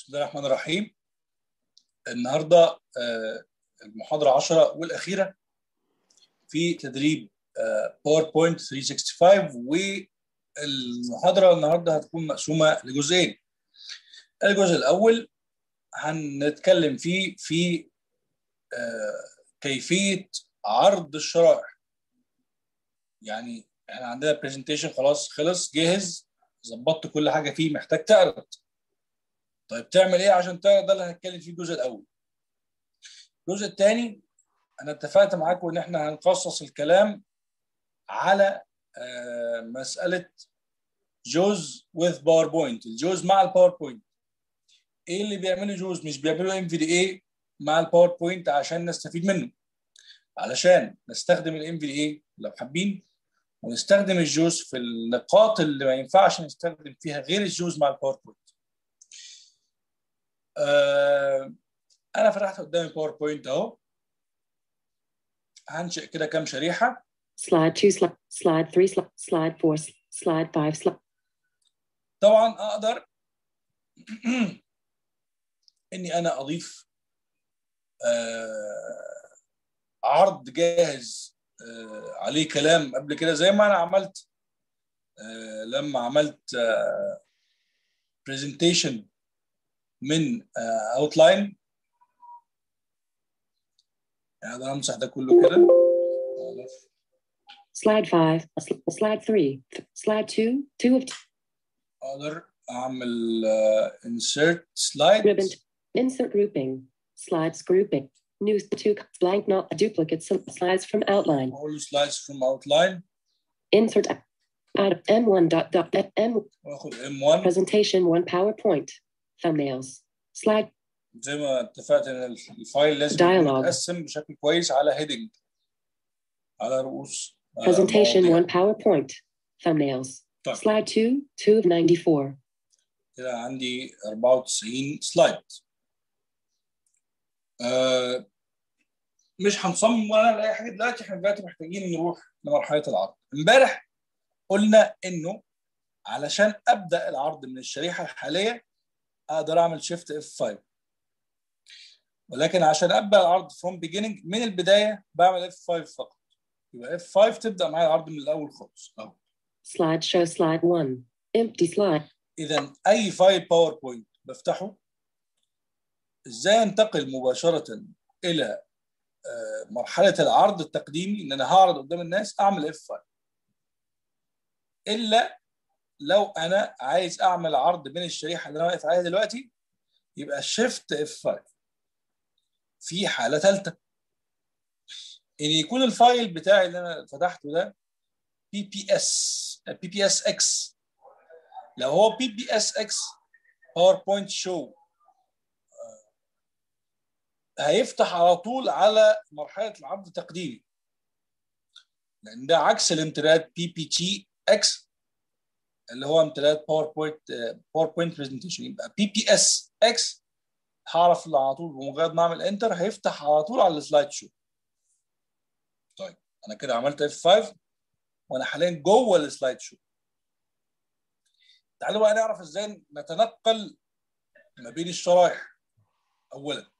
بسم الله الرحمن الرحيم النهارده آه، المحاضرة 10 والأخيرة في تدريب باوربوينت 365 والمحاضرة النهارده هتكون مقسومة لجزئين الجزء الأول هنتكلم فيه في آه، كيفية عرض الشرائح يعني احنا عندنا برزنتيشن خلاص خلص جاهز ظبطت كل حاجة فيه محتاج تعرض طيب تعمل ايه عشان تعرض ده اللي هنتكلم فيه الجزء الاول الجزء الثاني انا اتفقت معاكم ان احنا هنخصص الكلام على آه، مساله جوز with باوربوينت الجوز مع الباوربوينت ايه اللي بيعمله جوز مش بيعمله ام في دي اي مع الباوربوينت عشان نستفيد منه علشان نستخدم الام في دي اي لو حابين ونستخدم الجوز في النقاط اللي ما ينفعش نستخدم فيها غير الجوز مع الباوربوينت آه انا فتحت قدامي باوربوينت اهو هنشئ كده كام شريحه Slide 2, slide, slide 3, slide, slide 4, slide 5, slide. طبعا اقدر اني انا اضيف آه عرض جاهز آه عليه كلام قبل كده زي ما انا عملت آه لما عملت آه برزنتيشن من اوتلاين يعني اقدر امسح ده كله كده Slide 5, sl- slide 3, slide 2, 2 of اقدر اعمل آه insert slide ribbon. Insert grouping. Slides grouping. New 2 blank not duplicate some slides from outline. all slides from outline Insert out of M1 dot dot M واخد M1 presentation 1 PowerPoint. Thumbnails. Slide زي ما اتفقت ان الفايل لازم Dialogue. يكون متقسم بشكل كويس على هيدنج على رؤوس آه، presentation مواضيع. 1 PowerPoint. Thumbnails. طيب Slide 2, 2 of 94. كده عندي 94 سلايد آه مش هنصمم ولا نعمل اي حاجه دلوقتي احنا دلوقتي محتاجين نروح لمرحله العرض امبارح قلنا انه علشان ابدا العرض من الشريحه الحاليه اقدر اعمل شيفت اف 5 ولكن عشان ابدا العرض فروم بيجيننج من البدايه بعمل اف 5 فقط يبقى اف 5 تبدا معايا العرض من الاول خالص اهو Slide show slide 1. Empty slide. اذا اي فايل باوربوينت بفتحه ازاي انتقل مباشره الى آه، مرحله العرض التقديمي ان انا هعرض قدام الناس اعمل اف 5 الا لو انا عايز اعمل عرض بين الشريحه اللي انا واقف عليها دلوقتي يبقى شيفت اف 5 في حاله ثالثه ان يكون الفايل بتاعي اللي انا فتحته ده بي بي اس بي بي اس اكس لو هو بي بي اس اكس باوربوينت شو هيفتح على طول على مرحله العرض التقديمي لان ده عكس الامتداد بي بي تي اكس اللي هو امتداد باوربوينت باوربوينت برزنتيشن يبقى بي بي اس اكس هعرف على طول بمجرد ما اعمل انتر هيفتح على طول على السلايد شو طيب انا كده عملت اف 5 وانا حاليا جوه السلايد شو تعالوا بقى نعرف ازاي نتنقل ما بين الشرايح اولا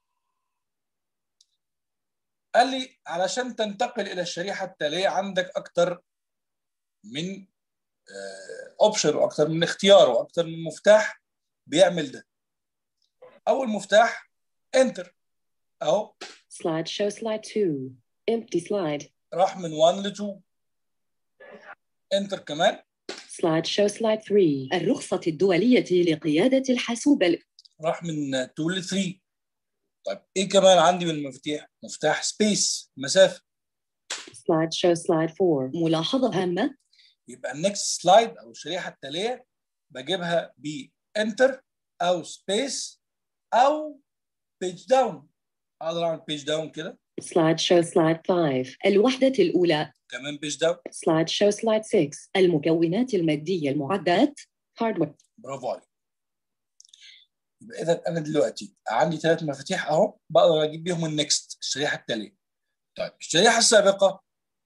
قال لي علشان تنتقل الى الشريحه التاليه عندك اكتر من اوبشن واكتر من اختيار واكتر من مفتاح بيعمل ده اول مفتاح انتر اهو Slide show slide 2. Empty slide. راح من 1 ل 2 انتر كمان Slide show slide 3. الرخصة الدولية لقيادة الحاسوب ال- راح من 2 ل 3 طيب ايه كمان عندي من المفاتيح مفتاح سبيس مسافه Slide show slide 4. ملاحظة هامة يبقى النكست سلايد او الشريحه التاليه بجيبها بانتر او سبيس او بيج داون اقدر اعمل بيج داون كده Slide show slide 5. الوحدة الأولى كمان بيج داون Slide show slide 6. المكونات المادية المعدات برافو Hardware. عليك يبقى اذا انا دلوقتي عندي ثلاث مفاتيح اهو بقدر اجيب بيهم النكست الشريحه التاليه طيب الشريحه السابقه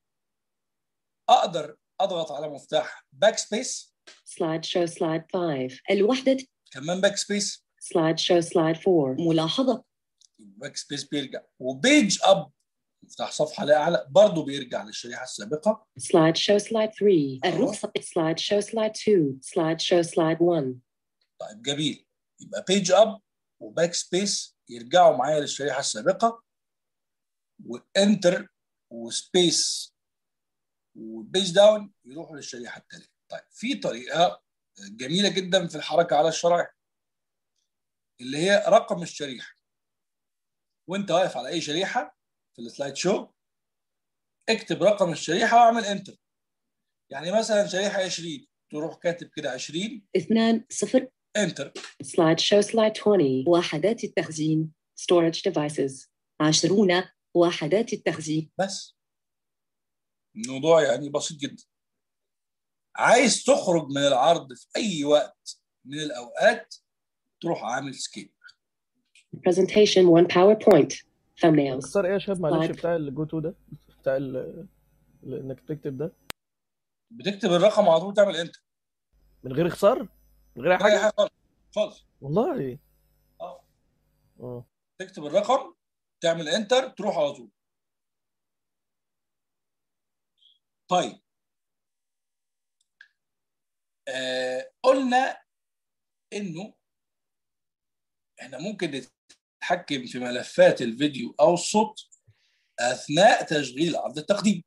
اقدر اضغط على مفتاح باك سبيس Slide show slide 5. الوحدة كمان باك سبيس Slide show slide 4. ملاحظة باك سبيس بيرجع وبيج اب افتح صفحه لاعلى برضه بيرجع للشريحه السابقه Slide show slide 3. الرخصة Slide show slide 2. Slide show slide 1. طيب جميل يبقى بيج اب وباك سبيس يرجعوا معايا للشريحه السابقه وانتر وسبيس وبيج داون يروحوا للشريحه التاليه طيب في طريقه جميله جدا في الحركه على الشرائح اللي هي رقم الشريحه وانت واقف على اي شريحه في السلايد شو اكتب رقم الشريحه واعمل انتر يعني مثلا شريحه 20 تروح كاتب كده 20 اثنان صفر انتر Slide show slide 20. وحدات التخزين Storage devices. عشرون وحدات التخزين بس الموضوع يعني بسيط جدا عايز تخرج من العرض في اي وقت من الاوقات تروح عامل سكيب Presentation 1 PowerPoint. Thumbnails. اختصار ايه يا شباب معلش Slide. بتاع الجو تو ده بتاع ال- ال- انك تكتب ده بتكتب الرقم على طول تعمل انتر من غير اختصار من غير اي اي حاجه حاجه خالص خالص والله اه اه تكتب الرقم تعمل انتر تروح على طول طيب آه قلنا انه احنا ممكن نتحكم في ملفات الفيديو او الصوت اثناء تشغيل عرض التقديم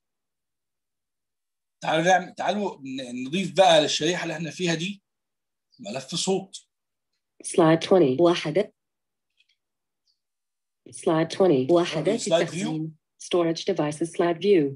تعالوا نعمل تعالوا ن- نضيف بقى للشريحه اللي احنا فيها دي ملف صوت Slide 20. وحدات Slide 20. وحدات Slide view. التخزين Storage devices slide view.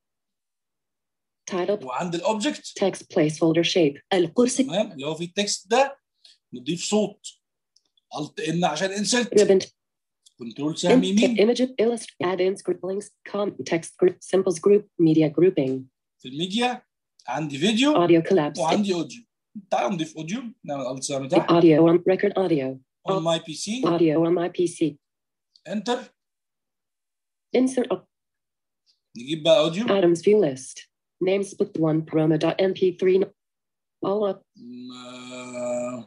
Title وعند الاوبجكت text placeholder shape. القرص تمام اللي هو فيه التكست ده نضيف صوت الت ان عشان انسرت Ribbon كنترول سهم in, يمين image illust add in script links com text group symbols group media grouping في الميديا عندي فيديو audio collapse وعندي اوديو تعالوا نضيف اوديو نعمل الت سهم تحت audio on record audio اون ماي بي سي audio on my PC انتر insert a- نجيب بقى اوديو items view list name split 1 promo dot mp3 all up م-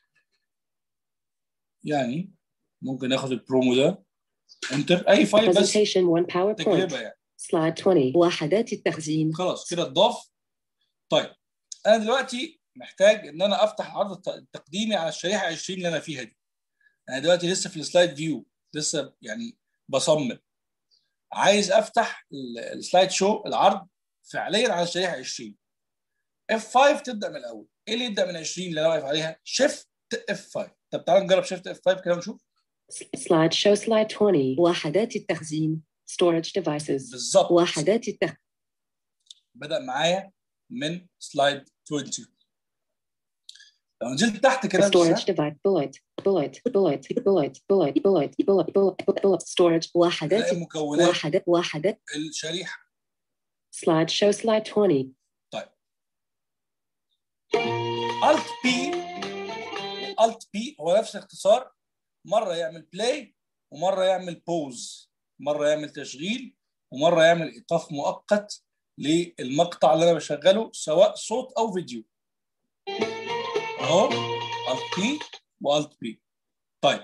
يعني ممكن اخد البرومو ده انتر اي فايل بس presentation 1 PowerPoint تجربه يعني slide 20 وحدات التخزين خلاص كده اتضاف طيب انا دلوقتي محتاج ان انا افتح عرض الت- التقديمي على الشريحه 20 اللي انا فيها دي انا دلوقتي لسه في السلايد فيو لسه يعني بصمم عايز افتح ال- السلايد شو العرض فعليا على الشريحه 20 F5 تبدا من الاول ايه اللي يبدا من 20 اللي انا واقف عليها شيفت F5 طب تعالى نجرب شيفت F5 كده ونشوف slide show slide 20 وحدات التخزين storage devices بالظبط وحدات التخزين بدا معايا من سلايد 20 لو نزلت تحت كده storage بالسهم، device bullet bullet bullet bullet bullet bullet bullet bullet bullet storage وحدات هتلاقي مكونات وحدات وحدات الشريحه slide show slide 20 Alt P Alt P هو نفس الاختصار مره يعمل بلاي ومره يعمل بوز مره يعمل تشغيل ومره يعمل ايقاف مؤقت للمقطع اللي انا بشغله سواء صوت او فيديو اهو Alt P وAlt P طيب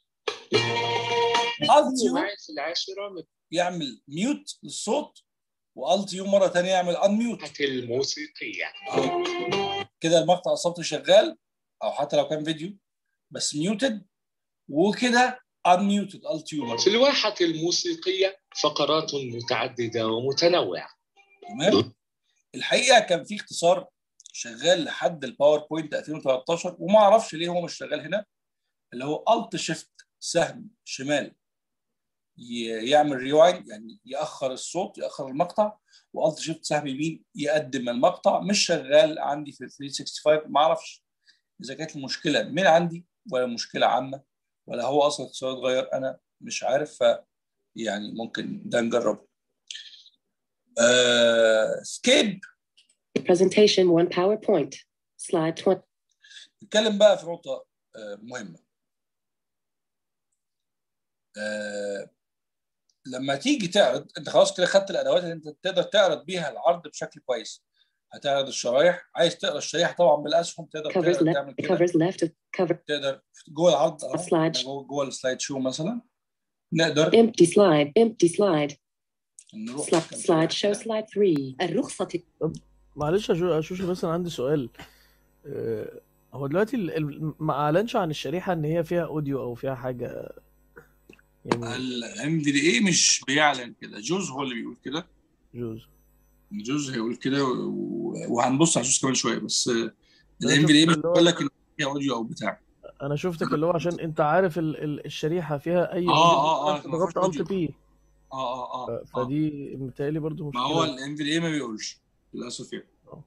Alt U معي في العاشرة من يعمل ميوت للصوت وAlt U مره ثانيه يعمل انميوت الموسيقية أهو. كده المقطع الصوتي شغال او حتى لو كان فيديو بس ميوتد وكده unmuted alt U في الواحة الموسيقية فقرات متعددة ومتنوعة تمام الحقيقه كان في اختصار شغال لحد الباوربوينت 2013 وما اعرفش ليه هو مش شغال هنا اللي هو الت شيفت سهم شمال ي- يعمل ريوايند يعني ياخر الصوت ياخر المقطع والت شيفت سهم يمين يقدم المقطع مش شغال عندي في 365 ما اعرفش اذا كانت المشكله من عندي ولا مشكله عامه ولا هو اصلا الاتصال اتغير انا مش عارف ف يعني ممكن ده نجربه آه سكيب presentation 1 PowerPoint slide 20 نتكلم بقى في نقطة آه، مهمة. آه، لما تيجي تعرض انت خلاص كده خدت الادوات اللي انت تقدر تعرض بيها العرض بشكل كويس. هتعرض الشرايح عايز تقرا الشريحه طبعا بالاسهم تقدر Covers تقدر left. تعمل كده Covers left. of Cover. تقدر جوه العرض أهو، Slide. جوه جوه السلايد شو مثلا نقدر Empty slide. Empty slide. نروح Slide. كام Slide. شريحة Show كده. slide three. الرخصة معلش يا جو- يا شوشو بس انا عندي سؤال آه، هو دلوقتي ال- ال- ما اعلنش عن الشريحه ان هي فيها اوديو او فيها حاجه يعني الام في دي اي مش بيعلن كده جوز هو اللي بيقول كده جوز جوز هيقول كده و- وهنبص على جوز كمان شويه بس أنا الام في دي اي شفت مش اللي هو- بيقول لك ان فيها اوديو او بتاع انا شفتك اللي هو عشان انت عارف ال- ال- الشريحه فيها اي آه، آه، آه، ضغطت المفروض الت أوديو. بي اه اه اه, آه. فدي متهيألي برضو ما هو مشكله الام في دي اي ما بيقولش للاسف يعني آه.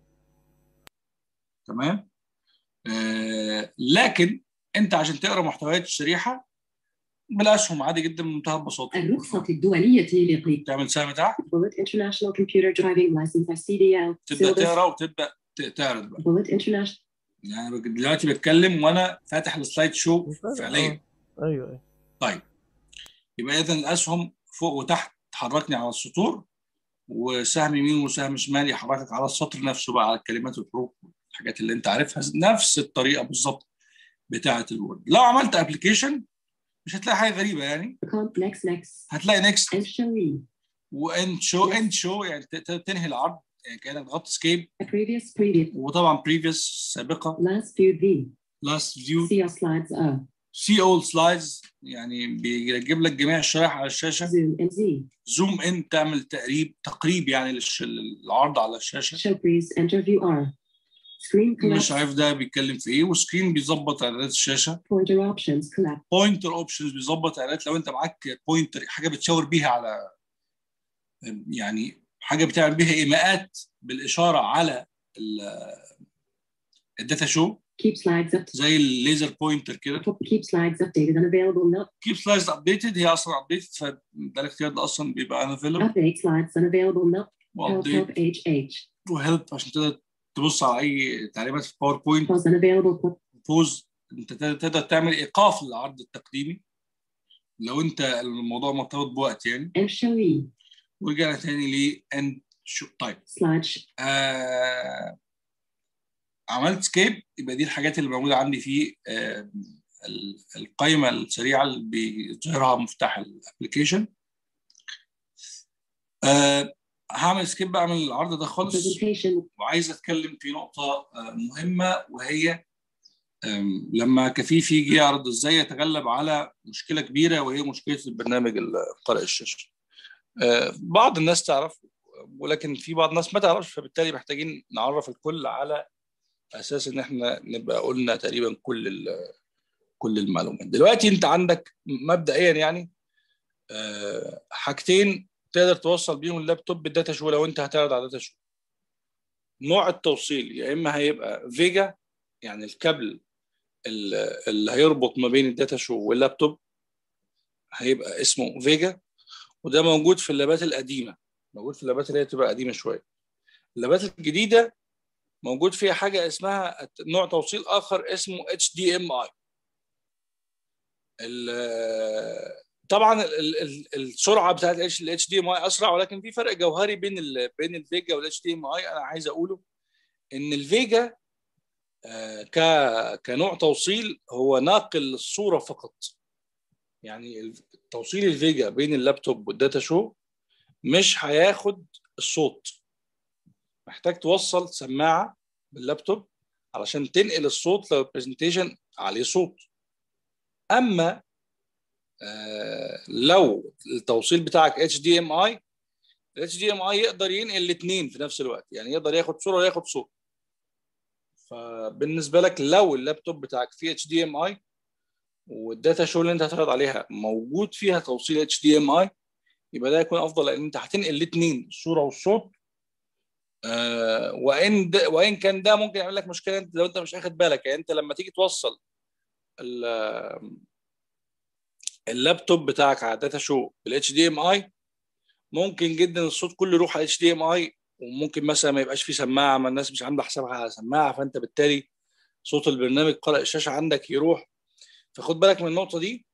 تمام آه لكن انت عشان تقرا محتويات الشريحه بالاسهم عادي جدا بمنتهى البساطه الرخصة الدولية لقي تعمل سهم تحت Bullet International Computer Driving License ICDL. تبدا Syllabus. تقرا وتبدا ت- تعرض بقى Bullet International. يعني دلوقتي بتكلم وانا فاتح السلايد شو فعليا آه. ايوه ايوه طيب يبقى اذا الاسهم فوق وتحت تحركني على السطور وسهم يمين وسهم شمال يحركك على السطر نفسه بقى على الكلمات والحروف الحاجات اللي انت عارفها نفس الطريقه بالظبط بتاعه الوورد لو عملت ابلكيشن مش هتلاقي حاجه غريبه يعني Comp. Next. Next. هتلاقي نيكست And show E. واند شو Yes. اند شو يعني ت- ت- تنهي العرض يعني كانك ضغطت سكيب A previous. Previous. وطبعا بريفيوس سابقه Last view V. لاست فيو See all slides O. سي اول سلايدز يعني بيجيب لك جميع الشرائح على الشاشه Zoom and Z. زوم ان تعمل تقريب تقريب يعني للش- للعرض على الشاشه Show breeze. Enter view R. Screen مش collapse. عارف ده بيتكلم في ايه وسكرين بيظبط اعدادات الشاشه Pointer options. Collapse. بوينتر اوبشنز بيظبط اعدادات لو انت معاك بوينتر حاجه بتشاور بيها على يعني حاجه بتعمل بيها ايماءات بالاشاره على ال- الداتا شو Keep slides up. زي الليزر بوينتر كده Keep slides updated and available. Not كيب سلايدز ابديتد هي اصلا ابديتد فده الاختيار ده اصلا بيبقى انافيلبل update slides unavailable. Not help وابديت help H H. وهيلب عشان تقدر تبص على اي تعليمات في باوربوينت Pause unavailable. بوز انت تقدر تقدر تعمل ايقاف للعرض التقديمي لو انت الموضوع مرتبط بوقت يعني And show E. ورجعنا تاني ل اند شو طيب Slide. sh- آه عملت سكيب يبقى دي الحاجات اللي موجوده عندي في آه ال- القائمه السريعه اللي بيظهرها مفتاح الابلكيشن آه هعمل سكيب بقى من العرض ده خالص Presentation. وعايز اتكلم في نقطه آه، مهمه وهي آم، لما كفيف يجي يعرض ازاي يتغلب على مشكله كبيره وهي مشكله البرنامج ال- قارئ الشاشه. آه، بعض الناس تعرف ولكن في بعض الناس ما تعرفش فبالتالي محتاجين نعرف الكل على اساس ان احنا نبقى قلنا تقريبا كل ال- كل المعلومات. دلوقتي انت عندك مبدئيا يعني آه، حاجتين تقدر توصل بيهم اللابتوب بالداتا شو لو انت هتعرض على داتا شو. نوع التوصيل يا اما هيبقى فيجا يعني الكابل ال- اللي هيربط ما بين الداتا شو واللابتوب هيبقى اسمه فيجا وده موجود في اللابات القديمه موجود في اللابات اللي هي تبقى قديمه شويه اللابات الجديده موجود فيها حاجه اسمها نوع توصيل اخر اسمه اتش دي ام اي طبعا ال- ال- السرعه بتاعت الاتش دي ام اي اسرع ولكن في فرق جوهري بين ال بين الفيجا والاتش دي ام اي انا عايز اقوله ان الفيجا آه، ك كنوع توصيل هو ناقل الصوره فقط يعني ال- توصيل الفيجا بين اللابتوب والداتا شو مش هياخد الصوت محتاج توصل سماعه باللابتوب علشان تنقل الصوت لو البرزنتيشن عليه صوت اما آه لو التوصيل بتاعك اتش دي ام اي الاتش دي ام اي يقدر ينقل الاثنين في نفس الوقت يعني يقدر ياخد صوره وياخد صوت فبالنسبه لك لو اللابتوب بتاعك فيه اتش دي ام اي والداتا شو اللي انت هتعرض عليها موجود فيها توصيل اتش دي ام اي يبقى ده يكون افضل لان انت هتنقل الاثنين الصوره والصوت آه وان ده وان كان ده ممكن يعمل لك مشكله انت لو انت مش اخد بالك يعني انت لما تيجي توصل ال- اللابتوب بتاعك على داتا شو بالاتش دي ام اي ممكن جدا الصوت كله يروح على اتش دي ام اي وممكن مثلا ما يبقاش فيه سماعه ما الناس مش عامله حسابها على سماعه فانت بالتالي صوت البرنامج قارئ الشاشه عندك يروح فخد بالك من النقطه دي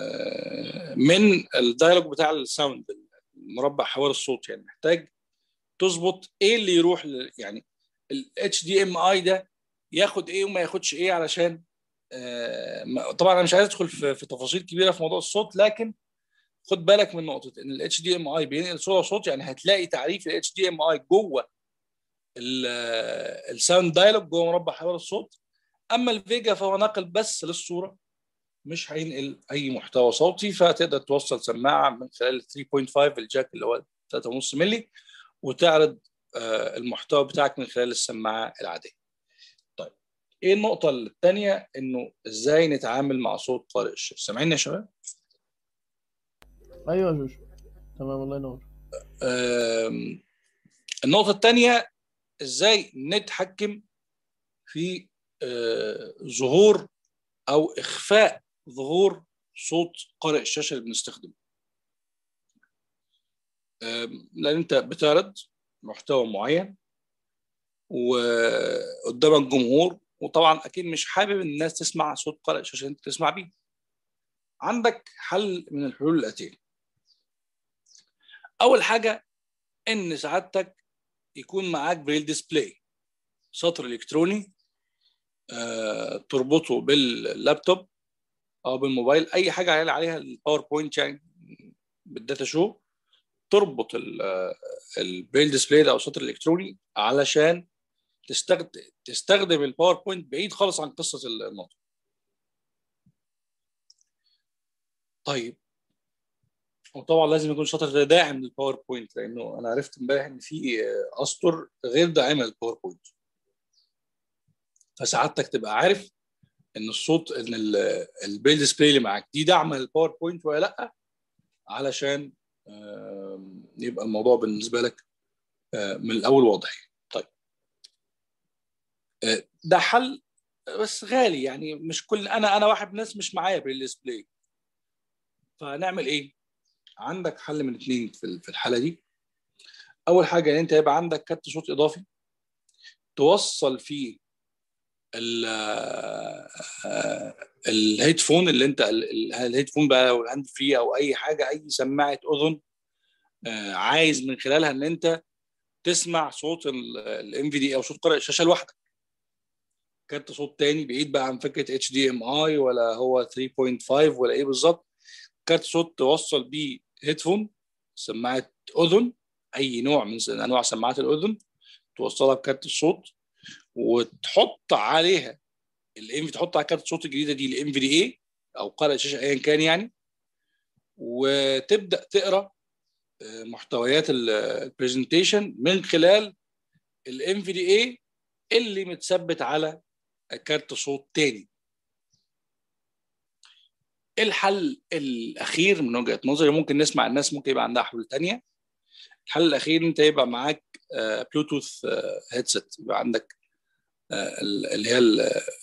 آه، من الدايلوج بتاع الساوند مربع حوار الصوت يعني محتاج تظبط ايه اللي يروح ل... يعني الاتش دي ام اي ده ياخد ايه وما ياخدش ايه علشان آه ما- طبعا انا مش عايز ادخل في, في تفاصيل كبيره في موضوع الصوت لكن خد بالك من نقطه ان الاتش دي ام اي بينقل صوره وصوت يعني هتلاقي تعريف الاتش دي ام اي جوه الساوند دايلوج جوه مربع حوار الصوت اما الفيجا فهو نقل بس للصوره مش هينقل اي محتوى صوتي فتقدر توصل سماعه من خلال 3.5 الجاك اللي هو 3.5 مللي وتعرض آه، المحتوى بتاعك من خلال السماعه العاديه. طيب ايه النقطه الثانيه انه ازاي نتعامل مع صوت قارئ الشاشه؟ سامعيني يا شباب؟ ايوه يا جوجو تمام الله ينور آم، النقطة الثانية ازاي نتحكم في آه، ظهور او اخفاء ظهور صوت قارئ الشاشة اللي بنستخدمه. آم، لان انت بتعرض محتوى معين وقدامك جمهور وطبعا اكيد مش حابب الناس تسمع صوت قارئ الشاشة اللي انت تسمع بيه. عندك حل من الحلول الآتية. اول حاجة ان سعادتك يكون معاك بريل ديسبلاي سطر الكتروني آه، تربطه باللابتوب او بالموبايل اي حاجه عليها عليها الباوربوينت يعني بالداتا شو تربط ال- آه، البريل ديسبلاي ده او السطر الالكتروني علشان تستخدم تستخدم الباوربوينت بعيد خالص عن قصه النطق طيب وطبعا لازم يكون الشاطر ده داعم للباوربوينت لانه انا عرفت امبارح ان في آه، اسطر غير داعمه للباوربوينت فسعادتك تبقى عارف ان الصوت ان البيل ديسبلاي اللي معاك دي داعمه للباوربوينت ولا لا علشان آم، يبقى الموضوع بالنسبه لك آه، من الاول واضح طيب آه، ده حل بس غالي يعني مش كل انا انا واحد من الناس مش معايا بريل ديسبلاي فنعمل ايه عندك حل من اثنين في في الحاله دي اول حاجه ان انت يبقى عندك كارت صوت اضافي توصل فيه ال الهيدفون اللي انت ال- ال- الهيدفون بقى او الهاند فري او اي حاجه اي سماعه اذن آه، عايز من خلالها ان انت تسمع صوت الام في دي او صوت قارئ الشاشه لوحدك كارت صوت تاني بعيد بقى عن فكره اتش دي ام اي ولا هو 3.5 ولا ايه بالظبط كارت صوت توصل بيه هيدفون سماعه اذن اي نوع من انواع سماعات الاذن توصلها بكارت الصوت وتحط عليها الام تحط على كارت الصوت الجديده دي الام في دي اي او قارئ شاشه ايا كان يعني وتبدا تقرا آه، محتويات البرزنتيشن من خلال الام في دي اي اللي متثبت على كارت صوت تاني الحل الاخير من وجهه نظري ممكن نسمع الناس ممكن يبقى عندها حلول تانية الحل الاخير انت يبقى معاك بلوتوث هيدسет يبقى عندك آه، ال- اللي هي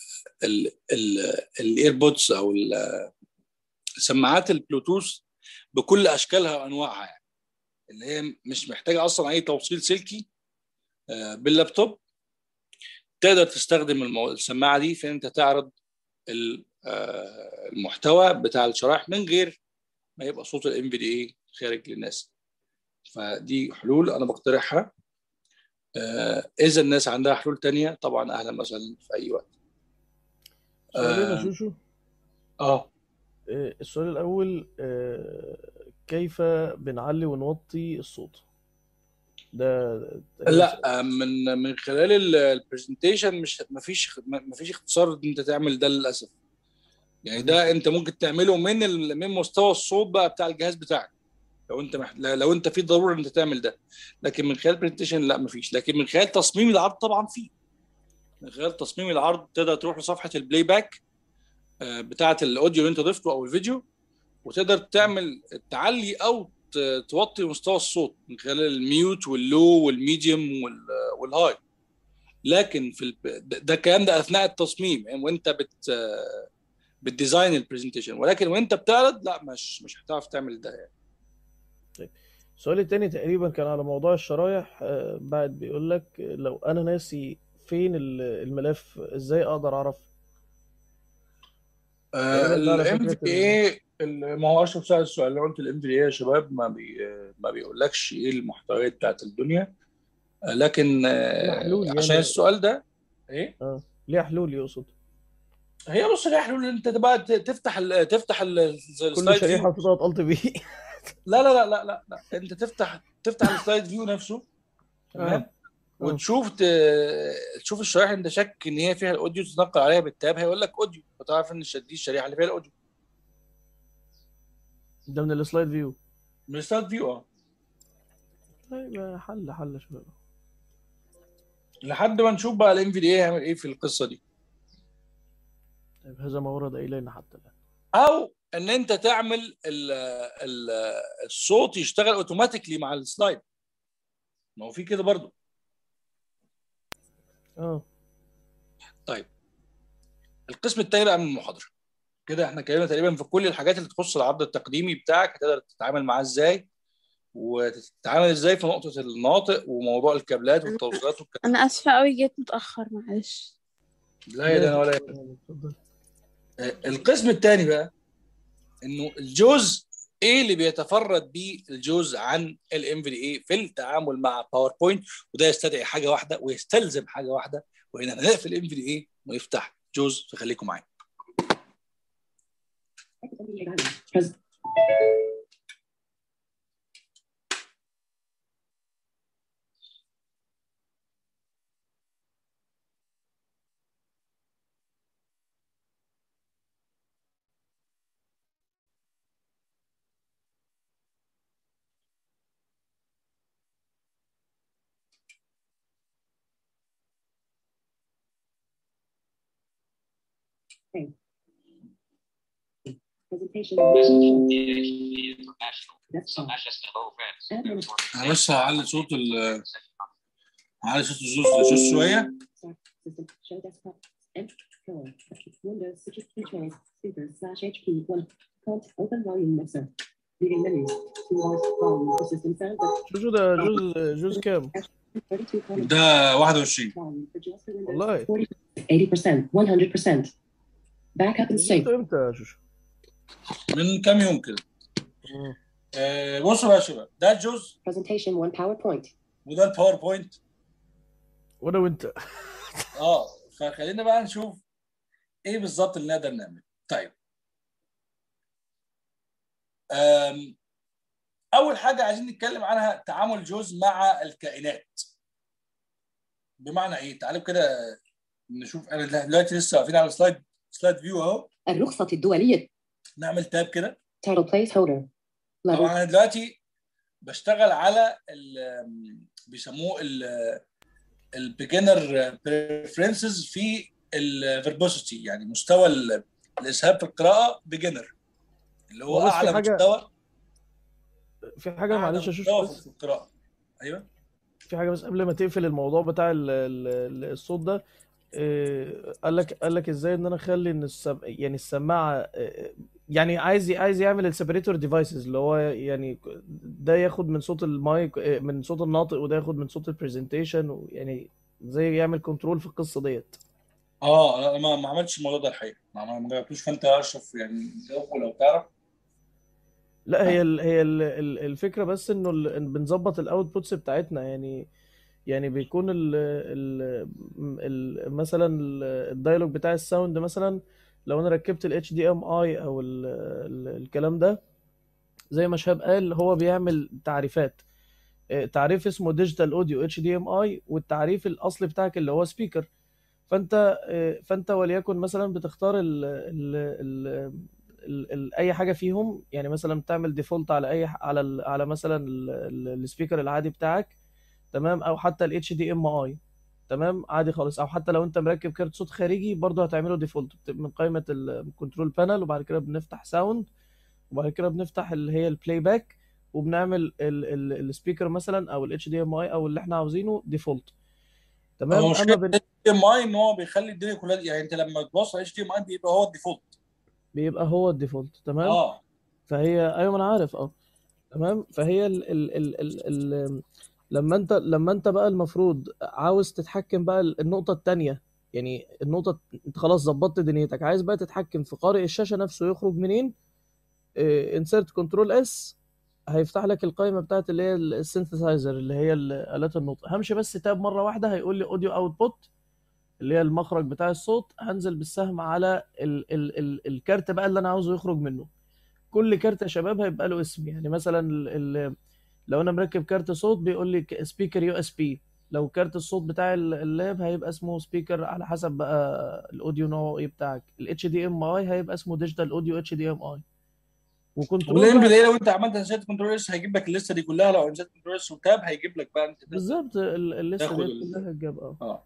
الايربودز او ال- سماعات البلوتوث بكل اشكالها وانواعها يعني اللي هي مش محتاجه اصلا اي توصيل سلكي آه، باللابتوب تقدر تستخدم المو- السماعه دي في ان انت تعرض ال- آه، المحتوى بتاع الشرائح من غير ما يبقى صوت الام في دي اي خارج للناس فدي حلول انا بقترحها آه، اذا الناس عندها حلول تانية طبعا اهلا وسهلا في اي وقت سؤالين يا آه. شوشو اه آه، السؤال الأول آه، كيف بنعلي ونوطي الصوت ده تقريبا سؤال. لا من من خلال البرزنتيشن مش مفيش مفيش اختصار ان انت تعمل ده للاسف يعني ده انت ممكن تعمله من ال- من مستوى الصوت بقى بتاع الجهاز بتاعك لو انت مح... لو انت في ضروره ان انت تعمل ده لكن من خلال برزنتيشن لا مفيش لكن من خلال تصميم العرض طبعا في من خلال تصميم العرض تقدر تروح لصفحه البلاي باك آه، بتاعه الاوديو اللي انت ضفته او الفيديو وتقدر تعمل تعلي او ت- توطي مستوى الصوت من خلال الميوت واللو والميديوم وال- والهاي لكن في الب... ده ده الكلام ده اثناء التصميم يعني وانت بت بتديزاين البرزنتيشن ولكن وانت بتعرض لا مش مش هتعرف تعمل ده يعني السؤال التاني تقريبا كان على موضوع الشرايح آه، بعد بيقول لك لو أنا ناسي فين ال- الملف إزاي أقدر أعرف تقريبا ده على الام فكرة في اي ما هو اشرف سأل السؤال لو قلت الام في اي يا شباب ما بي ما بيقولكش ايه المحتويات بتاعت الدنيا لكن آه، محلول يعني. عشان السؤال ده ايه اه ليها حلول يقصد هي بص هي حلول انت بقى ت- تفتح ال تفتح ال- كل السلايد شريحه فيو تضغط الت بي لا لا لا لا لا, لا. انت تفتح تفتح السلايد فيو نفسه تمام آه. وتشوف ت... تشوف الشرائح انت شك ان هي فيها الاوديو تنقل عليها بالتاب هيقول لك اوديو فتعرف ان دي الشريحه اللي فيها الاوديو ده من السلايد فيو من السلايد فيو اه طيب حل حل يا شباب لحد ما نشوف بقى الام في دي اي هيعمل ايه في القصه دي طيب هذا ما ورد الينا حتى الان او ان انت تعمل ال ال الصوت يشتغل اوتوماتيكلي مع السلايد ما هو في كده برضو اه طيب القسم الثاني بقى من المحاضره كده احنا اتكلمنا تقريبا في كل الحاجات اللي تخص العرض التقديمي بتاعك هتقدر تتعامل معاه ازاي وتتعامل ازاي في نقطه الناطق وموضوع الكابلات والتوصيلات والكلام انا اسفه قوي جيت متاخر معلش لا يا ده انا ولا يا اتفضل آه، القسم الثاني بقى انه الجزء ايه اللي بيتفرد بيه الجزء عن الام في دي اي في التعامل مع باوربوينت وده يستدعي حاجه واحده ويستلزم حاجه واحده وان احنا نقفل الام في دي اي ونفتح جزء فخليكم معايا Pres- Presentation. Desktop. Admin. انا بس هعلي صوت ال هعلي صوت الجزء الجزء شويه System. Show desktop. Enter. Colon. Windows. Switches. Controls. Speakers. Slash HP. One. Cont. Open volume mixer. Leading menus. Toolbars. Volume. For system sound. شو ده جزء جزء كام 32 comments. ده 21 Volume. For just for Windows. والله 40. 80%. 100%. Backup and sync. نزلت امتى يا شوشو من كام يوم كده آه، بصوا بقى يا شباب ده الجزء Presentation one PowerPoint. وده الباوربوينت وانا وانت اه فخلينا بقى نشوف ايه بالظبط اللي نقدر نعمله طيب أم، اول حاجه عايزين نتكلم عنها تعامل جوز مع الكائنات بمعنى ايه تعالوا كده نشوف انا دلوقتي لسه واقفين على سلايد سلايد فيو اهو الرخصة الدولية. نعمل تاب كده Title placeholder. Level. طبعا انا دلوقتي بشتغل على ال- بيسموه البيجنر بريفرنسز في الفيربوسيتي يعني مستوى ال- الاسهاب في القراءه بيجنر اللي هو بس في اعلى حاجة- مستوى في حاجه أعلى معلش يا شوشو مستوى بس في القراءه ايوه في حاجه بس قبل ما تقفل الموضوع بتاع ال ال الصوت ده إيه، قال لك قال لك ازاي ان انا اخلي ان السم... يعني السماعه إيه، يعني عايز عايز يعمل السيبريتور ديفايسز اللي هو يعني ده ياخد من صوت المايك إيه، من صوت الناطق وده ياخد من صوت البرزنتيشن ويعني زي يعمل كنترول في القصه ديت اه انا ما ما عملتش الموضوع ده الحقيقه ما ما ما جربتوش فانت يا اشرف يعني جاوبه لو تعرف لا هي ال هي ال ال- الفكره بس انه ال- إن بنظبط الاوتبوتس بتاعتنا يعني يعني بيكون ال ال ال مثلا ال- الدايلوج بتاع الساوند مثلا لو انا ركبت ال HDMI او ال ال الكلام ده زي ما شهاب قال هو بيعمل تعريفات آه، تعريف اسمه ديجيتال اوديو HDMI والتعريف الاصلي بتاعك اللي هو سبيكر فانت آه، فانت وليكن مثلا بتختار ال ال ال ال ال اي حاجه فيهم يعني مثلا تعمل ديفولت على اي ح- على ال على مثلا السبيكر العادي بتاعك تمام او حتى ال HDMI تمام عادي خالص او حتى لو انت مركب كارت صوت خارجي برضه هتعمله ديفولت من قائمه الكنترول بانل وبعد كده بنفتح ساوند وبعد كده بنفتح اللي هي البلاي باك وبنعمل السبيكر مثلا او ال HDMI او اللي احنا عاوزينه ديفولت تمام هو مش اما بن... اتش دي ام اي ان هو بيخلي الدنيا كلها يعني انت لما توصل اتش دي ام اي بيبقى هو الديفولت بيبقى هو الديفولت تمام اه فهي ايوه ما انا عارف اه تمام فهي ال ال ال ال ال لما انت لما انت بقى المفروض عاوز تتحكم بقى النقطة التانية يعني النقطة انت خلاص ظبطت دنيتك عايز بقى تتحكم في قارئ الشاشة نفسه يخرج منين انسرت كنترول اس هيفتح لك القائمه بتاعت اللي هي السينثسايزر اللي هي ال- آلات النطق همشي بس تاب مره واحده هيقول لي اوديو اوتبوت اللي هي المخرج بتاع الصوت هنزل بالسهم على ال ال ال الكارت بقى اللي انا عاوزه يخرج منه كل كارت يا شباب هيبقى له اسم يعني مثلا ال ال لو انا مركب كارت صوت بيقول لي سبيكر يو اس بي لو كارت الصوت بتاع ال- اللاب هيبقى اسمه سبيكر على حسب بقى الاوديو نوعه ايه بتاعك الاتش دي ام اي هيبقى اسمه ديجيتال اوديو اتش دي ام اي وكنترول والام بقى بي لو انت عملت انسات كنترول اس هيجيب لك الليسته دي كلها لو انسات كنترول اس وتاب هيجيب لك بقى انت تقدر بالظبط ال- الليسته تاخد دي ال- كلها هتجاب اه اه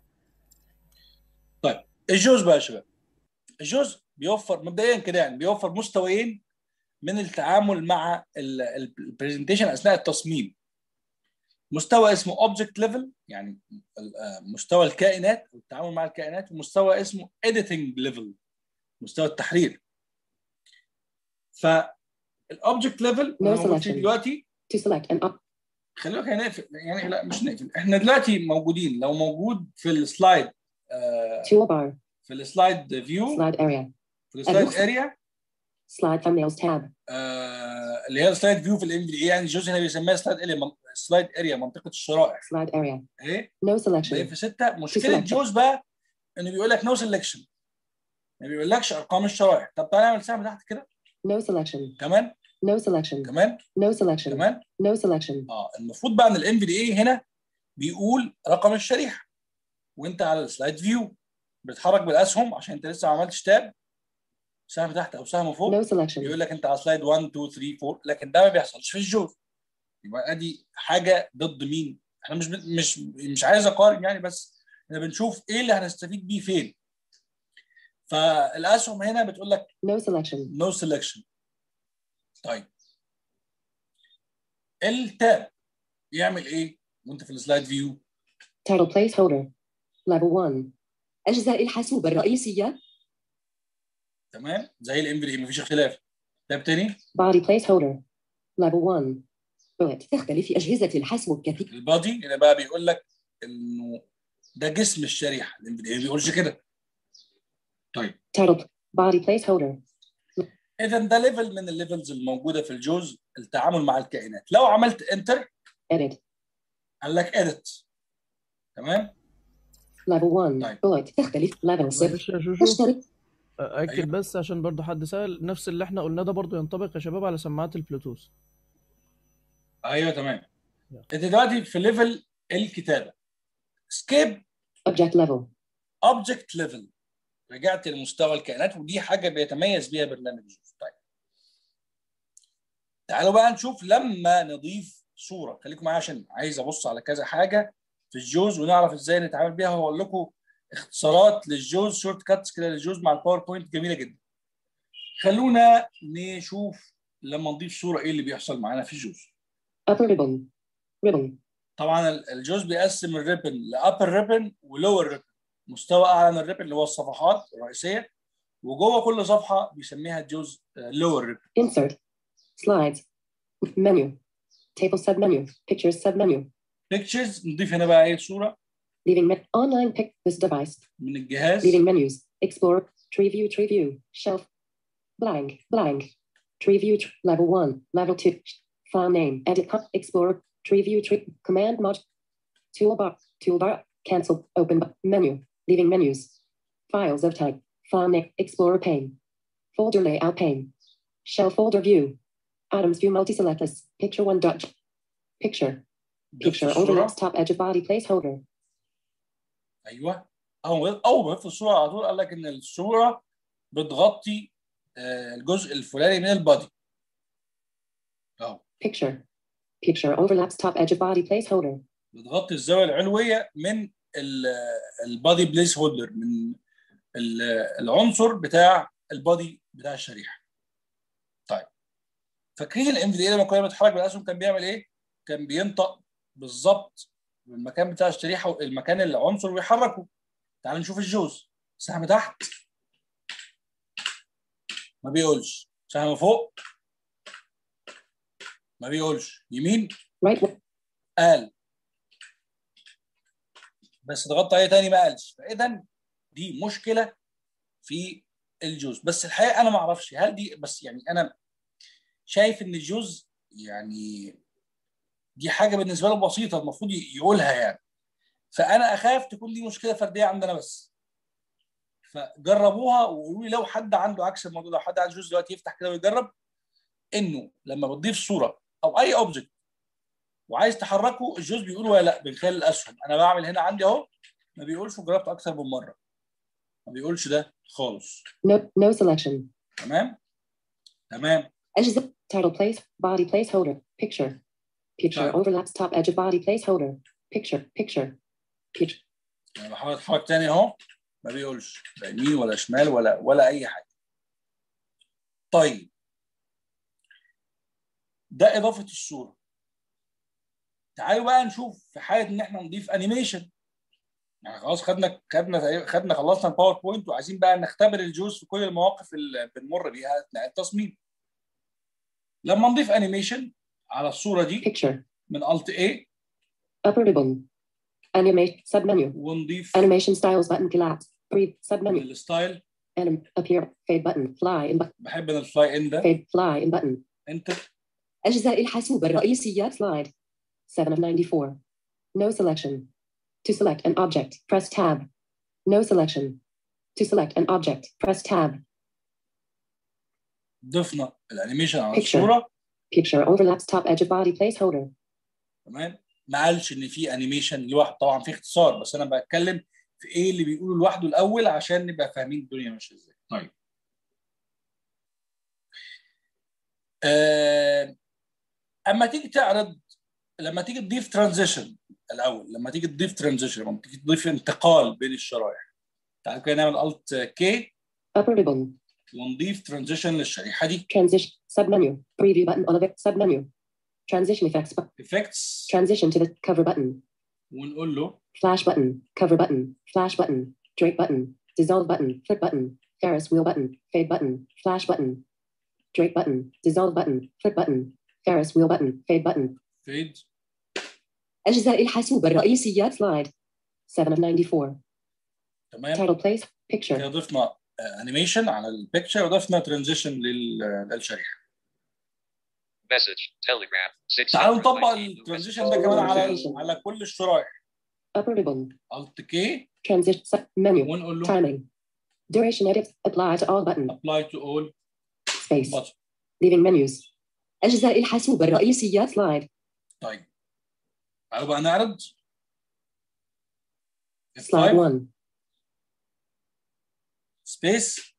طيب الجوز بقى يا شباب الجوز بيوفر مبدئيا كده يعني بيوفر مستويين من التعامل مع البرزنتيشن اثناء التصميم مستوى اسمه اوبجكت ليفل يعني ال- آه، مستوى الكائنات او التعامل مع الكائنات ومستوى اسمه editing ليفل مستوى التحرير فالاوبجكت ليفل No موجود فيه selection. دلوقتي To select an up. خلي بالك هنقفل يعني لا مش نقفل احنا دلوقتي موجودين لو موجود في السلايد آه، Toolbar. في السلايد فيو Slide area. في السلايد أيوه. اريا Slide thumbnails tab. آه، اللي هي السلايد فيو في الام في يعني الجزء هنا بيسميها سلايد اريا سلايد اريا منطقه الشرائح Slide area. اهي No باقي selection. في سته مشكله select. جوز بقى انه بيقول لك نو سelection ما بيقولكش ارقام الشرائح طب تعالى نعمل سهم تحت كده No selection. كمان No selection. كمان No selection. كمان No selection. اه المفروض بقى ان الام في دي اي هنا بيقول رقم الشريحه وانت على السلايد فيو بتتحرك بالاسهم عشان انت لسه ما عملتش تاب سهم تحت او سهم فوق No selection. بيقول لك انت على سلايد 1 2 3 4 لكن ده ما بيحصلش في الجوز يبقى ادي حاجه ضد مين احنا مش مش مش عايز اقارن يعني بس احنا بنشوف ايه اللي هنستفيد بيه فين فالاسهم هنا بتقول لك No selection. نو سelection طيب التاب يعمل ايه وانت في السلايد فيو Title placeholder. Level 1. أجزاء الحاسوب الرئيسية تمام زي الام في مفيش اختلاف تاب تاني Body placeholder. Level 1. Bullet. تختلف أجهزة الحاسوب كثيرا البادي هنا بقى بيقول لك انه ده جسم الشريحه الام في ما بيقولش كده طيب Title. Body placeholder. اذا ده ليفل من الليفلز الموجوده في الجوز التعامل مع الكائنات لو عملت انتر Edit. قال لك اديت تمام Level 1. طيب. Bullet. تختلف Level 6. معلش يا شوشو تشترك اكد أيوة. بس عشان برضو حد سأل نفس اللي احنا قلناه ده برضو ينطبق يا شباب على سماعات البلوتوث ايوه تمام يلا. انت دلوقتي في ليفل الكتابه سكيب Object level. اوبجكت ليفل رجعت لمستوى الكائنات ودي حاجه بيتميز بيها برنامج جوز طيب تعالوا بقى نشوف لما نضيف صوره خليكم معايا عشان عايز ابص على كذا حاجه في الجوز ونعرف ازاي نتعامل بيها وهقول لكم اختصارات للجوز شورت كاتس كده للجوز مع الباوربوينت جميله جدا خلونا نشوف لما نضيف صوره ايه اللي بيحصل معانا في الجوز Upper ribbon. Ribbon. طبعا ال- الجوز بيقسم الريبن لابر ريبن ولور ريبن مستوى اعلى من الريبن اللي هو الصفحات الرئيسيه وجوه كل صفحه بيسميها الجوز لور ريبن Insert. Slides. Menu. Table submenu. Pictures submenu. بيكتشرز نضيف هنا بقى ايه صوره Leaving me- online pick this device. من الجهاز Leaving menus. Explore. Tree view. Tree view. Shelf. Blank. Blank. Tree view. tr- level one. Level two. File name. Edit. cut, Explore. Tree view. Tree. Command mod. Toolbar. Toolbar. Cancel. Open. bu- Menu. Leaving menus. Files of type. File name. Explorer pane. Folder layout pane. Shell folder view. Items view multi-select list. Picture one dot. Picture. ضفت Picture الصوره overlaps top edge of body placeholder. ايوه اول اول ما ضفت الصوره على طول قال لك ان الصوره بتغطي آه، الجزء الفلاني من البادي اهو Picture. Picture overlaps top edge of body placeholder. بتغطي الزاويه العلويه من البادي بليس هولدر من ال- العنصر بتاع البادي بتاع الشريحه. طيب فاكرين الام في لما كنا بنتحرك بالاسهم كان بيعمل ايه؟ كان بينطق بالظبط المكان بتاع الشريحه المكان العنصر ويحركه. تعالوا نشوف الجوز سهم تحت ما بيقولش سهم فوق ما بيقولش يمين Right. one- قال بس ضغطت عليه تاني ما قالش فاذا دي مشكله في الجوز بس الحقيقه انا ما اعرفش هل دي بس يعني انا شايف ان الجوز يعني دي حاجه بالنسبه له بسيطه المفروض ي- يقولها يعني فانا اخاف تكون دي مشكله فرديه عندنا بس فجربوها وقولوا لي لو حد عنده عكس الموضوع لو حد عنده جزء دلوقتي يفتح كده ويجرب انه لما بتضيف صوره او اي اوبجكت وعايز تحركه الجزء بيقول ولا لا من خلال الاسهم انا بعمل هنا عندي اهو ما بيقولش وجربت اكتر من مره ما بيقولش ده خالص No, no selection. تمام تمام أجزاء title place, body placeholder, picture. Picture Right. overlaps top edge of body placeholder. Picture, picture. Picture. يعني بحاول اتحرك تاني اهو ما بيقولش لا يمين ولا شمال ولا ولا اي حاجه طيب ده اضافه الصوره تعالوا بقى نشوف في حاله ان احنا نضيف انيميشن يعني خلاص خدنا خدنا خدنا خلصنا الباوربوينت وعايزين بقى نختبر الجوز في كل المواقف اللي بنمر بيها اثناء التصميم لما نضيف انيميشن على الصوره دي Picture. من الت اي Upper ribbon. Animate submenu. ونضيف Animation styles button collapse. Breathe من submenu. الستايل Anim appear. Fade button. Fly in button. بحب ان الفلاي ان ده Fade fly in button. انتر أجزاء الحاسوب الرئيسية Slide. 7 of 94. No selection. To select an object, press tab. No selection. To select an object, press tab. ضفنا الانيميشن على Picture. الصوره Picture overlaps top edge of body placeholder. تمام ما قالش ان في انيميشن لوحده طبعا في اختصار بس انا بتكلم في ايه اللي بيقوله لوحده الاول عشان نبقى فاهمين الدنيا ماشيه ازاي طيب آه اما تيجي تعرض لما تيجي تضيف ترانزيشن الاول لما تيجي تضيف ترانزيشن لما تيجي تضيف انتقال بين الشرايح تعالوا كده نعمل الت كي Upper ribbon. ونضيف ترانزيشن للشريحه دي Transition. Submenu. Preview button on the submenu. Transition effects. bu- افكتس Transition to the cover button. ونقول له Flash button. Cover button. Flash button. Drape button. Dissolve button. Flip button. Ferris wheel button. Fade button. Flash button. Drape button. Dissolve button. Flip button. Ferris wheel button. Fade button. فيد أجزاء الحاسوب الرئيسية Slide. 7 of 94. تمام Title place. Picture. كده ضفنا انيميشن على البيكتشر وضفنا ترانزيشن للشريحه Message. Telegram. 6 تعالوا نطبق 19 new الترانزيشن messages. ده كمان على Transition. على كل الشرايح Upper ribbon. الت كي Transition. Sub menu. ونقول له Timing. Duration edit. Apply to all button. ابلاي تو اول Space. بutton Leaving menus. أجزاء الحاسوب الرئيسية Slide. طيب تعالوا بقى نعرض Slide 1. سبيس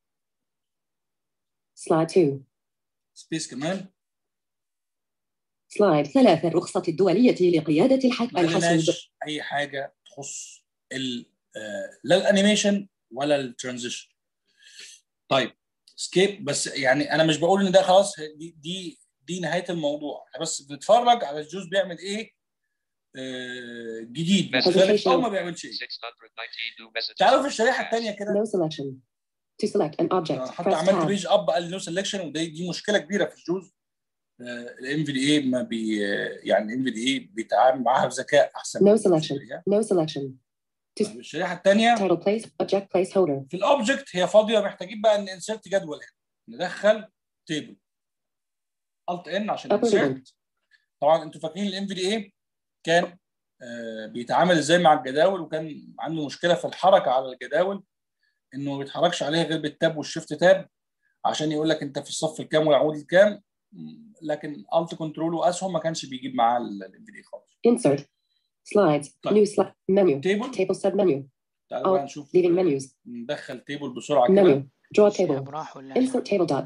Slide 2. سبيس كمان Slide. ثلاثة الرخصة الدولية لقيادة الح- ما الحاسوب لقيناش اي حاجه تخص ال آه، لا الانيميشن ولا الترانزيشن طيب سكيب بس يعني انا مش بقول ان ده خلاص دي دي دي نهايه الموضوع احنا بس بنتفرج على الجوز بيعمل ايه آه، جديد مختلف او ما بيعملش ايه 619 new messages. تعالوا في الشريحه الثانيه كده No selection. To select an object, أنا حتى press عملت tab. بيج اب قال نو سelection ودي دي مشكله كبيره في الجوز الام في دي اي ما بي يعني الام في دي اي بيتعامل معاها بذكاء احسن No من selection. الشريحة. No selection. طيب الشريحه الثانيه Title place, object placeholder. في الاوبجكت هي فاضيه محتاجين بقى ان انسرت جدول هنا ندخل تيبل الت ان عشان Upper انسرت طبعا انتوا فاكرين الام في دي اي كان آه، بيتعامل ازاي مع الجداول وكان عنده مشكله في الحركه على الجداول انه ما بيتحركش عليها غير بالتاب والشيفت تاب عشان يقول لك انت في الصف الكام والعمود الكام م، لكن الت كنترول واسهم ما كانش بيجيب معاه الام في دي خالص Insert. Slides. طيب. New slide. Menu. تيبل Table submenu. تعالوا بقى Alt. نشوف Leaving menus. ندخل تيبل بسرعه كده Menu. Draw شهاب table. راح ولا Insert table dot.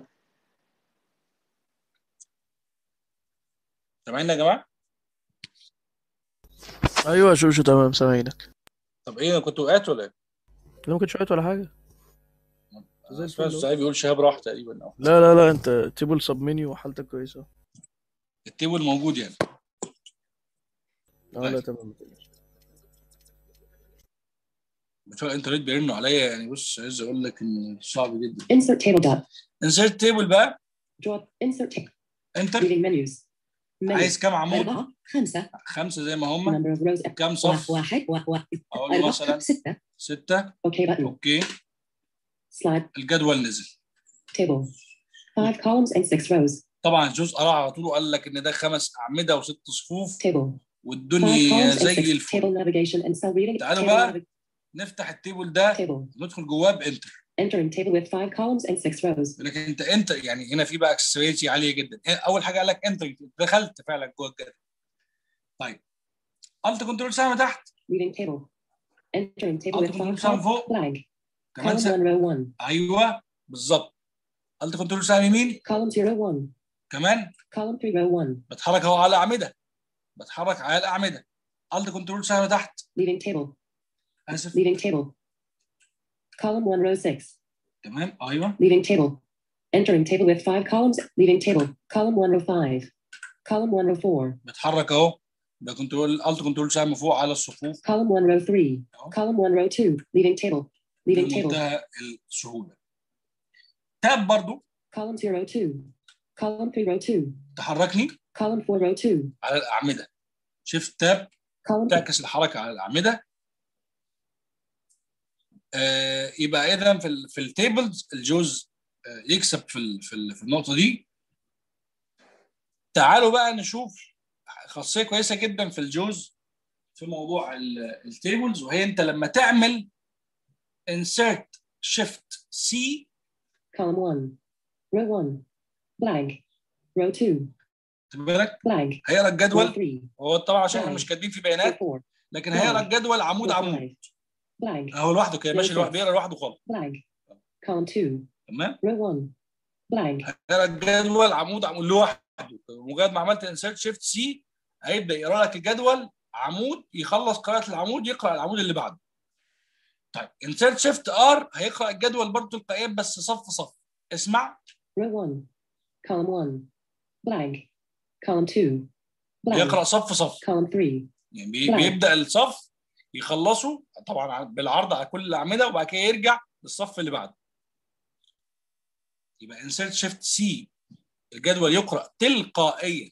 سامعين يا جماعه ايوه يا شوشو تمام سامعينك طب ايه انا كنت وقعت ولا ايه؟ لا ما كنتش وقعت ولا حاجه زي زي الفل. الفل بيقول شهاب راح تقريبا أو. لا لا لا انت تيبل سب منيو وحالتك كويسه التيبل موجود يعني اه لا تمام بتوع الانترنت بيرنوا عليا يعني بص عايز اقول لك ان صعب جدا Insert table dot. انسرت تيبل بقى Draw. Insert table. انتر Leaving menus. Menu. عايز كام عمود؟ أربعة خمسة خمسة زي ما هم Number of rows. كام صف؟ واحد و- و- اقول له أربعة مثلا ستة ستة OK button. اوكي Slide. الجدول نزل Table. Five columns and six rows. طبعا الجزء قرا على طول وقال لك ان ده خمس اعمده وست صفوف Table. Five والدنيا columns and زي six. الفل Table navigation and cell reading. تعالوا Table بقى navi- نفتح التيبل ده Table. ندخل جواه بانتر Entering table with five columns and six rows. لكن انت انت يعني هنا في بقى اكسسواريتي عاليه جدا اول حاجه قال لك انتر دخلت فعلا جوه الجدول طيب الت كنترول سهم تحت Reading table. Entering table الت with كنترول five سهم columns. فوق Blank. كمان Column سهم 1 row 1. ايوه بالظبط الت كنترول سهم يمين Column 0 1. كمان Column 3 row 1. بتحرك اهو على الاعمده بتحرك على الاعمده الت كنترول سهم تحت Leading table. اسف Leading table. Column 1 row 6. تمام ايوه Leading table. Entering table with five columns. Leading table. Column 1 row 5. Column 1 row 4. بتحرك اهو ده كنترول الت كنترول سهم فوق على الصفوف Column 1 row 3. أهو. Column 1 row 2. Leading table. Leading table. بمنتهى السهوله تاب برضو Column 0 2. Column 3 row 2. تحركني Column 4 row 2. على الاعمده شيفت تاب Column تعكس الحركه على الاعمده آه يبقى اذا في ال في التيبلز الجوز آه يكسب في ال في, ال في النقطه دي تعالوا بقى نشوف خاصيه كويسه جدا في الجوز في موضوع ال- التيبلز وهي انت لما تعمل insert shift C column 1. Row 1. Blank. Row 2. خد بالك Blank. هيقرا Row الجدول 3. هو طبعا عشان احنا Blank. مش كاتبين في Row بيانات 4. لكن هيقرا الجدول عمود Row عمود 5. Blank. اهو لوحده كده ماشي Row لوحده six. بيقرا لوحده خالص Blank. Column 2. تمام Row 1. Blank. هيقرا الجدول عمود عمود لوحده مجرد ما عملت انسيرت شيفت سي هيبدا يقرا لك الجدول عمود يخلص قراءه العمود يقرا العمود اللي بعده طيب انسيرت شيفت ار هيقرا الجدول برضه تلقائيا بس صف صف اسمع Row 1. Column 1. Blank. Column 2. Blank. يقرا صف صف Column 3. يعني بي- نعم. بيبدا الصف يخلصه طبعا بالعرض على كل الاعمده وبعد كده يرجع للصف اللي بعده يبقى انسيرت شيفت سي الجدول يقرا تلقائيا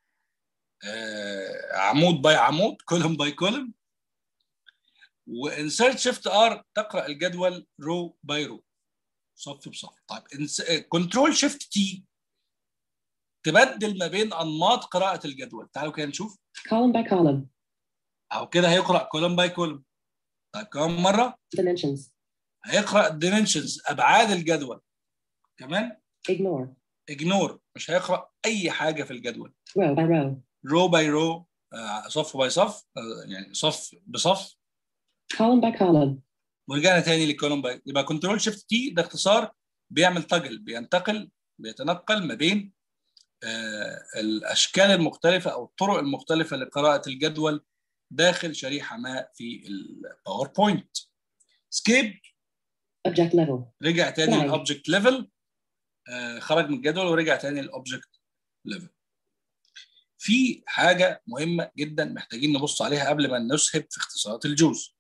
آه عمود باي عمود كولوم باي كولوم وانسيرت شيفت ار تقرا الجدول رو باي رو صف بصف طيب كنترول شيفت تي تبدل ما بين انماط قراءه الجدول تعالوا كده نشوف Column by column. او كده هيقرا كولوم باي كولوم طيب كمان مره Dimensions. هيقرا دايمنشنز ابعاد الجدول كمان Ignore. اجنور مش هيقرا اي حاجه في الجدول Row by row. رو باي رو صف باي صف آه، يعني صف بصف Column by column. ورجعنا تاني للكولوم باي يبقى كنترول شيفت تي ده اختصار بيعمل تجل بينتقل بيتنقل ما بين آه، الاشكال المختلفه او الطرق المختلفه لقراءه الجدول داخل شريحه ما في الباوربوينت سكيب Object level. رجع تاني نعم. للاوبجكت ليفل خرج من الجدول ورجع تاني للاوبجكت ليفل في حاجه مهمه جدا محتاجين نبص عليها قبل ما نسهب في اختصارات الجوز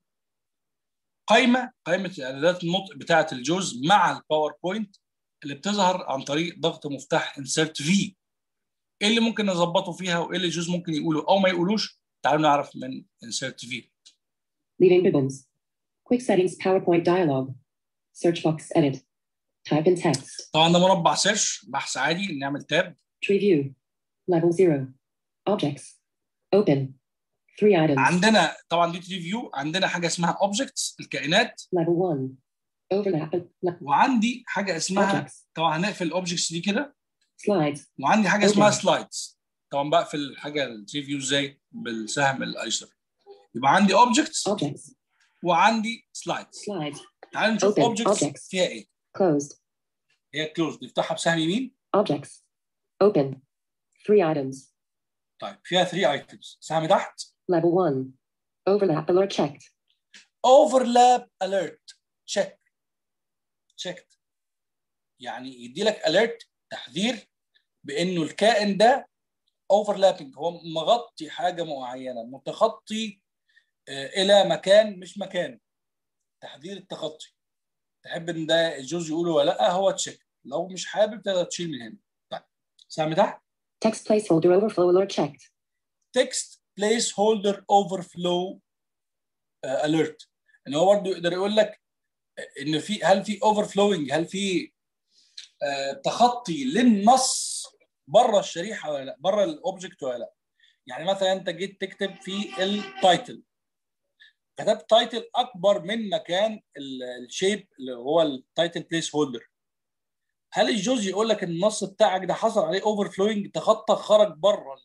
قائمه قائمه اعدادات النطق بتاعه الجوز مع الباوربوينت اللي بتظهر عن طريق ضغط مفتاح انسرت في ايه اللي ممكن نظبطه فيها وايه اللي الجوز ممكن يقوله او ما يقولوش تعالوا نعرف من انسرت في Leading ribbons. Quick settings PowerPoint dialog. Search box edit. Type in text. طبعا ده مربع سيرش بحث عادي نعمل تاب Tree view. Level 0. Objects. Open. Three items. عندنا طبعا دي ريفيو عندنا حاجه اسمها اوبجكتس الكائنات Level 1. Overlap. Le- وعندي حاجه اسمها objects. طبعا هنقفل الاوبجكتس دي كده Slides. وعندي حاجه اسمها Okay. سلايدز طبعا بقفل الحاجه الريفيو ازاي بالسهم الايسر يبقى عندي اوبجكتس Objects. وعندي سلايدز Slides. تعال نشوف Open. اوبجكتس Objects. فيها ايه Closed. هي كلوز نفتحها بسهم يمين Objects. Open. Three items. طيب فيها 3 ايتمز سهم تحت Level 1. Overlap alert checked. overlap alert check checked يعني يدي لك alert تحذير بانه الكائن ده overlapping هو مغطي حاجه معينه متخطي آه، الى مكان مش مكان تحذير التخطي تحب ان ده الجوز يقوله ولا لا هو تشيك لو مش حابب تقدر تشيل من هنا طيب سهم تحت Text placeholder overflow alert checked. text placeholder overflow uh, alert ان هو برضه يقدر يقول لك ان في هل في overflowing هل في uh, تخطي للنص بره الشريحه ولا لا بره الاوبجكت ولا لا يعني مثلا انت جيت تكتب في التايتل كتبت تايتل اكبر من مكان الشيب اللي هو التايتل بليس هولدر هل الجوز يقول لك ان النص بتاعك ده حصل عليه اوفر فلوينج تخطى خرج بره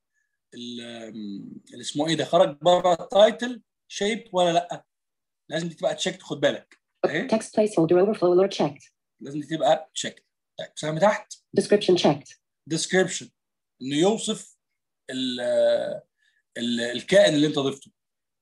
اللي اسمه ايه ده خرج بره التايتل شيب ولا لا لازم دي تبقى تشيك خد بالك اهي Text placeholder overflow alert checked. لازم دي تبقى تشيك طيب سهم تحت Description checked. description انه يوصف ال ال الكائن اللي انت ضفته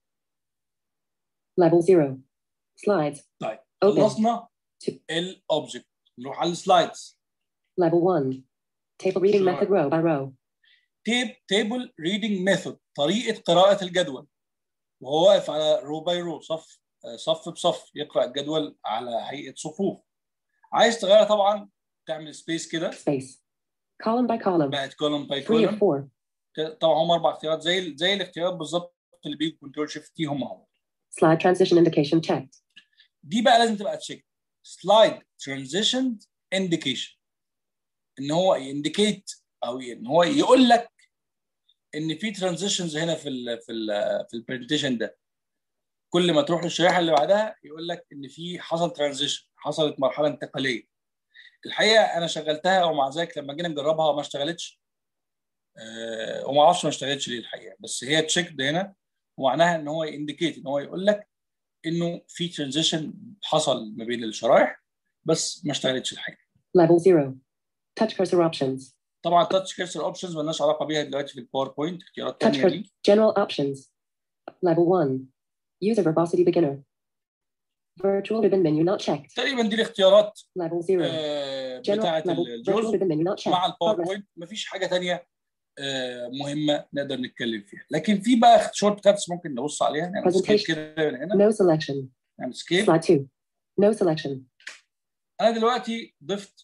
Level 0. Slides. طيب Open. خلصنا الاوبجكت نروح على السلايدز Level 1. Table reading Sure. method row by row. تيب تيبل ريدنج ميثود طريقه قراءه الجدول وهو واقف على رو باي رو صف آه، صف بصف يقرا الجدول على هيئه صفوف عايز تغيرها طبعا تعمل سبيس كده Space. Column by column. بقت كولوم باي 3 of كولوم 4. طبعا هم اربع اختيارات زي زي الاختيارات بالظبط اللي بيجوا كنترول شيفت تي هم هم Slide transition indication checked. دي بقى لازم تبقى تشيك سلايد ترانزيشن انديكيشن ان هو ينديكيت او ان هو يقول لك ان في ترانزيشنز هنا في ال في ال في البرزنتيشن ده كل ما تروح للشريحه اللي بعدها يقول لك ان في حصل ترانزيشن حصلت مرحله انتقاليه الحقيقه انا شغلتها ومع ذلك لما جينا نجربها ما اشتغلتش أه وما اعرفش ما اشتغلتش ليه الحقيقه بس هي تشيك هنا ومعناها ان هو ينديكيت ان هو يقول لك انه في ترانزيشن حصل ما بين الشرايح بس ما اشتغلتش الحقيقه Level 0. Touch cursor options. طبعا تاتش كيرسر اوبشنز مالناش علاقه بيها دلوقتي في الباوربوينت اختيارات Touch ثانيه cursor. دي General options. Level 1. User verbosity beginner. Virtual ribbon menu not checked. تقريبا دي الاختيارات Level 0. آه، General بتاعه level. Virtual الجوز ribbon menu not checked. مع Progress. الباوربوينت مفيش حاجه ثانيه مهمه نقدر نتكلم فيها لكن في بقى شورت كاتس ممكن نبص عليها نعمل سكيب Presentation. كده من هنا No selection. نعمل سكيب Slide 2. No selection. انا دلوقتي ضفت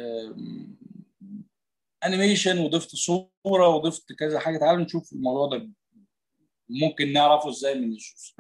انيميشن وضفت صوره وضفت كذا حاجه تعالوا نشوف الموضوع ده ممكن نعرفه ازاي من النصوص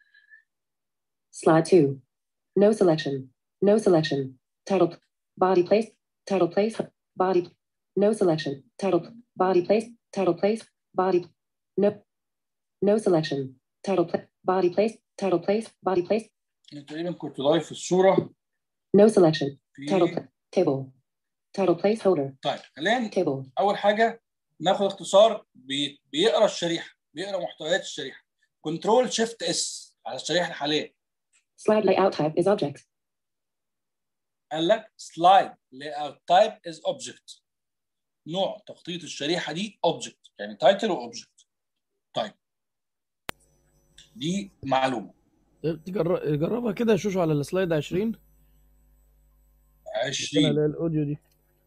Slide 2. No selection. No selection. Title. Body place. Title place. Body. No selection. Title. Body place. Title place. Body. No. No selection. Title. Pla- body place. Title place. Body place. أنا تقريبا كنت ضايف الصوره No selection. Title. في pla- Table. Title placeholder. طيب خلينا Table. اول حاجه ناخد اختصار بي... بيقرا الشريحه بيقرا محتويات الشريحه كنترول شيفت اس على الشريحه الحاليه Slide layout type is object. قال لك سلايد لاي اوت تايب از اوبجكت نوع تخطيط الشريحه دي اوبجكت يعني تايتل واوبجكت طيب دي معلومه تجر- جربها كده يا شوشو على السلايد 20 20 اللي هي الاوديو دي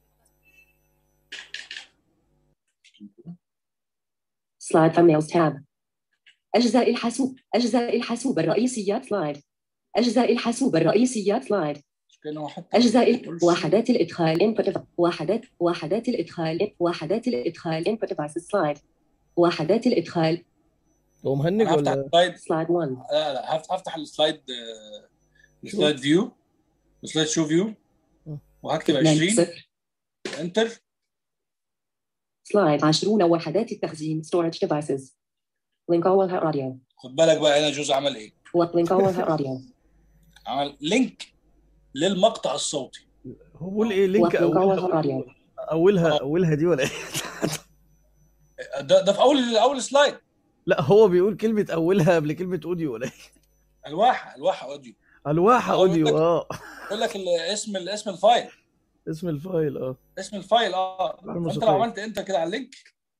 Slide thumbnails tab. أجزاء الحاسوب أجزاء الحاسوب الرئيسيات سلايد أجزاء الحاسوب الرئيسيات سلايد مش كده هو حتى أجزاء ما ال- يقولش. وحدات الإدخال Input device. وحدات وحدات الإدخال وحدات الإدخال Input devices slide. وحدات الإدخال هو مهنج انا هفتح ولا السلايد Slide 1. لا لا هفت- هفتح السلايد آه، السلايد فيو السلايد شو فيو وهكتب اثنان 20 صفر انتر Slide. عشرون وحدات التخزين Storage devices. Link أولها audio. خد بالك بقى هنا جوز عمل ايه Link أولها audio. عمل لينك للمقطع الصوتي هو بيقول ايه لينك Link أولها اولها audio. اولها آه. اولها دي ولا ايه ده, ده في اول اول سلايد لا هو بيقول كلمه اولها قبل كلمه اوديو ولا ايه الواحه الواحه اوديو الواحه هو اوديو بيقول لك- اه يقول لك ال- اسم ال- اسم الفايل اسم الفايل اه اسم الفايل اه فانت الموسيقية. لو عملت انت كده على اللينك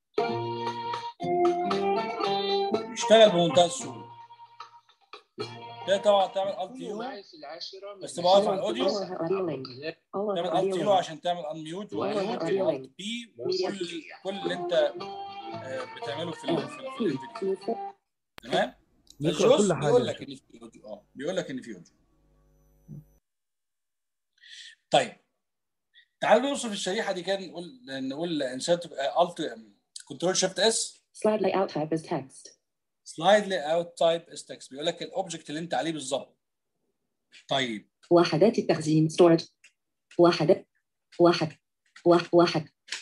يشتغل بمنتهى السهوله ده طبعا تعمل الت كونوا يو معي في العاشرة من بس بوقف على الشهر الأوديو. التاسع أولها audio link. القناة تعمل أولها الت audio يو link. عشان تعمل انميوت أولها وميوت audio والت link. بي وكل كل اللي انت آه، بتعمله في ال- في ال- في الفيديو تمام بيقرا الجوز كل حاجه بيقول لك ان في اوديو اه بيقول لك ان في اوديو طيب تعالوا نوصف الشريحه دي كده نقول نقول انسات الت كنترول شيفت اس Slide layout type is text. سلايد لي اوت تايب اس تكست بيقول لك الاوبجكت اللي انت عليه بالظبط طيب وحدات التخزين ستورج واحدات واحد واحد واحد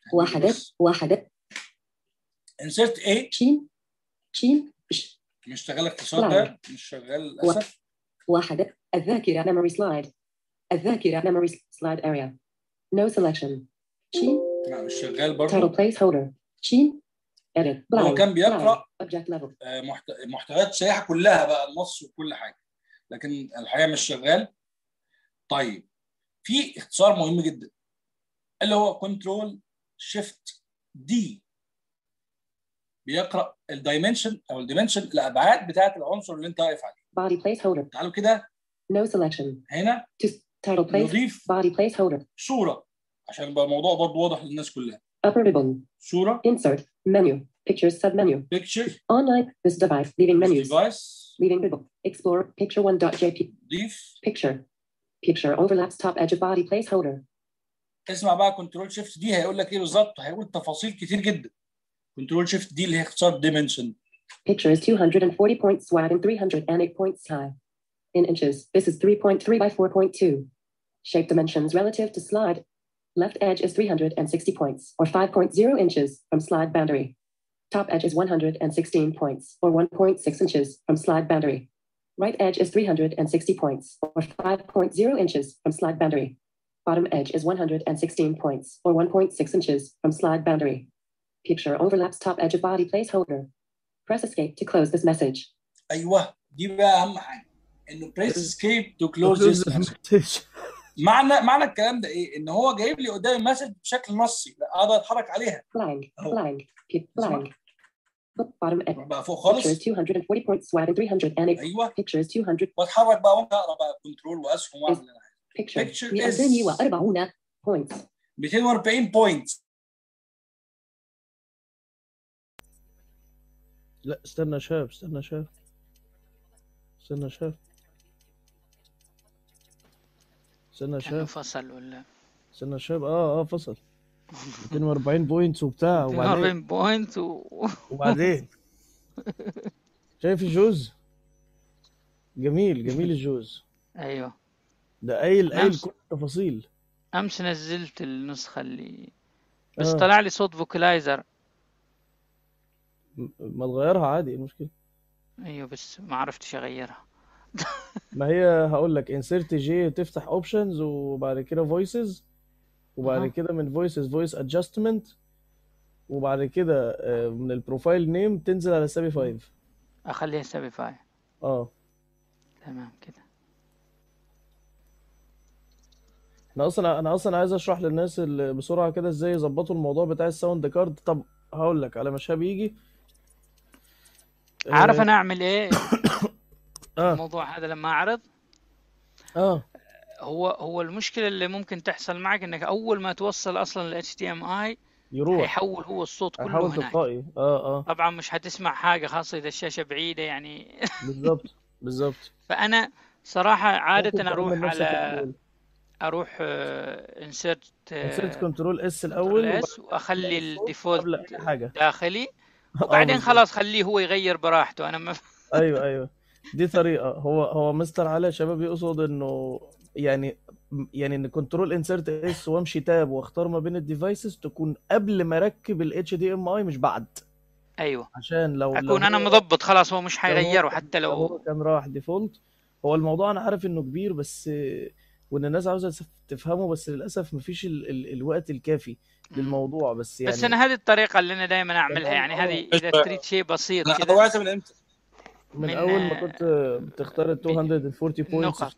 واحدة واحدة انسرت ايه شين شين ش- مش شغال اختصار ده مش شغال للاسف واحدة الذاكرة memory slide الذاكرة memory slide area no selection شين لا مش شغال title برضه placeholder شين edit هو blank كان بيقرا blank object level آه، محت- محتويات الشريحه كلها بقى النص وكل حاجه لكن الحقيقه مش شغال طيب في اختصار مهم جدا اللي هو كنترول شيفت دي بيقرا الدايمنشن او الدايمنشن الابعاد بتاعه العنصر اللي انت واقف عليه body placeholder تعالوا كده no selection هنا to title place نضيف body placeholder صوره عشان يبقى الموضوع برضه واضح للناس كلها upper ribbon صوره insert menu pictures submenu بيكتشر online this device leaving menus ديفايس leaving ribbon explore picture 1.jp ضيف picture picture overlaps top edge of body placeholder اسمع بقى كنترول شيفت دي هيقول لك ايه بالظبط هيقول تفاصيل كتير جدا كنترول شيفت دي اللي هي اختصار ديمنشن Picture is 240 points wide and 308 points high. In inches, this is 3.3 by 4.2. Shape dimensions relative to slide. Left edge is 360 points, or 5.0 inches from slide boundary. Top edge is 116 points, or 1.6 inches from slide boundary. Right edge is 360 points, or 5.0 inches from slide boundary. Bottom edge is 116 points, or 1.6 inches from slide boundary. Picture overlaps top edge of body placeholder. Press escape to close this message. ايوه دي بقى اهم حاجه انه بريس اسكيپ تو كلوز ذس معنى معنى الكلام ده ايه؟ ان هو جايب لي قدام المسج بشكل نصي لا اقدر اتحرك عليها Blank, Oh. blank, P- blank. Bottom edge. اروح بقى فوق Picture خالص is 240 points wide and 308. ايوه Picture is 200. واتحرك بقى ممكن اقرا بقى كنترول واسهم واعمل اللي انا عايزه Picture. Picture is- 240 points. 240 بوينت لا استنى شاب استنى شاب استنى شاب استنى كان شاب فصل ولا استنى شاب اه اه فصل 240 بوينتس وبتاع وبعدين 40 بوينت و... وبعدين شايف الجوز جميل جميل الجوز ايوه ده قايل قايل نفس- كل التفاصيل امس نزلت النسخة اللي بس آه. طلع لي صوت فوكلايزر م- ما تغيرها عادي إيه المشكلة ايوه بس ما عرفتش اغيرها ما هي هقول لك انسيرت جي تفتح اوبشنز وبعد كده فويسز وبعد أها. كده من فويسز فويس ادجستمنت وبعد كده آه، من البروفايل نيم تنزل على سابي 5 اخليها سابيفاي اه تمام كده انا اصلا انا اصلا عايز اشرح للناس اللي بسرعه كده ازاي يظبطوا الموضوع بتاع الساوند كارد طب هقول لك على ما شاب يجي عارف اه انا اعمل ايه اه, الموضوع هذا لما اعرض آه. هو هو المشكلة اللي ممكن تحصل معك انك اول ما توصل اصلا ال HDMI يروح هيحول هو الصوت كله هيحاول هناك تلقائي اه اه طبعا مش حتسمع حاجة خاصة اذا الشاشة بعيدة يعني بالظبط بالظبط فانا صراحة ممكن عادة تعمل اروح نفس على الكنترول اروح انسرت انسرت كنترول اس الاول اس واخلي الصوت الديفولت قبل اي حاجه داخلي اه وبعدين بالظبط خلاص خليه هو يغير براحته انا ما ايوه ايوه دي طريقه هو هو مستر علاء شباب يقصد انه يعني يعني ان كنترول انسرت اس وامشي تاب واختار ما بين الديفايسز تكون قبل ما اركب الاتش دي ام اي مش بعد ايوه عشان لو لو اكون انا هو مضبط خلاص هو مش لو هو حيغيره كان حتى لو هو لو كان راح ديفولت هو الموضوع انا عارف انه كبير بس وان الناس عاوزه تف- تفهمه بس للاسف مفيش ال ال الوقت الكافي مم. للموضوع بس بس يعني انا هذه الطريقة اللي انا دائما اعملها تمام يعني اه هذه اذا تريد شيء بسيط انا كذا وقعت من امتى؟ من من اول ما آه، كنت بتختار ال ب- 240 بوينتس نقط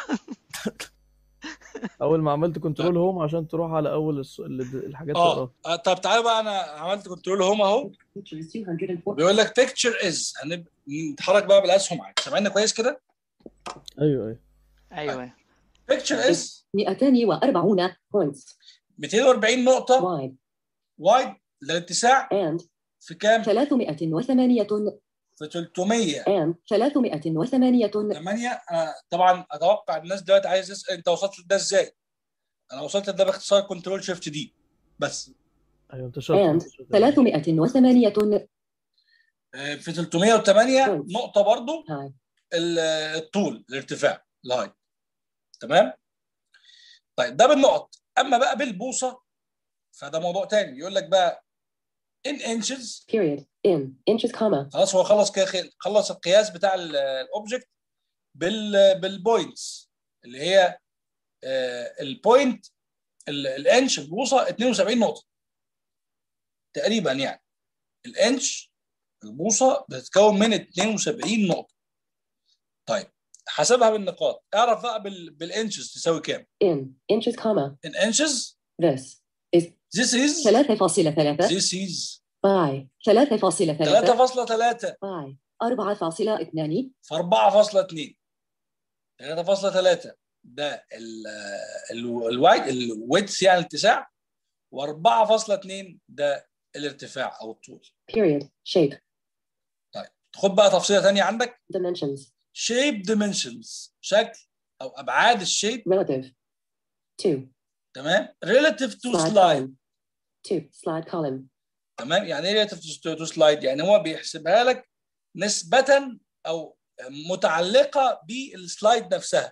اول ما عملت كنترول هوم عشان تروح على اول الص- ال- الحاجات اه تقراها آه، طب تعالى بقى انا عملت كنترول هوم اهو Picture is 204. بيقول لك بيكتشر از نتحرك بقى بالاسهم عادي سامعنا كويس كده ايوه ايوه ايوه أيوة. بيكتشر از 240 points 240 نقطه wide وايد للاتساع and في كام؟ 308 في 300 and 308 8 انا طبعا اتوقع الناس دلوقتي عايز تسال انت وصلت لده ازاي؟ انا وصلت لده باختصار كنترول شيفت دي بس ايوه انت شاطر and انت شاطر 308 آه، في 308 Points. نقطه برضو high. ال- الطول الارتفاع الهايت تمام؟ طيب ده بالنقط اما بقى بالبوصه فده موضوع تاني يقول لك بقى in inches period, in, inches, comma, خلاص هو خلص كده خلص القياس بتاع الاوبجكت بال بالبوينتس اللي هي آه، البوينت ال- الانش البوصه 72 نقطه تقريبا يعني الانش البوصه بتتكون من 72 نقطه طيب حسبها بالنقاط اعرف بقى بال بالانشز تساوي كام in, inches, comma, in inches this is this is 3.3 this is by 3.3 3.3 by 4.2 في 4.2 3.3 ده ال ال- الوايد الويدث يعني الاتساع و4.2 ده الارتفاع او الطول period, shape, خد بقى تفصيله ثانيه عندك dimensions, shape dimensions شكل او ابعاد الشيب relative, 2, تمام relative to slide slide column, 2, slide column, تمام يعني ايه relative to to slide يعني هو بيحسبها لك نسبة او متعلقة بالسلايد نفسها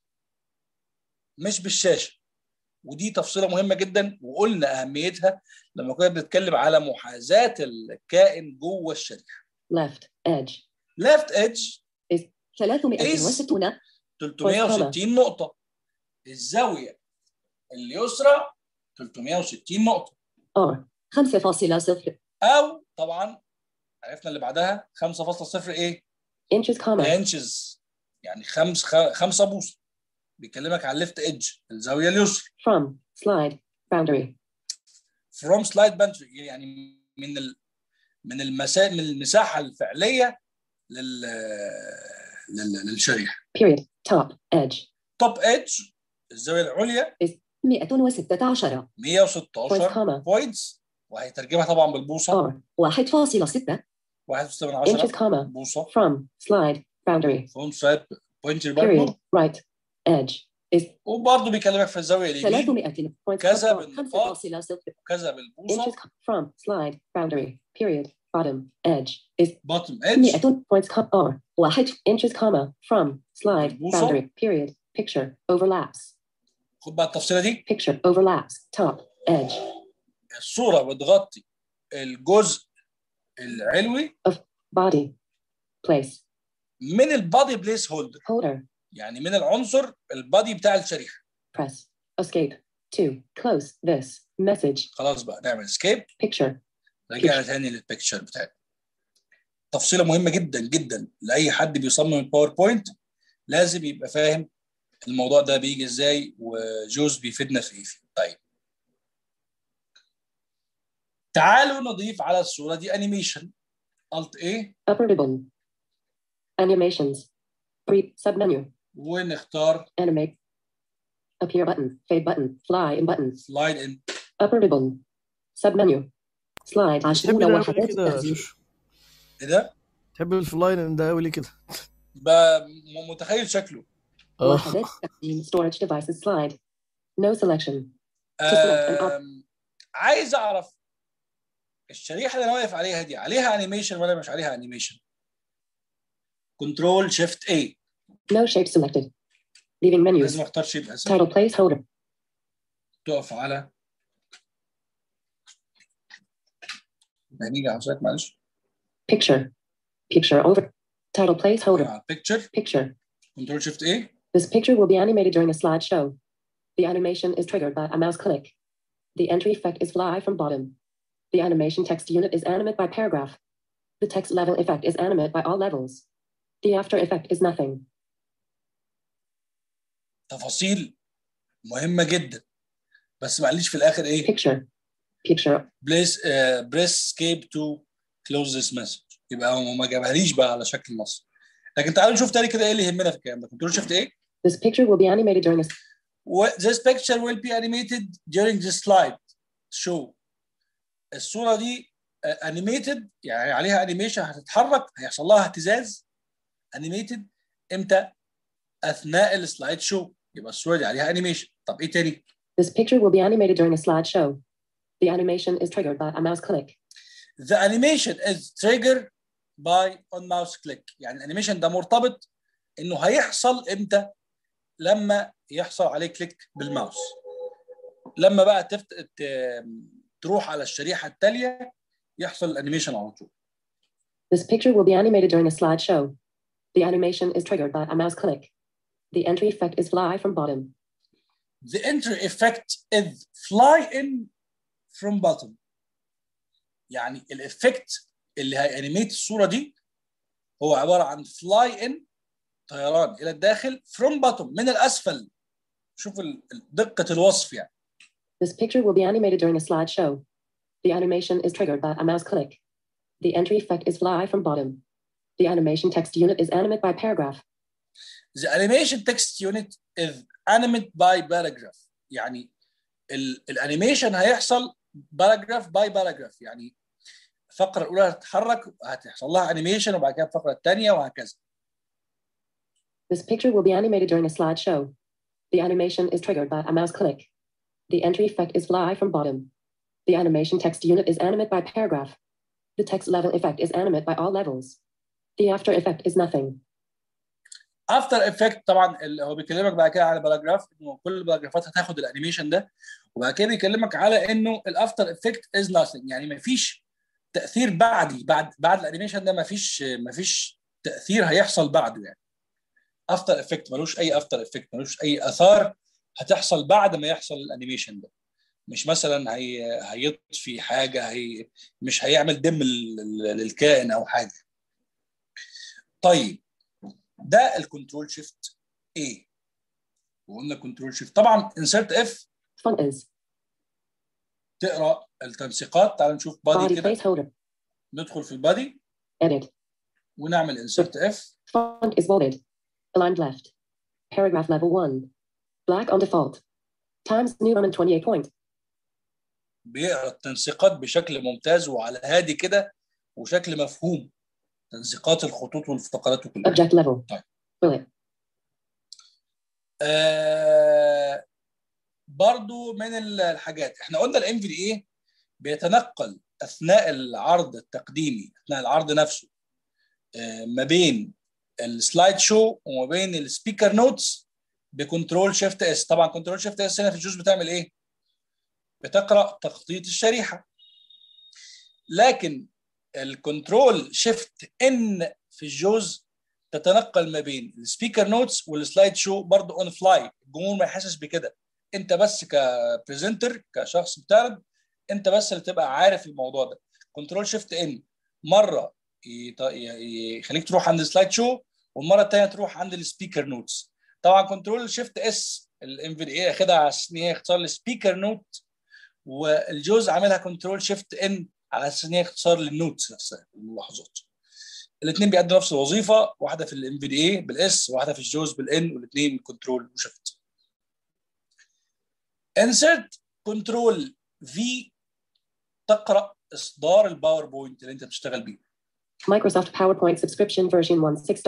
مش بالشاشة ودي تفصيلة مهمة جدا وقلنا أهميتها لما كنا بنتكلم على محاذاة الكائن جوه الشريحة left, edge, left edge 360 360 نقطة الزاوية اليسرى 360 نقطة or 5.0 أو طبعا عرفنا اللي بعدها 5.0 إيه؟ inches, comma, انشز يعني خمس خ- خمسة بوصة بيكلمك على الليفت ايدج الزاوية اليسرى from, slide, boundary, from slide boundary يعني من ال من المسا من المساحة الفعلية لل, لل... للشريحة period, top, edge, توب ايدج الزاوية العليا 116 points, 116 comma, بوينتس وهيترجمها طبعا بالبوصة or 1.6 1.6 من inches, 10 comma, بوصة from, slide, boundary, فون سايد بوينتر period, برضه right, edge, is وبرضه بيكلمك في الزاوية اليمين 300 points, كذا or بالنقاط. 5.0 كذا بالبوصة inches, from, slide, boundary, period, bottom, edge, is بوتtom ايدج 100 points, com- or 1 inches, comma, from, slide, بالبوصة. boundary, period, picture, overlaps, خد بقى التفصيلة دي picture, overlaps, top, edge, الصورة بتغطي الجزء العلوي body, place, من البادي بليس هولدر holder, يعني من العنصر البادي بتاع الشريحة press, escape, to, close, this, message, خلاص بقى نعمل سكيب picture, رجعنا تاني للبيكتشر بتاعتنا تفصيلة مهمة جدا جدا لأي حد بيصمم الباوربوينت لازم يبقى فاهم الموضوع ده بيجي ازاي وجوز بيفيدنا في ايه فيه. طيب تعالوا نضيف على الصورة دي انيميشن الت ايه upper ribbon, animations, pre, submenu, ونختار animate, appear button, fade button, fly in button, سلايد ان upper ribbon, submenu, slide تحب عشرون ده أوي وحدات ليه كده يا التخزين شوشو ايه ده؟ تحب الفلاين ده قوي ليه كده بقى م- متخيل شكله اه وحدات التخزين storage devices slide no selection To select an op- آم، عايز اعرف الشريحه اللي انا واقف عليها دي عليها انيميشن ولا مش عليها انيميشن كنترول شيفت اي no shape selected leaving menus لازم اختار شيب اساسي title placeholder تقف على هنيجي على سؤال معلش picture picture over title placeholder على بيكتشر picture كنترول شيفت اي This picture will be animated during a slideshow. The animation is triggered by a mouse click. The entry effect is fly from bottom. The animation text unit is animate by paragraph. The text level effect is animate by all levels. The after effect is nothing. تفاصيل مهمه جدا بس معلش في الاخر ايه Picture. Picture. بليس بريس سكيب تو كلوز ذس مسج يبقى هو ما جابهاليش بقى على شكل نص لكن تعالوا نشوف تاني كده ايه اللي يهمنا في الكلام ده كنترول شيفت ايه This picture will be animated during a و- This picture will be animated during the slide show. الصورة دي انيميتد يعني عليها انيميشن هتتحرك هيحصل لها اهتزاز انيميتد امتى؟ اثناء السلايد شو يبقى الصورة دي عليها انيميشن طب ايه تاني؟ This picture will be animated during a slideshow. The animation is triggered by a mouse click. The animation is triggered by on mouse click يعني الانيميشن ده مرتبط انه هيحصل امتى؟ لما يحصل عليه كليك بالماوس لما بقى تفت... ت... تروح على الشريحه التاليه يحصل الانيميشن على طول This picture will be animated during a slideshow. The animation is triggered by a mouse click. The entry effect is fly from bottom. The enter effect is fly in from bottom يعني الافكت اللي هيانيميت الصوره دي هو عباره عن fly in طيران الى الداخل from bottom من الاسفل شوف ال- ال- دقه الوصف يعني This picture will be animated during a slideshow. The animation is triggered by a mouse click. The entry effect is fly from bottom. The animation text unit is animate by paragraph. The animation text unit is animated by paragraph يعني ال- الانيميشن هيحصل paragraph by paragraph يعني الفقره الاولى هتتحرك هتحصل لها انيميشن وبعد كده الفقره الثانيه وهكذا This picture will be animated during a slideshow. The animation is triggered by a mouse click. The entry effect is fly from bottom. The animation text unit is animate by paragraph. The text level effect is animate by all levels. The after effect is nothing. افتر افكت طبعا اللي هو بيكلمك بعد كده على باراجراف انه كل الباراجرافات هتاخد الانيميشن ده وبعد كده بيكلمك على انه الافتر افكت از nothing يعني ما فيش تاثير بعدي بعد بعد الانيميشن ده ما فيش ما فيش تاثير هيحصل بعده يعني افتر افكت ملوش اي افتر افكت ملوش اي اثار هتحصل بعد ما يحصل الانيميشن ده مش مثلا هي هيطفي حاجه هي مش هيعمل دم لل- للكائن او حاجه طيب ده الكنترول شيفت A وقلنا كنترول شيفت طبعا انسرت اف Font is تقرا التنسيقات تعال نشوف بادي body كده placeholder. ندخل في البادي Edit. ونعمل انسرت اف Font is bolded. Aligned left. Paragraph level 1. Black on default. Times New Roman 28 point. بيقرا التنسيقات بشكل ممتاز وعلى هادي كده وشكل مفهوم تنسيقات الخطوط والفقرات وكلها Object level. طيب. Bullet. آه برضو من الحاجات احنا قلنا الام في دي اي بيتنقل اثناء العرض التقديمي اثناء العرض نفسه آه ما بين السلايد شو وما بين السبيكر نوتس بكنترول شيفت اس طبعا كنترول شيفت اس هنا في الجوز بتعمل ايه بتقرا تخطيط الشريحه لكن الكنترول شيفت ان في الجوز تتنقل ما بين السبيكر نوتس والسلايد شو برضه اون فلاي الجمهور ما يحسش بكده انت بس كبريزنتر كشخص بتعرض انت بس اللي تبقى عارف الموضوع ده كنترول شيفت ان مره يط- ي- يخليك تروح عند السلايد شو والمره الثانيه تروح عند السبيكر نوتس طبعا كنترول شيفت اس الام في دي اي اخدها على اساس ان هي اختصار للسبيكر نوت والجوز عاملها كنترول شيفت ان على اساس ان هي اختصار للنوتس نفسها الملاحظات الاثنين بيأدوا نفس الوظيفه واحده في الام في دي اي بالاس واحده في الجوز بالان والاثنين بالكنترول وشيفت انسرت كنترول في تقرا اصدار الباوربوينت اللي انت بتشتغل بيه Microsoft PowerPoint subscription version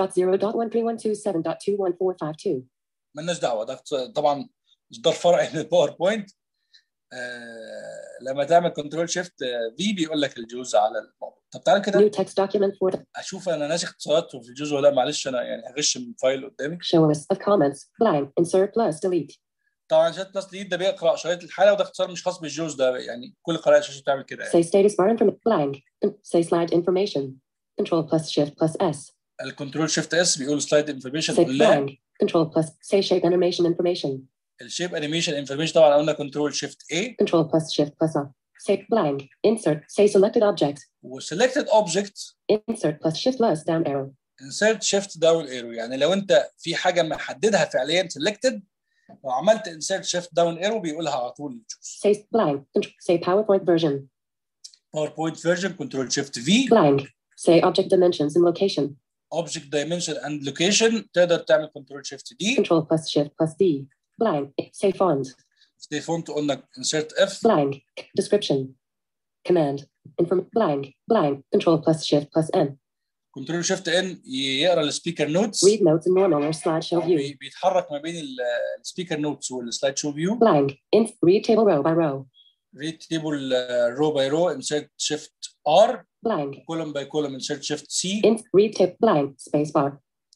16.0.1312.21452. مالناش دعوه ده طبعا اصدار فرعي من الباوربوينت آه لما تعمل كنترول شيفت في بيقول لك الجوز على الموضوع طب تعالى كده New text document for the اشوف انا ناسي اختصارات في الجوز ولا لا معلش انا يعني هغش من فايل قدامي show list of comments. Blank. Insert plus delete. طبعا شات بلس ديد ده بيقرا شريط الحاله وده اختصار مش خاص بالجوز ده يعني كل قراءه شاشه بتعمل كده يعني Say status bar information. Blank. Say slide information. Control plus shift plus S. الكنترول شيفت اس بيقول سلايد انفورميشن Say كلها blank. Control plus say shape animation information. الشيب انيميشن انفورميشن طبعا قلنا كنترول شيفت اي Control plus shift plus up. Say blank. Insert. Say selected object. وسيلكتد اوبجكت Insert plus shift plus down arrow. انسرت شيفت داون ايرو يعني لو انت في حاجه محددها فعليا سيلكتد لو عملت انسرت شيفت داون ايرو بيقولها على طول الجوز Say blank. Contr- Say PowerPoint version. باوربوينت فيرجن كنترول شيفت في Blank. Say object dimensions and location. اوبجكت دايمنشن اند لوكيشن تقدر تعمل كنترول شيفت دي Control plus shift plus D. Blank. Say font. دي فونت قلنا انسرت اف Blank. Description. Command. Inform blank. Blank. Control plus shift plus N. كنترول شيفت ان يقرا السبيكر نوتس Read notes in normal or slideshow view. بيتحرك ما بين السبيكر نوتس والسلايد شو فيو Blank. In read table row by row. ريد تيبل رو باي رو انسرت شيفت ار Blank. كولوم باي كولوم انسرت شيفت سي Int read tip blank space bar.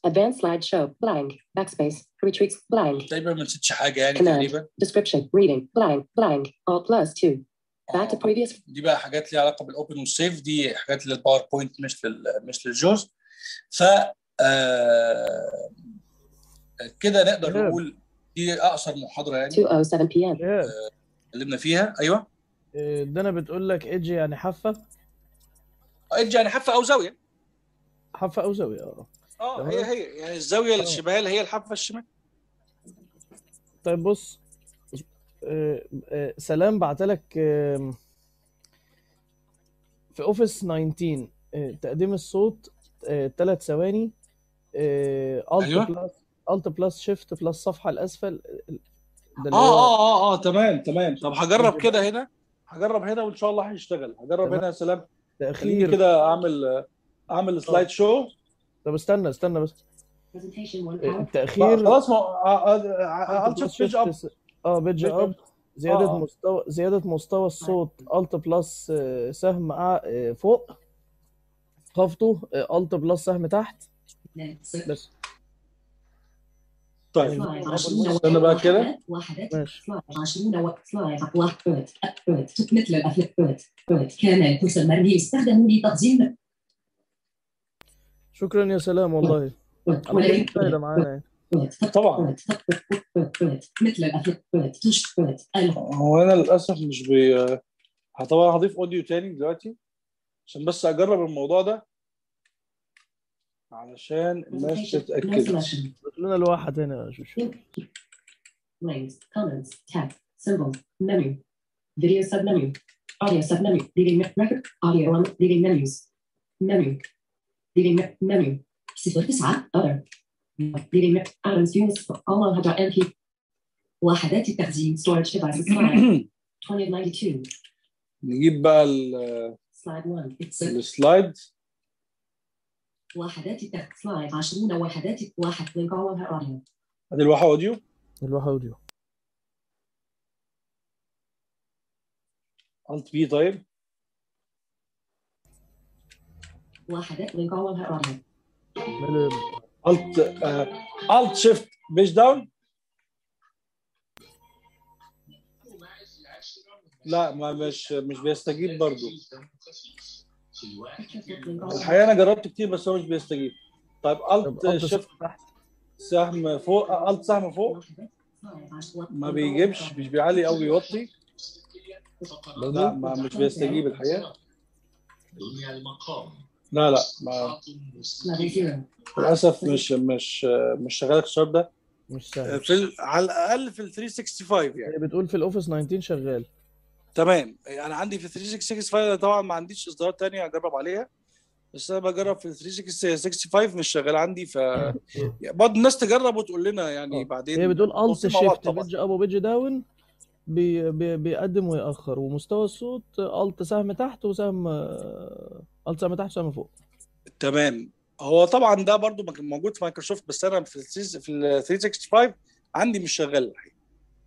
Advanced slideshow. Blank. Backspace. Retreats. Blank. تقريبا ما نسيتش حاجه يعني Command. تقريبا Description. Reading. Blank. Blank. Alt plus 2. Back to آه. previous. دي بقى حاجات ليها علاقه بالاوبن والسيف دي حاجات للباوربوينت مش لل مش للجوز ف آه، كده نقدر تمام. نقول دي اقصر محاضره يعني 2:07 p.m. يا اتكلمنا فيها ايوه إيه، ده انا بتقول لك ايدج يعني حافه ايدج يعني حافه او زاويه حافه او زاويه اه اه تمام. هي هي يعني الزاويه آه. الشمال هي الحافه الشمال طيب بص آه، آه، سلام بعتلك آم، في اوفيس 19 آه، تقديم الصوت ثلاث ثواني الت أيوة. بلس الت بلس شيفت بلس صفحه الاسفل ده اللي اه هو اه اه اه تمام تمام طب هجرب كده هنا هجرب هنا وان شاء الله هيشتغل هجرب تمام. هنا يا سلام خليني تاخير كده اعمل اعمل سلايد شو طب استنى استنى بس Presentation one آه، hour. التاخير خلاص ما الت Alt بيج plus اب shift اه بيج Page اب up. زياده آه، آه. مستوى زياده مستوى الصوت الت بلس آه، سهم أع- آه، فوق خفضه الت بلس سهم تحت بس طيب يعني استنى بقى كده وحدات ماشي سلايد 20 وقت سلايد واحد بوت بوت مثل الأفلك بوت بوت كان الكرسي المرمي يستخدم لتقديم شكرا يا سلام والله بوت عمليه ولكن فايده معانا يعني. بوت طبعا بوت بوت بوت بوت مثل الأفلك بوت تش بوت هو انا للاسف مش بي طبعا هضيف اوديو تاني دلوقتي عشان بس اجرب الموضوع ده علشان الناس تتاكد قلت لنا الواحد هنا شو شو links, comments, tab, symbol, menu, video submenu, audio submenu, leading me- record, audio on leading menus, menu, leading me- menu, صفر تسعة other, leading me- items used for all of MP وحدات التخزين storage devices slide 2092 نجيب بقى ال- slide 1 it's السلايد وحدات التخزين slide 20 وحدات واحد link all of her audio ادي الواحد اوديو الواحد اوديو الت بي طيب وحدات link all of her audio ماله- الت الت شيفت بيج داون لا ما مش مش بيستجيب برضو الحقيقه انا جربت كتير بس هو مش بيستجيب طيب طب الت الت شيفت تحت سهم فوق الت سهم فوق ما بيجيبش مش بيعلي او بيوطي لا برضه ما مش بيستجيب الحقيقه دنيا المقام لا لا ما level 0 للاسف مش مش مش شغال الشرط ده مش سهل في ال- على الاقل في ال 365 يعني هي بتقول في الاوفيس 19 شغال تمام انا عندي في 365 أنا طبعا ما عنديش اصدارات تانية اجرب عليها بس انا بجرب في ال 365 مش شغال عندي ف برضه الناس تجرب وتقول لنا يعني آه. بعدين هي بتقول الت نبص مع بعض شيفت طبعا بيج اب وبيج داون بي بي بيقدم ويأخر ومستوى الصوت الت سهم تحت وسهم الت سهم تحت وسهم فوق تمام هو طبعا ده برضه ما كان موجود في مايكروسوفت بس انا في ال 3 في ال 365 عندي مش شغال الحقيقه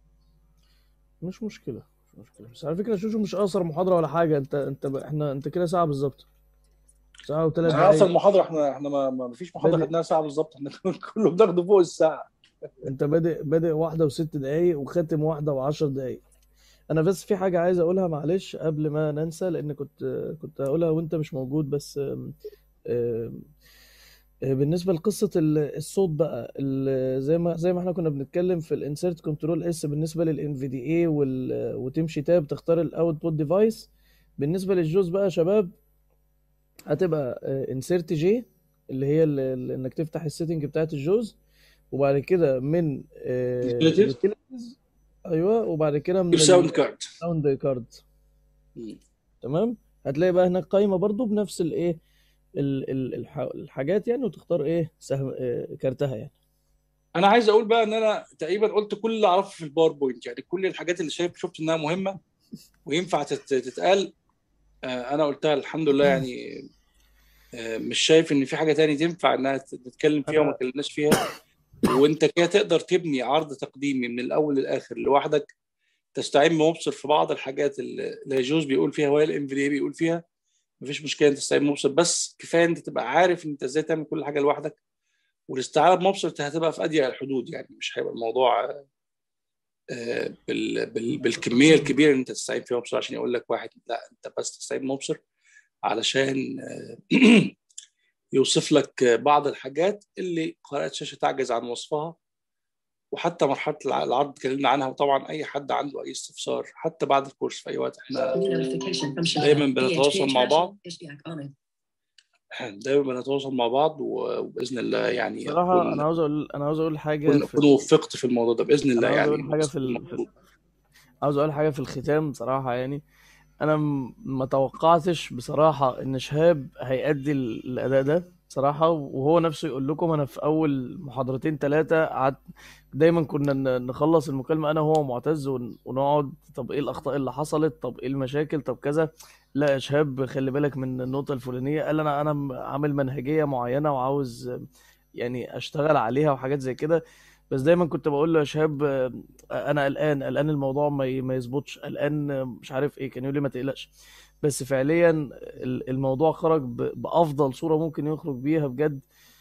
مش مشكله مش مشكله بس على فكره شوشو مش اقصر محاضره ولا حاجه انت انت ب... احنا انت كده ساعه بالظبط ساعه وثلاث احنا اصلا دقايق المحاضره احنا احنا ما, ما فيش محاضره بادئ خدناها ساعه بالظبط احنا كله بناخده فوق الساعه انت بادئ بادئ واحده وست دقايق وختم واحده وعشر دقايق انا بس في حاجه عايز اقولها معلش قبل ما ننسى لان كنت كنت هقولها وانت مش موجود بس آم، آم، آه، بالنسبه لقصه ال- الصوت بقى ال- زي ما زي ما احنا كنا بنتكلم في الانسيرت كنترول اس بالنسبه للان في دي اي وتمشي تاب تختار الاوتبوت ديفايس بالنسبه للجوز بقى يا شباب هتبقى انسيرت جي اللي هي ال- ال- انك تفتح السيتنج بتاعت الجوز وبعد كده من Utilities. utilities ايوه وبعد كده من الساوند كارد الساوند كارد تمام هتلاقي بقى هناك قايمه برضو بنفس الايه ال- ال- الح- الحاجات يعني وتختار ايه سهم آه، كارتها يعني انا عايز اقول بقى ان انا تقريبا قلت كل اللي اعرفه في الباوربوينت يعني كل الحاجات اللي شايف شفت انها مهمه وينفع تت- تتقال آه، انا قلتها الحمد لله يعني آه، مش شايف ان في حاجه تاني تنفع انها تتكلم فيها وما اتكلمناش فيها وانت كده تقدر تبني عرض تقديمي من الاول للاخر لوحدك تستعين بمبصر في بعض الحاجات اللي اللي جوز بيقول فيها وهي الام في بيقول فيها مفيش مشكله انت تستعين بمبصر بس كفايه انت تبقى عارف انت ازاي تعمل كل حاجه لوحدك والاستعاره بمبسط هتبقى في اضيق الحدود يعني مش هيبقى الموضوع آه، آه، بال... بال... بالكميه الكبيره اللي انت تستعين فيها مبصر عشان يقول لك واحد لا انت بس تستعين مبصر علشان آه، يوصف لك بعض الحاجات اللي قراءة الشاشة تعجز عن وصفها وحتى مرحلة الع- العرض اتكلمنا عنها وطبعا أي حد عنده أي استفسار حتى بعد الكورس في أي وقت احنا Notification from Shell. دايما بنتواصل PHP مع بعض Ishtiaq Ahmed. دايما بنتواصل مع بعض و- وبإذن الله يعني بصراحة أكون أنا عاوز أقول أنا عاوز أقول حاجة أكون في أكون وفقت في الموضوع ده بإذن أنا الله عاوز يعني أقول حاجة في ال... في- عاوز أقول حاجة في الختام بصراحة يعني أنا م- ما توقعتش بصراحة إن شهاب هيأدي ال- الأداء ده بصراحة وهو نفسه يقول لكم أنا في أول محاضرتين ثلاثة قعدت دايما كنا ن- نخلص المكالمة أنا وهو معتز ون- ونقعد طب إيه الأخطاء اللي حصلت طب إيه المشاكل طب كذا لا يا شهاب خلي بالك من النقطة الفلانية قال أنا أنا م- عامل منهجية معينة وعاوز يعني أشتغل عليها وحاجات زي كده بس دايما كنت بقول له يا شهاب آه، انا قلقان قلقان الموضوع ما ي- ما يظبطش قلقان آه، مش عارف ايه كان يقول لي ما تقلقش بس فعليا ال- الموضوع خرج ب- بافضل صورة ممكن يخرج بيها بجد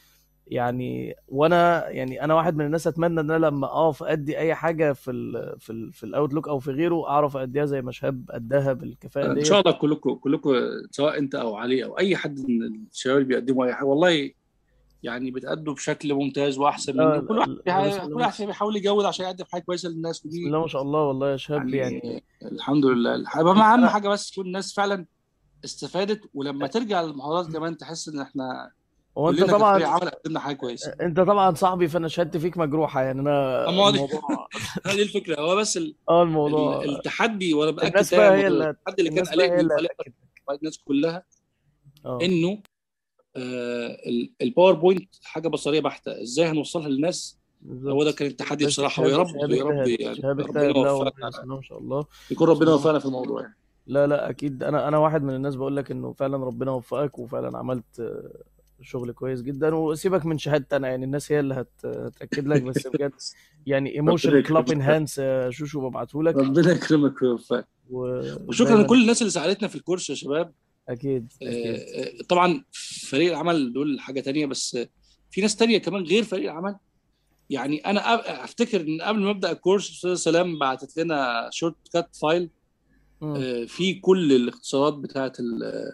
يعني وانا يعني انا واحد من الناس اتمنى ان انا لما اقف ادي اي حاجه في ال في ال في الاوتلوك او في غيره اعرف اديها زي ما شهاب اداها بالكفاءه ان ديت شاء الله كلكم كلكم سواء انت او علي او اي حد من الشباب اللي بيقدموا اي حاجه والله يعني بتأدوا بشكل ممتاز واحسن لا مني كل واحد لا لا، بيح- بسم الله كل واحد بيحاول يجود عشان يقدم حاجه كويسه للناس بسم ودي الله ما شاء الله والله يا شهاب يعني يعني الحمد لله الح- اهم انا حاجه بس تكون الناس فعلا استفادت ولما ترجع للمحاضرات كمان تحس ان احنا هو انت كلنا كفريق طبعا عمل قدمنا حاجه كويسه انت طبعا صاحبي فانا شهادتي فيك مجروحه يعني انا اما هو دي الموضوع هذه الفكره هو بس ال... اه ال... الموضوع التحدي وانا باكد الناس دايما بقى هي برضه اللي هت... التحدي اللي كان الناس بقى هي عليه اللي عليه هتاكد الناس كلها اه انه آه ال- الباوربوينت حاجه بصريه بحته ازاي هنوصلها للناس هو ده بالظبط كان التحدي بس بصراحه ويا شهاب رب شهاب يا رب اجتهد يعني شهاب ربنا اجتهد لا والله يوفقنا بسم الله ما شاء الله يكون بسم ربنا الله وفقنا في الموضوع يعني لا لا اكيد انا انا واحد من الناس بقول لك انه فعلا ربنا وفقك وفعلا عملت آه، شغل كويس جدا وسيبك من شهادتي انا يعني الناس هي اللي هت... هتاكد لك بس بجد يعني ربنا ايموشن كلاب ان يكرمك هاندز شوشو ببعته لك ربنا يكرمك ويوفقك وشكرا ودايما لكل الناس اللي ساعدتنا في الكورس يا شباب اكيد اكيد آه، آه، طبعا فريق العمل دول حاجه تانية بس آه، في ناس تانية كمان غير فريق العمل يعني انا أب- افتكر ان قبل ما ابدا الكورس استاذ سلام بعتت لنا شورت كات فايل مم. آه، فيه كل الاختصارات بتاعت ال-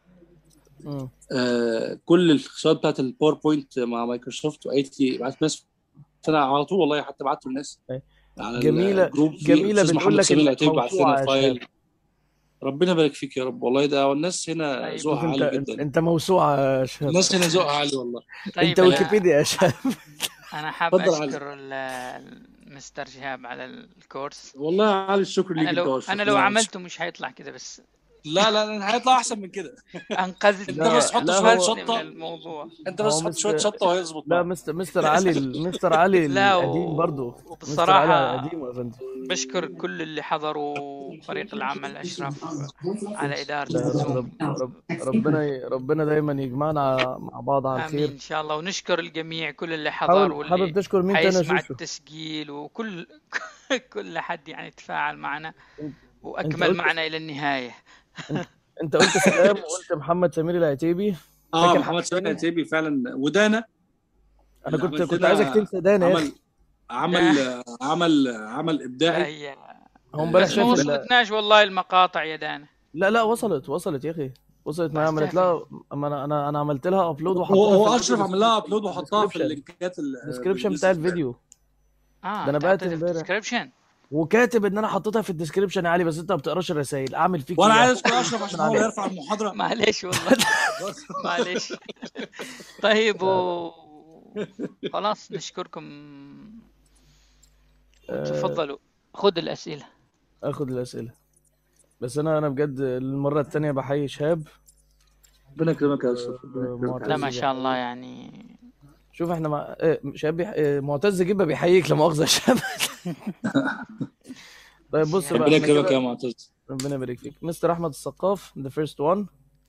مم. آه، كل الاختصارات بتاعت الباوربوينت مع مايكروسوفت وقالت لي بعت ناس فانا على طول والله حتى بعته للناس أي. على جميلة الجروب في جميلة استاذ بتقول محمد لك سمير انك العتيبي بعت موسوعة لنا يا فايل شهاب ربنا يبارك فيك يا رب والله ده والناس هنا طيب ذوقها شوف انت عالي انت, جدا انت موسوعة يا شهاب الناس هنا ذوقها عالي والله طيب انت انا ويكيبيديا يا شهاب انا حاب اتفضل علي اشكر ال- مستر شهاب على الكورس والله عالي الشكر ليك انا انت لو واشرف انا لو لا عملته مش هيطلع كده بس لا لا هيطلع احسن من كده انقذتني انت بس لا حط لا شويه هو انقذتني من شطه الموضوع انت هو بس حط شويه مستر شطه وهيظبط لا معاك مستر مستر علي مستر علي لا القديم برضو و... مستر علي وبصراحة القديم يا فندم بشكر كل اللي حضروا فريق العمل أشرف على إدارة لا رب الزوم رب رب ربنا ي- ربنا دايما يجمعنا مع بعض على آمين الخير إن شاء الله ونشكر الجميع كل اللي حضر حاول حابب واللي تشكر مين تاني يا حيسمع شوشو التسجيل وكل كل حد يعني تفاعل معنا انت انت وأكمل قلت معنا إلى النهاية انت, انت قلت سلام وقلت محمد سمير العتيبي اه فاكر محمد حد سامي تاني العتيبي فعلا ودانا انا اللي كنت عملت كنت عايزك لنا تنسى دانا يا اخي عمل عمل عمل عمل ابداعي هي هو امبارح بس ما شايف ال... وصلتناش والله المقاطع يا دانا لا لا وصلت وصلت يا اخي وصلت ما عملت بستهفي لها اما انا انا انا عملت لها ابلود هو وحطيتها هو في اشرف عمل لها ابلود وحطها في الديسكربشن اللينكات ال- الديسكربشن بالليست بتاع بتاعتي. الفيديو اه ده انا انت بعت حطيتها في امبارح الديسكربشن وكاتب ان انا حطيتها في الديسكربشن يا علي بس انت ما بتقراش الرسائل اعمل فيك وانا ايه عايز اشكر اشرف عشان هو اللي عليك يرفع المحاضره معلش والله معلش طيب و... خلاص نشكركم آه، تفضلوا خذ الأسئلة اخد الاسئله بس انا انا بجد المره الثانيه بحيي شهاب ربنا يكرمك يا اشرف ربنا آه، يكرمك لا يا ما أشرف. شاء الله يعني شوف احنا مع اه شهاب بيح... اه معتز جيبه بيحييك لا مؤاخذه يا شهاب طيب بص بقى ربنا احنا يكرمك يا كده معتز ربنا يبارك فيك مستر احمد الثقاف ذا فيرست وان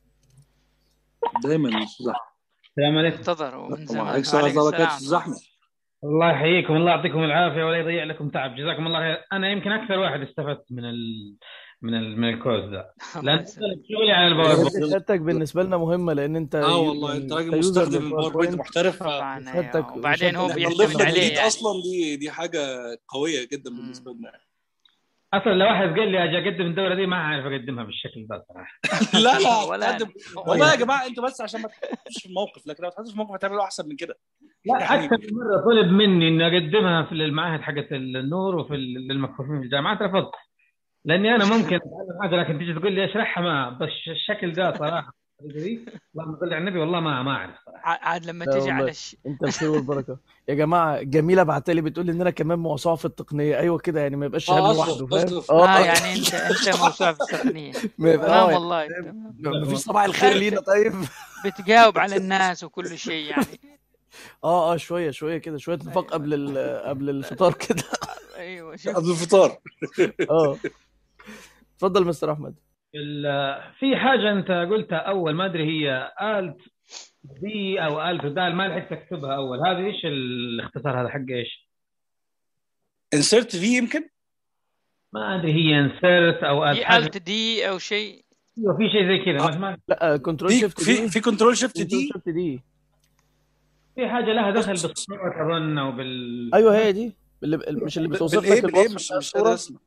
دايما صح السلام عليكم انتظروا من زمان وعليك السلام وعليكم ورحمه الله وبركاته السلام استاذ احمد الله يحييكم الله يعطيكم العافيه ولا يضيع لكم تعب جزاكم الله خير انا يمكن اكثر واحد استفدت من ال... من ال- من الكود ده الله لان يسلمك. شغلي على الباوربوينت شهادتك بالنسبه لنا مهمه لان انت اه يو- والله يعني انت راجل كيوزر مستخدم الباوربوينت للباوربوينت محترف طبعا وشهادتك ايوه وبعدين هو وشهادتك احنا نضيف بيعتمد لك عليه جديد يعني اصلا دي دي حاجه قويه جدا مم. بالنسبه لنا اصلا لو واحد قال لي اجي اقدم الدوره دي ما اعرف اقدمها بالشكل ده صراحه لا لا ولا هتقدم أنا. والله يا جماعه انتوا بس عشان ما تحطوش في الموقف لكن لو تحطوش في الموقف هتعملوا احسن من كده لا يعني اكثر من مره طلب مني اني اقدمها في المعاهد حقت النور وفي ال- المكفوفين في الجامعات رفضت لاني انا ممكن اتعلم حاجه لكن تيجي تقول لي اشرحها ما بس الشكل ده صراحه اللهم صل على النبي والله ما ما اعرف صراحه ع- عاد لما لا تيجي والله على الش... انت الخير والبركه يا جماعه جميله بعتلي بتقول لي ان انا كمان موسوعه في التقنيه ايوه كده يعني ما يبقاش اه شهاده اصرف لوحده فاهم اصرف اه اه يعني انت انت موسوعة في التقنية ما يبقى تمام اه والله يعني تمام ما فيش صباح الخير لينا طيب بتجاوب على الناس وكل شيء يعني اه اه شويه شويه كده شويه نفاق ايوه قبل ال- قبل الفطار كده ايوه شوف قبل الفطار اه اتفضل مستر احمد ال- في حاجه انت قلتها اول ما ادري هي الت دي او الت دال ما لحقت اكتبها اول هذه ايش الاختصار هذا حق ايش؟ انسرت في يمكن ما ادري هي انسرت او الت دي حاجه الت دي او شيء ايوه في شيء زي كذا اه بس ما لا كنترول في شيفت في دي في كنترول شيفت كنترول دي شيفت دي في حاجه لها دخل بص بالصوت اظن او بال ايوه هي دي اللي مش اللي ب- بتوصف بالايه لك بالايه الوصف مش بتاع مش قادر الصوره اسمع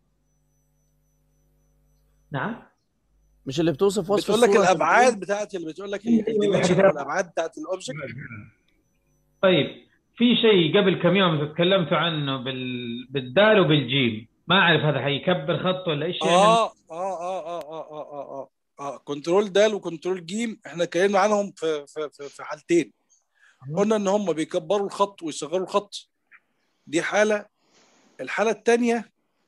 نعم مش اللي بتوصف وصف بتقول لك الصوره كان الابعاد ايه بتاعت اللي بتقول لك ايوه الديمنشن حاجه والابعاد بتاعت الاوبجكت طيب في شيء قبل كم يوم تكلمتوا عنه بال... بالدال وبالجيم ما اعرف هذا حيكبر خط ولا ايش يعني اه اه اه اه اه اه اه اه اه كنترول دال وكنترول جيم احنا اتكلمنا عنهم في في في, في حالتين قلنا ان هم بيكبروا الخط ويصغروا الخط دي حاله الحاله الثانيه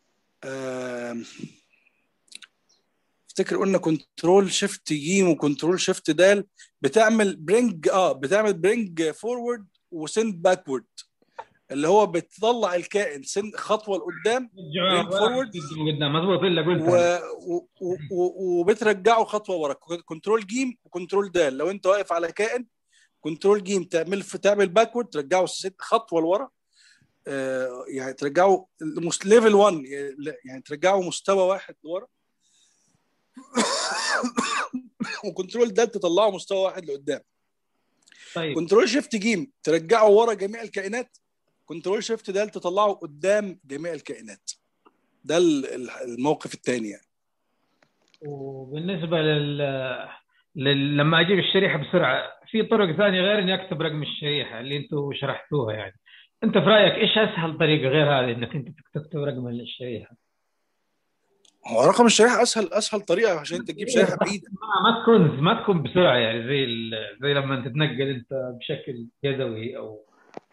افتكر قلنا كنترول شيفت جيم وكنترول شيفت دال بتعمل برينج اه بتعمل برينج فورورد وسند باكورد اللي هو بتطلع الكائن سن خطوه لقدام برينج فورورد قدام مضبوط الا قلت و... و... و... و... وبترجعه خطوه ورا كنترول جيم وكنترول دال لو انت واقف على كائن كنترول جيم تعمل تعمل باكورد ترجعه ست خطوه لورا آه يعني ترجعه ليفل 1 يعني ترجعه مستوى واحد لورا وكنترول دال تطلعه مستوى واحد لقدام طيب كنترول شيفت جيم ترجعه ورا جميع الكائنات كنترول شيفت دال تطلعه قدام جميع الكائنات ده الموقف الثاني يعني وبالنسبه لل... لل... لما اجيب الشريحه بسرعه في طرق ثانيه غير اني اكتب رقم الشريحه اللي انتم شرحتوها يعني انت في رايك ايش اسهل طريقه غير هذه انك انت تكتب رقم الشريحه هو رقم الشريحه اسهل اسهل طريقه عشان انت تجيب شريحه بايدك ما, ما تكون ما تكون بسرعه يعني زي ال... زي لما تتنقل انت بشكل يدوي او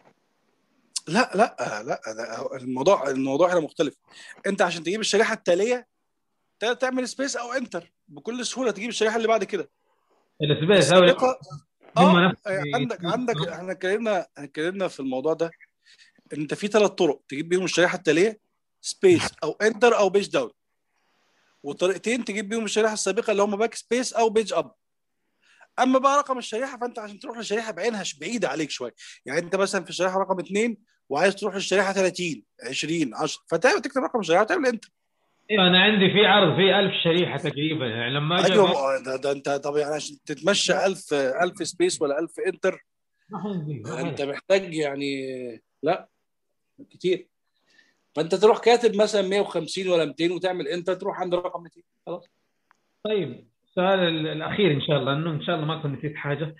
لا لا لا ده الموضوع الموضوع هنا مختلف انت عشان تجيب الشريحه التاليه تعمل سبيس او انتر بكل سهوله تجيب الشريحه اللي بعد كده السبيس او اه عندك عندك احنا اتكلمنا اتكلمنا في الموضوع ده ان انت في ثلاث طرق تجيب بيهم الشريحه التاليه سبيس او انتر او بيج داون وطريقتين تجيب بيهم الشريحه السابقه اللي هم باك سبيس او بيج اب اما بقى رقم الشريحه فانت عشان تروح للشريحه بعينها بعيده عليك شويه يعني انت مثلا في الشريحه رقم اثنين وعايز تروح للشريحه 30 20 10 فتكتب رقم الشريحه وتعمل انت ايوه انا عندي في عرض في 1000 شريحه تقريبا يعني لما اجي ايوه ده, ده انت طب يعني عشان تتمشى 1000 1000 سبيس ولا 1000 انتر انت محتاج يعني لا كتير فانت تروح كاتب مثلا 150 ولا 200 وتعمل انتر تروح عند رقم 200 خلاص طيب السؤال الاخير ان شاء الله انه ان شاء الله ما اكون نسيت حاجه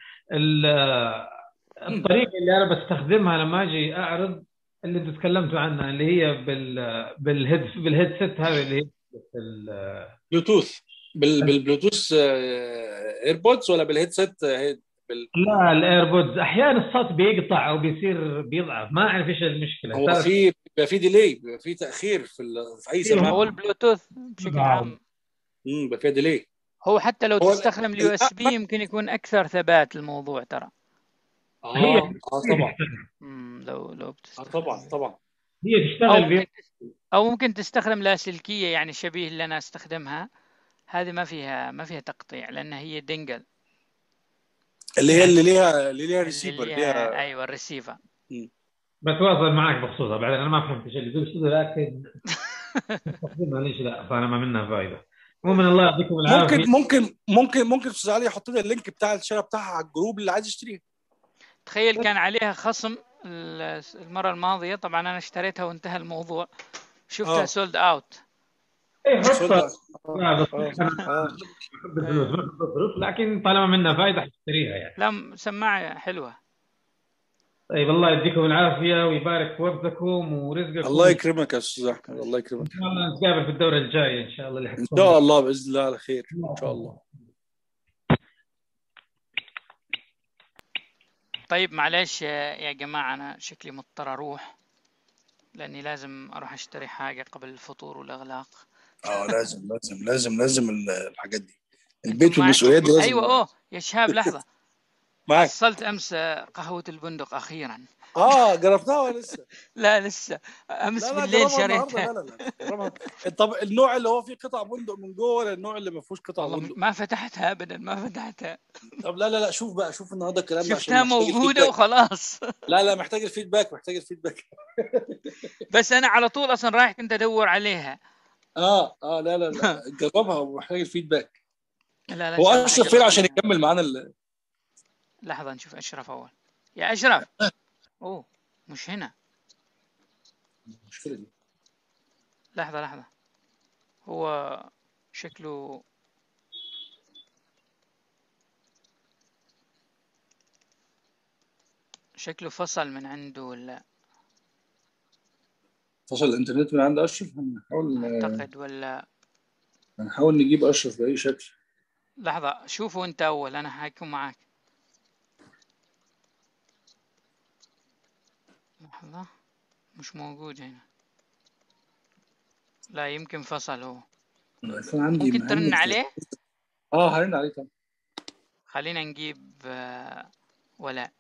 الطريقه اللي انا بستخدمها لما اجي اعرض اللي انتم تكلمتوا عنها اللي هي بال بالهيد بالهيدسيت هذا اللي هي بلوتوث بال بالبلوتوث ايربودز ولا بالهيدسيت بال... لا الايربودز احيانا الصوت بيقطع او بيصير بيضعف ما اعرف ايش المشكله هو في بيبقى في ديلي بيبقى في تاخير في, ال... في اي سماعه هو البلوتوث بشكل عام امم بيبقى فيها ديلي هو حتى لو هو تستخدم اليو اس بي يمكن يكون اكثر ثبات للموضوع ترى اه اه طبعا امم لو لو اه طبعا طبعا هي تشتغل بيه او ممكن تستخدم لاسلكيه يعني شبيه اللي انا استخدمها هذه ما فيها ما فيها تقطيع لان هي دنجل اللي هي اللي ليها اللي ليها ريسيفر اللي ليها ايوه الريسيفر بتواصل معك بخصوصها بعدين انا ما فهمت ايش اللي تقول لكن استخدمها ليش لا طالما منها فائده عموما الله يعطيكم العافيه ممكن ممكن ممكن ممكن استاذ علي يحط لي اللينك بتاع الشراء بتاعها على الجروب اللي عايز يشتريها تخيل كان عليها خصم ال- المرة الماضية طبعا أنا اشتريتها وانتهى الموضوع شفتها آه. سولد أوت ايه حطها آه. لا بس آه. انا آه. بحب الفلوس ما بحب الفلوس لكن طالما منها فائده حاشتريها يعني لا م- سماعة حلوة طيب الله يديكم العافيه ويبارك في وقتكم ورزقكم الله يكرمك يا استاذ احمد الله يكرمك ان شاء الله نتقابل في الدوره الجايه ان شاء الله اللي ان حتكون شاء الله باذن الله على خير ان شاء الله طيب معلش يا يا جماعة أنا شكلي مضطر أروح لأني لازم أروح أشتري حاجة قبل الفطور والإغلاق اه لازم لازم لازم لازم ال- الحاجات دي البيت معي- والمسؤوليات دي لازم أيوة أوه يا شهاب لحظة معاك حصلت أمس آه، قهوة البندق أخيرا اه جربتها ولا لسه؟ لا لسه أمس لا لا بالليل جربها النهارده شريتها لا لا لا جربها طب النوع اللي هو فيه قطع بندق من جوه ولا النوع اللي ما فيهوش قطع والله بندق؟ ما فتحتها أبدا ما فتحتها طب لا لا لا شوف بقى شوف النهارده الكلام ده عشان شفتها محتاج موجودة الفيدباك. وخلاص لا لا محتاج الفيدباك محتاج الفيدباك بس أنا على طول أصلا رايح كنت أدور عليها اه اه لا لا لا جربها ومحتاج الفيدباك لا لا إن هو شاء الله اشرف فين عشان حجربها. يكمل معانا ال- لحظة نشوف أشرف أول يا أشرف أوه مش هنا المشكله دي لحظة لحظة هو شكله شكله فصل من عنده ولا فصل الانترنت من عند اشرف هنحاول أعتقد ولا هنحاول نجيب اشرف باي شكل لحظة شوفوا أنت أول أنا حيكون معاك لحظة مش موجود هنا لا يمكن فصل هو الايفون عندي ممكن مهنج ترن في- عليه اه هرن عليه طبعا خلينا نجيب آه، ولاء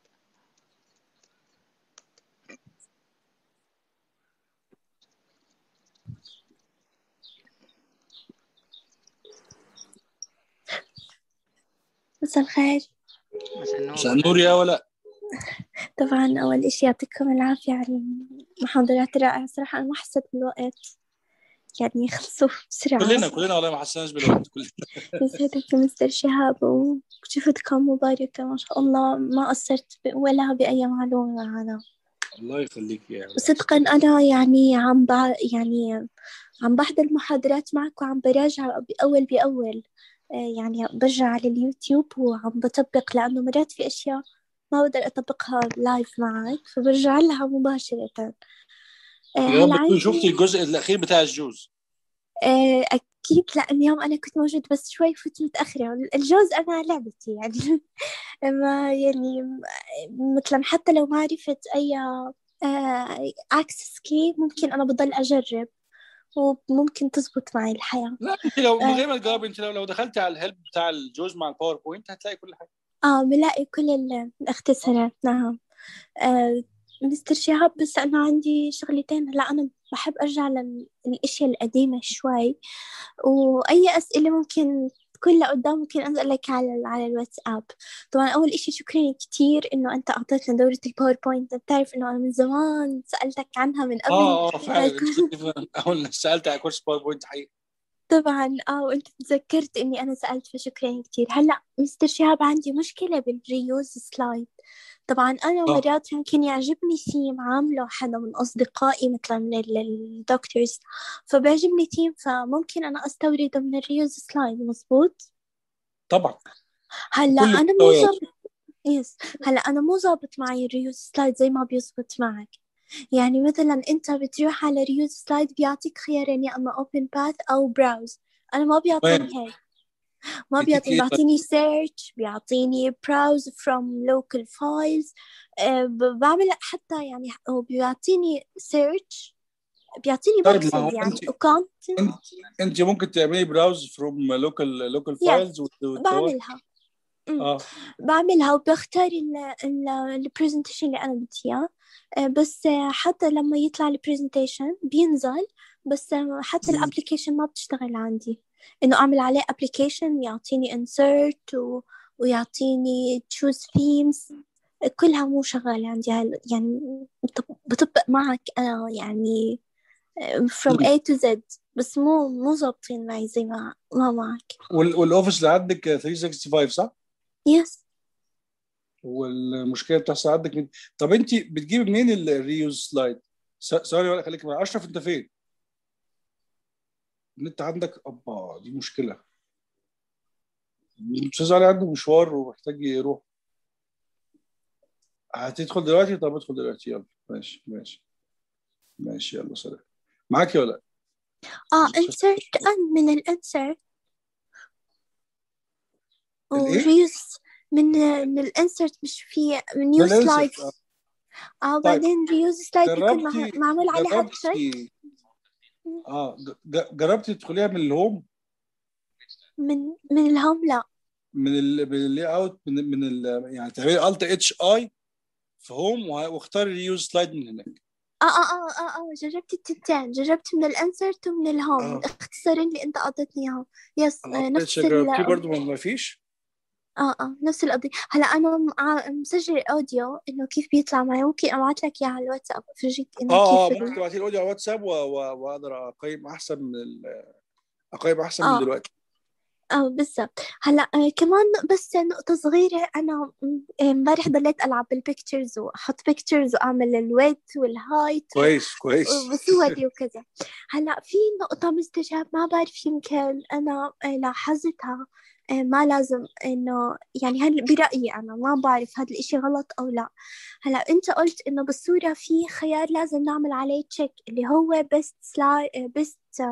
مساء الخير مساء النور مساء النور يا ولا طبعا أول إشي يعطيكم العافية على المحاضرات الرائعة صراحة أنا ما حسيت بالوقت يعني خلصوا بسرعة كلنا كلنا والله ما حسناش بالوقت كلنا يسعدك مستر شهاب وشفتكم مباركة ما شاء الله ما قصرت ب- ولا بأي معلومة معنا الله يخليك يا ولا. صدقا أنا يعني عم بع... يعني عم بحضر المحاضرات معك وعم براجع بأول بأول آه، يعني برجع على اليوتيوب وعم بطبق لأنه مرات في أشياء ما بقدر أطبقها لايف معك فبرجع لها مباشرة آه، يا هلا رب تكون عندي شفتي الجزء الاخير بتاع الجوز آه، أكيد لا اليوم أنا كنت موجود بس شوي فت متأخرة الجوز أنا لعبتي يعني ما يعني م- مثلا حتى لو ما عرفت أي أكسس كي ممكن أنا بضل أجرب وممكن تزبط معي الحياة لا انت لو من آه. غير ما تجاوبي انت لو لو دخلتي على الهيلب بتاع الجوز مع الباوربوينت هتلاقي كل حاجه آه بلاقي كل ال- الاختصارات نعم آه مستر شهاب بس أنا عندي شغلتين هلا أنا بحب أرجع للأشياء القديمة شوي وأي أسئلة ممكن تكون لقدام ممكن أسألك على على الواتساب طبعا أول إشي شكرا كتير إنه أنت أعطيتنا دورة الباوربوينت أنت تعرف إنه أنا من زمان سألتك عنها من قبل اه اه فعلا آه، انت كنت اول سالت على كورس باوربوينت حقيقي طبعا اه وانت تذكرت اني انا سألت فشكرا كتير هلا مستر شهاب عندي مشكلة بالريوز سلايد طبعا انا آه. مرات يمكن يعجبني ثيم عامله حدا من اصدقائي مثلا من ال- الدكتورز فبيعجبني ثيم فممكن انا استورده من الريوز سلايد مزبوط طبعا هلا كل انا مو المحتويات. ظابط يس هلا انا مو ظابط معي الريوز سلايد زي ما بيزبط معك يعني مثلا انت بتروح على ريوز سلايد بيعطيك خيارين يا اما اوبن باث او براوز انا ما بيعطيني هيك ما بيديك بيعطيني إيه طيب؟ بيعطيني search بيعطيني browse from local files آه، ب- بعمل حتى يعني هو بيعطيني search بيعطيني طيب ما هو boxes يعني أنت- وكونت انت انت ممكن تعملي براوز فروم لوكال لوكال Yes. فايلز بعملها اه بعملها وبختار البرزنتيشن اللي أنا بدي إياه آه، بس آه، حتى لما يطلع البرزنتيشن بينزل بس آه، حتى مم. الابلكيشن ما بتشتغل عندي إنه أعمل عليه ابلكيشن يعطيني insert و... ويعطيني choose themes كلها مو شغالة عندي هال... يعني بط- بطبق معك أنا يعني from A to Z بس مو مو ظابطين معي زي ما ما معك وال- والاوفيس اللي عندك 365 صح؟ يس والمشكله بتحصل عندك من... طب انت بتجيبي منين ال- الريوز سلايد؟ س- ثواني ولا خليك مع اشرف انت فين؟ النت عندك ابا دي مشكله الاستاذ علي عنده مشوار ومحتاج يروح هتدخل دلوقتي طب ادخل دلوقتي يلا ماشي ماشي ماشي يلا سلام معاكي ولا لا؟ اه insert ان من الانسرت الإيه؟ وريوز من من الانسرت مش في نيو من الإنسرت، سلايد آه. اه طيب. بعدين ريوز سلايد بيكون مع- جربتي معمول عليها تشيك جربتي اه ج- ج- جربتي تدخليها من الهوم من من الهوم لا من ال من اللاي اوت من من ال يعني تعملي الت اتش اي في هوم وه- واختاري ريوز سلايد من هناك اه اه اه اه, آه. جربت التنتين جربت من الانسرت ومن الهوم آه. الاختصارين اللي انت اعطيتني اياهم يس آه الالت نفس اتش ال جربتيه برضه ما ما فيش اه اه نفس القضية هلا انا مع- مسجل الاوديو انه كيف بيطلع معي ممكن ابعث لك اياه على الواتساب افرجيك انه اه اه كيف ممكن ال- تبعتي لي الاوديو على الواتساب و- و- واقدر اقيم احسن من ال- اقيم احسن من اه دلوقتي اه بالضبط هلا آه كمان بس نقطة صغيرة أنا م- امبارح ضليت ألعب بالبيكتشرز وأحط بيكتشرز وأعمل الويت والهايت كويس كويس وصوري وكذا هلا في نقطة مستجاب ما بعرف يمكن أنا آه، لاحظتها آه، ما لازم إنه يعني هل برأيي أنا ما بعرف هذا الإشي غلط أو لا هلا أنت قلت إنه بالصورة في خيار لازم نعمل عليه تشيك اللي هو best slide best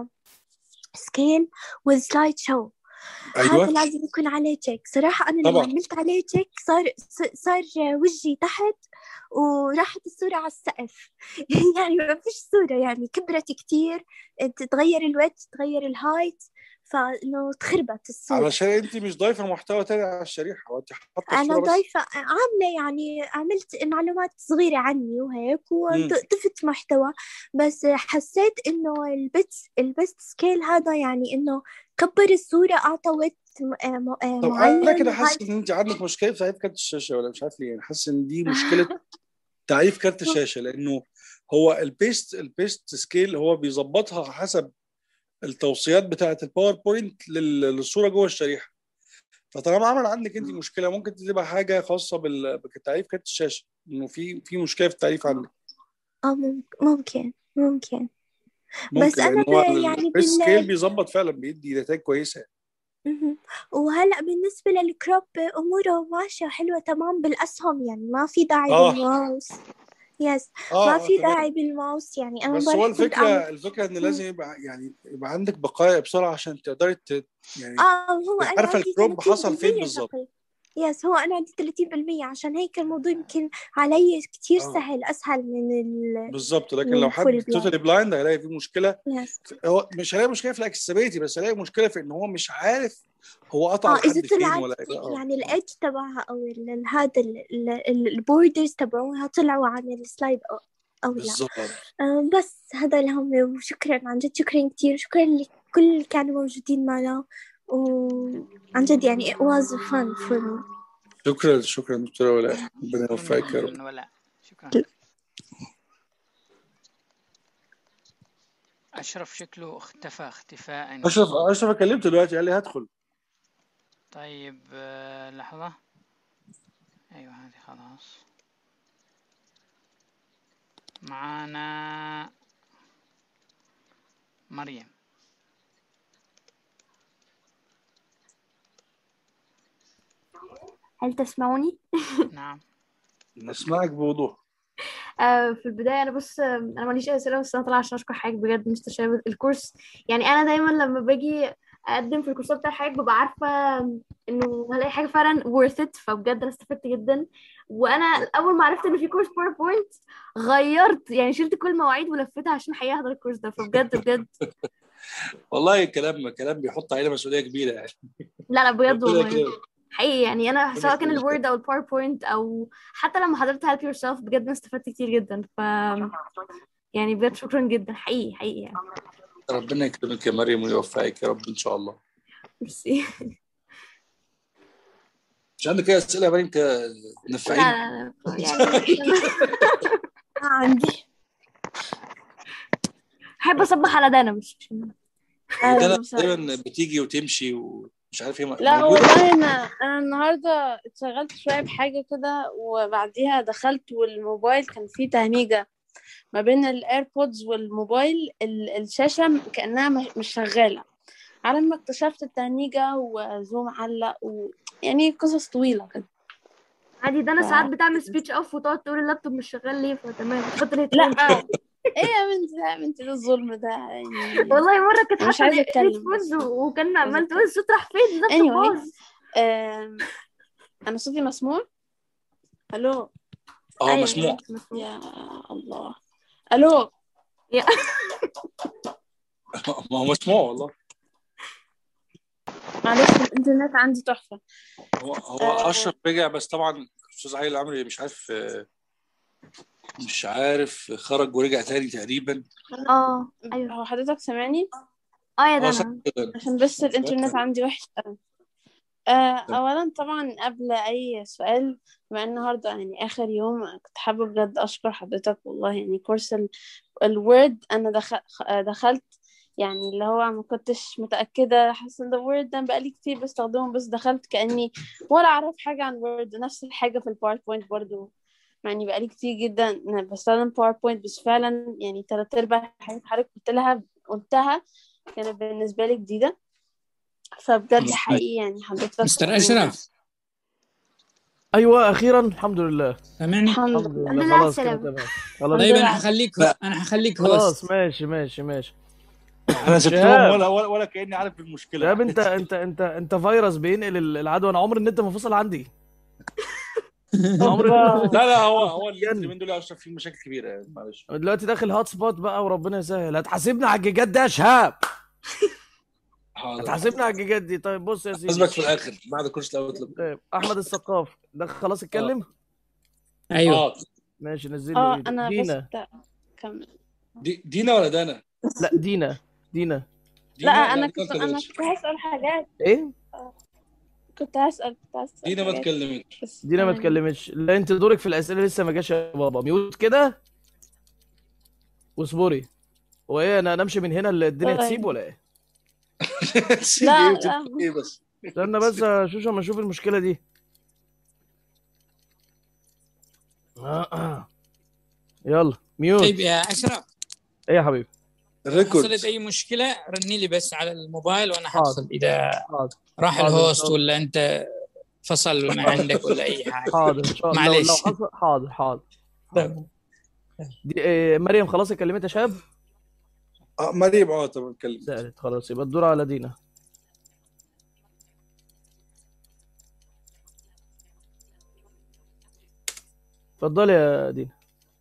سكيل والسلايد شو هذا ايوه لازم يكون عليه تشيك صراحة أنا لما طبعا عملت عليه تشيك صار صار وجهي تحت وراحت الصورة على السقف يعني ما فيش صورة يعني كبرت كتير تتغير الويت تغير الهايت فإنه تخربت الصورة علشان انت مش ضايفه محتوى تاني على الشريحه وانت حاطه أنا الصوره بس ضايفة عاملة يعني عملت معلومات صغيرة عني وهيك مم. وضفت محتوى بس حسيت إنه البت البست سكيل هذا يعني إنه كبر الصورة أعطى ويت م- آه م- آه طب انا معين كده وهاي حاسس ان انت عندك مشكله في تعريف كارت الشاشه ولا مش عارف ليه يعني حاسس ان دي مشكله تعريف كارت الشاشه لانه هو البيست البيست سكيل هو بيظبطها حسب التوصيات بتاعه الباوربوينت لل- للصوره جوه الشريحه فطالما عمل عندك انت مشكله ممكن تبقى حاجه خاصه بال- بتعريف كارت الشاشه انه في في مشكله في التعريف عندك اه مم- ممكن ممكن بس ممكن أنا لان هو ب- يعني البيست سكيل بال بيظبط فعلا بيدي نتائج كويسه مهم. وهلا بالنسبة للكروب أموره ماشية حلوة تمام بالأسهم يعني ما في داعي اه بالماوس يس اه ما اه في تمام داعي بالماوس يعني أنا بس هو امبارح كنت أعمل الفكره الفكره ان مم. لازم يبقى يعني يبقى عندك بقايا بسرعه عشان تقدري ت... يعني اه هو تبقى أنا عارفه عندي الكروب حصل فين 30% بالظبط تقريبا يس هو أنا عندي 30% عشان هيك الموضوع يمكن علي كتير اه سهل أسهل من ال بالظبط لكن من لو الفول حد بلايند توتالي بلايند هيلاقي فيه مشكله يس في هو مش هيلاقي مشكله في الاكسسبيلتي بس هيلاقي مشكله في ان هو مش عارف هو قطع اه إذا لحد فين طلعت ولا اه يعني الإيدج تبعها أو ال- ال- هذا البوردرز تبعوها طلعوا عن السلايد أو, أو لا بالظبط آه، بس هذا اللي هم وشكرا عن جد شكرا كتير شكرا لكل اللي كانوا موجودين معنا وعن جد يعني it was fun for me شكرا شكرا دكتوره ولاء ربنا يوفقك يا رب شكرا ولا شكرا أشرف شكله اختفى اختفاء اشرف اشرف كلمته دلوقتي قال لي هدخل طيب آه، لحظة أيوة هذه خلاص معانا مريم هل تسمعوني؟ نعم نسمعك بوضوح آه في البداية أنا بص آه، أنا ماليش أي أسئلة بس أنا طالعة عشان أشكر حضرتك بجد مستر شابت الكورس يعني أنا دايما لما باجي أقدم في الكورسات بتاع حضرتك ببقى عارفة إنه هلاقي حاجة فعلا worth it فبجد أنا استفدت جدا وأنا أول ما عرفت إن في كورس باوربوينت غيرت يعني شلت كل المواعيد ولفتها عشان حقيقة أحضر الكورس ده فبجد بجد والله كلام كلام بيحط علينا مسؤوليه كبيره يعني لا لا بجد ربنا والله يكرمك حقيقي يعني انا ربنا سواء كان يكرمك الوورد او الباوربوينت او حتى لما حضرت هيلب يور سيلف بجد انا استفدت كتير جدا ف يعني بجد شكرا جدا حقيقي حقيقي يعني ربنا يكرمك يا مريم ويوفقك يا رب ان شاء الله ميرسي مش عندك اي اسئله يا مريم ك- لا نفعين لا لا يعني عندي احب اصبح على دانا مش أهلا ده وسهلا تقريبا بتيجي وتمشي ومش عارف ايه لا موجودة. والله انا انا النهارده اتشغلت شويه بحاجه كده وبعديها دخلت والموبايل كان فيه تهنيجه ما بين الايربودز والموبايل ال- الشاشه م- كانها مش مش شغاله على ما اكتشفت التهنيجه وزوم علق و... يعني قصص طويله كده عادي دانا ف- ساعات بتعمل سبيتش اوف وتقعد تقول اللابتوب مش شغال ليه فتمام تحط لا الهيدفون ايه يا بنتي لا يا بنتي ده الظلم ده يعني والله مره كانت أنا مش حاطه عايزه اتكلم هيدفونز بس وكان مش عايزه عمال تقول اتكلم الصوت راح فين اللابتوب anyway باظ آم، انا صوتي مسموع الو اه ايوه مسموع انت مسموع يا الله الو يا ما هو مسموع والله معلش الانترنت عندي تحفه هو هو آه اشرف رجع بس طبعا استاذ عادل عمرو مش عارف آه، مش عارف خرج ورجع تاني تقريبا اه ايوه هو حضرتك سامعني اه يا اه دانا صح كده عشان بس الانترنت عندي وحش أوي. آه اولا طبعا قبل اي سؤال بما ان النهارده يعني اخر يوم كنت حابه بجد اشكر حضرتك والله يعني كورس ال- الوورد انا دخل دخلت يعني اللي هو ما كنتش متأكدة حاسة ان الوورد ده بقالي كتير بستخدمه بس دخلت كأني ولا أعرف حاجة عن وورد نفس الحاجة في الباوربوينت برضو يعني بقالي كتير جدا أنا بستخدم باوربوينت بس فعلا يعني تلات أرباع الحاجات حضرتك قلت لها قلتها كانت بالنسبة لي جديدة فبجد حقيقي يعني حضرتك مستر أشرف ايوه اخيرا الحمد لله سامعني؟ الحمد الحمد لله لله لله على خلاص كده السلامة تمام خلاص طيب لله أنا على هخليك أنا هخليك خلاص هوست ماشي ماشي ماشي انا سبتهم شهاب ولا ولا, ولا كاني عارف المشكله شهاب انت انت انت انت فيروس بينقل ال- العدوى انا عمر النت منفصل عندي انا عمر النت لا لا هو هو منفصل اليومين دول يا اشرف فيه مشاكل كبيره يعني معلش دلوقتي داخل هات سبوت بقى وربنا يسهل هتحاسبنا على الجيجات ده يا شهاب حاضر هتحاسبنا على الجيجات دي طيب بص يا سيدي حاسبك في الاخر بعد كورس الاوتلوك طيب احمد الثقاف ده خلاص اتكلم أيوه اه ماشي نزل لي اه ايده أنا بس دينا كنت كمل دي دينا ولا دانا؟ لا دينا دينا لا دينا أنا لا كنت دينا ما أنا اتكلمتش كنت هسأل حاجات ايه كنت هسأل كنت هسأل دينا ما حاجات اتكلمتش بس دينا ما يعني اتكلمتش لا انت دورك في الاسئله لسه ما جاش يا بابا ميوت كده واصبري هو ايه انا نمشي من هنا الدنيا تسيب طيب ولا ايه تسيب لا ايه لا وتبقى ايه بس استنى بس يا شوشة اما اشوف المشكله دي آه آه. يلا ميوت طيب يا أشرف ايه يا حبيبي الريكورد حصلت أي مشكلة رني لي بس على الموبايل وأنا حاضر حفصل إذا حاضر راح حاضر ان الهوست شاء الله ولا أنت فصل من عندك ولا أي حاجة حاضر ان شاء الله لو لو معلش حصل حاضر حاضر حاضر طيب. دي إيه مريم خلاص اتكلمت يا شاب اه مريم اه طب اتكلم سألت خلاص يبقى الدور على دينا اتفضلي يا دينا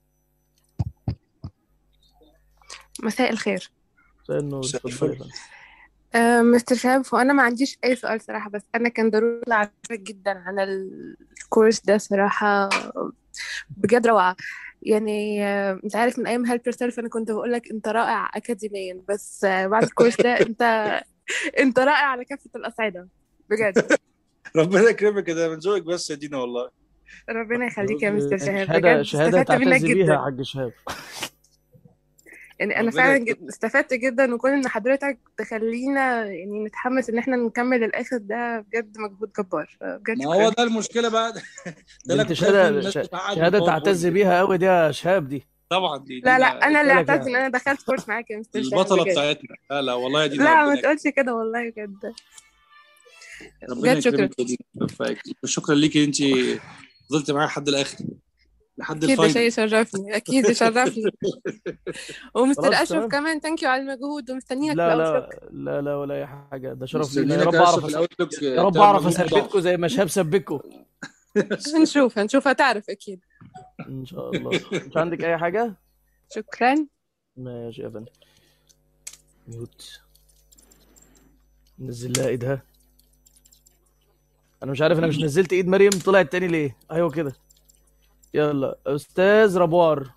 مساء الخير مساء النور مساء اتفضلي يا الفل فندم آه، مستر شهاب هو أنا ما عنديش أي سؤال صراحة بس أنا كان ضروري أعرفك جدا عن الكورس ده صراحة بجد روعة يعني آه، أنت عارف من أيام هيلب يور سيلف أنا كنت بقول لك أنت رائع أكاديميا بس آه، بعد الكورس ده أنت أنت رائع على كافة الأصعدة بجد ربنا يكرمك ده من ذوقك بس يا دينا والله ربنا يخليك يا مستر شهاب شهاده بجد شهاده استفدت منك تعتز بيها يا جدا حاج شهاب يعني انا ربنا فعلا يكرمك جد استفدت جدا وكون ان حضرتك تخلينا يعني نتحمس ان احنا نكمل للاخر ده بجد مجهود جبار بجد ما هو شكرا ده المشكله بقى ده دي انا انت كنت خايف ان شهاده الناس ش- تتعقد شهاده بالباوربوينت تعتز دي بيها قوي دي يا شهاب دي طبعا دي لا لا دينا انا اللي بالك اعتز ان يعني انا دخلت كورس معاك يا مستر شهاب البطله بجد بتاعتنا لا لا والله يا دينا لا ما ربنا تقولش كده والله بجد ربنا بجد شكرا يكرمك يا دينا يوفقك شكرا ليكي انت فضلت معايا لحد الاخر لحد اكيد ده شيء الفاينل يشرفني اكيد يشرفني ومستر خلاص اشرف تمام كمان ثانك يو على المجهود ومستنيينك في لا الاوتلوك لا لا لا ولا اي حاجه ده شرف لينا يا مستنيينك رب يا اعرف اشرف أس... الاوتلوك يا رب تعمل اعرف مجهود اثبتكم مضاعف زي ما شهاب ثبتكم هنشوف هنشوف هتعرف اكيد ان شاء الله مش عندك اي حاجه شكرا ماشي يا فندم ميوت نزل لها ايدها انا مش عارف انا مش نزلت ايد مريم طلعت تاني ليه ايوه كده يلا استاذ ربوار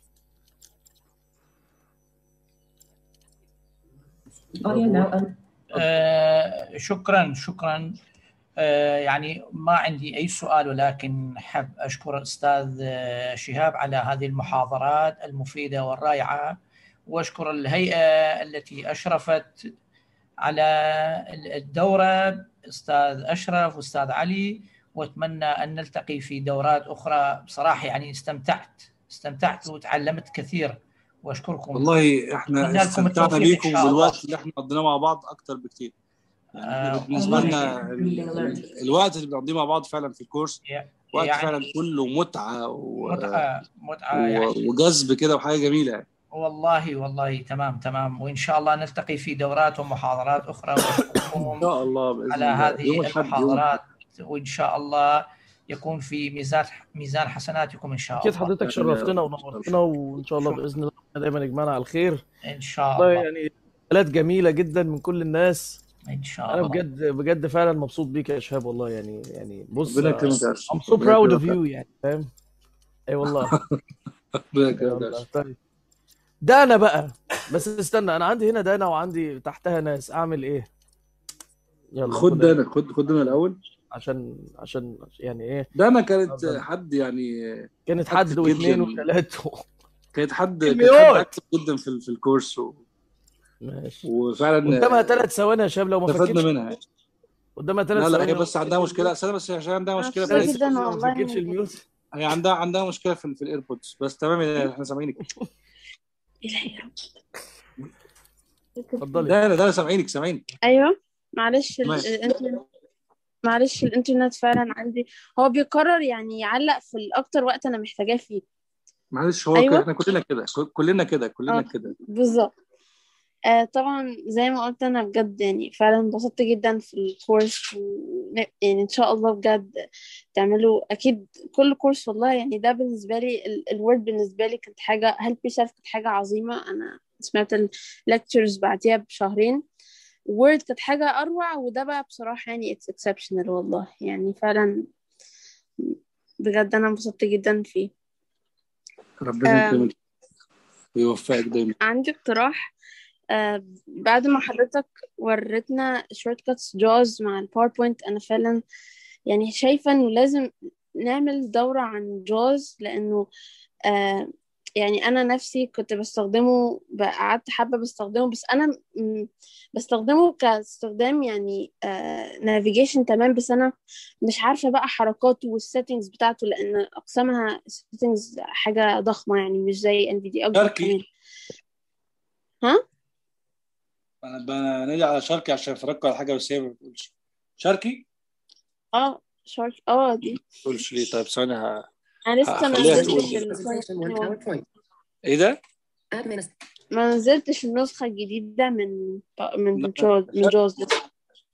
Audio now un- آه، شكرا شكرا آه، يعني ما عندي أي سؤال ولكن حاب أشكر الأستاذ آه، شهاب على هذه المحاضرات المفيدة والرائعة واشكر الهيئه التي اشرفت على الدوره استاذ اشرف واستاذ علي واتمنى ان نلتقي في دورات اخرى بصراحه يعني استمتعت استمتعت وتعلمت كثير واشكركم والله احنا أتمنى لكم استمتعنا التوفيق إن بيكم شاء الله. بالوقت اللي احنا قضيناه مع بعض اكتر بكتير يعني احنا بالنسبه لنا ال- ال- الوقت اللي بنقضيه مع بعض فعلا في الكورس وقت يعني- فعلا كله متعه و... متعه متعه و... يعني وجذب كده وحاجه جميله يعني والله والله تمام تمام وان شاء الله نلتقي في دورات ومحاضرات اخرى واشكركم ان شاء الله باذن على الله هذه يوم الأحد يوم المحاضرات وان شاء الله يكون في ميزان ميزان حسناتكم ان شاء اكيد الله حضرتك شرفتنا ونورتنا وان شاء الله باذن الله دايما يجمعنا على الخير ان شاء والله الله يعني رسالات جميله جدا من كل الناس ان شاء انا الله بجد بجد فعلا مبسوط بيك يا شهاب والله يعني يعني بص ربنا يكرمك يا أرسل. I'm so ربنا proud of يكرمك. you يعني فاهم اي والله ربنا اي يكرمك يا والله أرسل. طيب دانا بقى بس استنى انا عندي هنا دانا وعندي تحتها ناس اعمل ايه يلا خد خد دانا خد خد دانا الاول عشان عشان يعني ايه دانا كانت اتفضل. حد يعني كانت حد active واثنين جداً. وثلاثه كانت حد كانت كميات. حد اكتف جدا في في الكورس و... ماشي وفعلا قدامها ثلاث ثواني يا شباب لو ما استفدنا فكتش منها قدامها ثلاث لا لا ثواني هي لو بس عندها مشكله اصل انا بس عشان عندها مشكله في مبسوطة الايربودز جدا لو ما والله فكتش الميوت هي عندها عندها مشكله في, في الايربودز بس تمام يا- احنا سامعينك اتفضلي لا لا لا سامعينك سامعينك ايوه معلش ال- تمام. الانترنت معلش الانترنت فعلا عندي هو بيقرر يعني يعلق في الاكتر وقت انا محتاجاه فيه معلش هو أيوة. أيوة. احنا كلنا كده كلنا كده كلنا آه. كده بالظبط آه طبعا زي ما قلت انا بجد يعني فعلا انبسطت جدا في الكورس و... يعني ان شاء الله بجد تعملوا اكيد كل كورس والله يعني ده بالنسبه لي ال- الوورد بالنسبه لي كانت حاجه هيلب يورسيلف كانت حاجه عظيمه انا سمعت الليكتشرز بعديها بشهرين وورد كانت حاجه اروع وده بقى بصراحه يعني اتس اكسبشنال والله يعني فعلا بجد انا انبسطت جدا فيه ربنا آم، يكرمك ويوفقك دايما عندي اقتراح آه بعد ما حضرتك وريتنا شورت كاتس جاز مع الباوربوينت انا فعلا يعني شايفه انه لازم نعمل دورة عن جاز لانه آه يعني انا نفسي كنت بستخدمه ب- قعدت حبة بستخدمه بس انا م- بستخدمه كاستخدام يعني نافيجيشن تمام بس انا مش عارفة بقى حركاته والسيتنجز بتاعته لان اقسامها settings حاجة ضخمة يعني مش زي انفيديا اكبر شاركي. كمان ها انا بنادي على شاركي عشان افرجكم على حاجه بس هي ما بتقولش شاركي اه شارك اه دي ما بتقولش ليه طيب ثواني ه... انا لسه ما هخليها نزلتش تقول ال- PowerPoint. ايه ده؟ ما نزلتش النسخة الجديدة من من لا. جوز من جوز لسه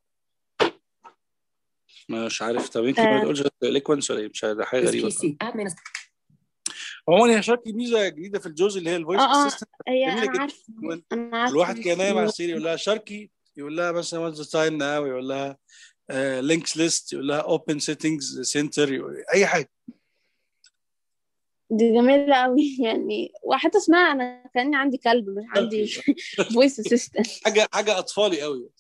مش عارف طب يمكن ما آه. تقولش ليكونس ولا ايه مش عارف ده حاجه This غريبه PC. Admin. عموما هي شاركي ميزه جديده في الجوز اللي هي الفويس اه اه اسيستنت هي جميله انا جدا عارفة كمان. انا عارفة الواحد كان نايم على بس- السرير يقول لها شاركي يقول لها مثلا واتس ذا تايم ناو يقول لها لينكس ليست يقول لها اوبن سيتنجز سنتر اي حاجه دي جميلة قوي يعني وحتى اسمها انا كأني عندي كلب مش عندي فويس اسيستنت حاجه حاجه اطفالي قوي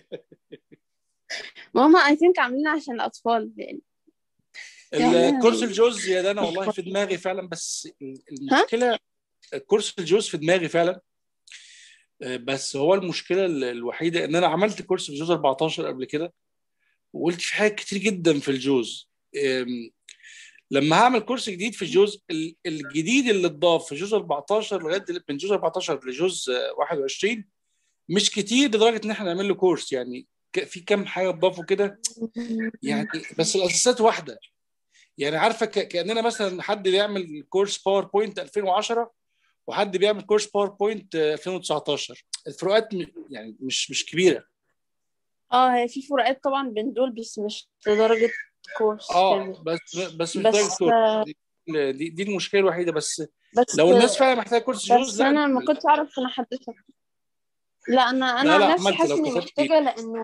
ماما اي ثينك عاملينها عشان الاطفال يعني يعني- الكورس الجوز يا ده انا والله في دماغي فعلا بس المشكله الكورس الجوز في دماغي فعلا آه، بس هو المشكله ال- الوحيده ان انا عملت كورس في جوز 14 قبل كده وقلت في حاجات كتير جدا في الجوز آم، لما هعمل كورس جديد في الجوز ال- الجديد اللي اتضاف في جوز 14 لغايه دل- من جوز 14 لجوز آه، 21 مش كتير لدرجه ان احنا نعمل له كورس يعني ك- في كام حاجه اتضافوا كده يعني بس الاساسات واحده يعني عارفه ك- كاننا مثلا حد بيعمل كورس باوربوينت 2010 وحد بيعمل كورس باوربوينت 2019 الفروقات م- يعني مش مش كبيره اه هي في فروقات طبعا بين دول بس مش لدرجة كورس اه كامل. بس بس مش بس- درجه كورس دي, دي, دي المشكله الوحيده بس بس لو الناس فعلا محتاجه كورس جوز بس لا انا ما كنتش اعرف ان حضرتك لا انا انا لا، لا، عن نفسي عملت حاسه لو اني كتبت محتاجه لانه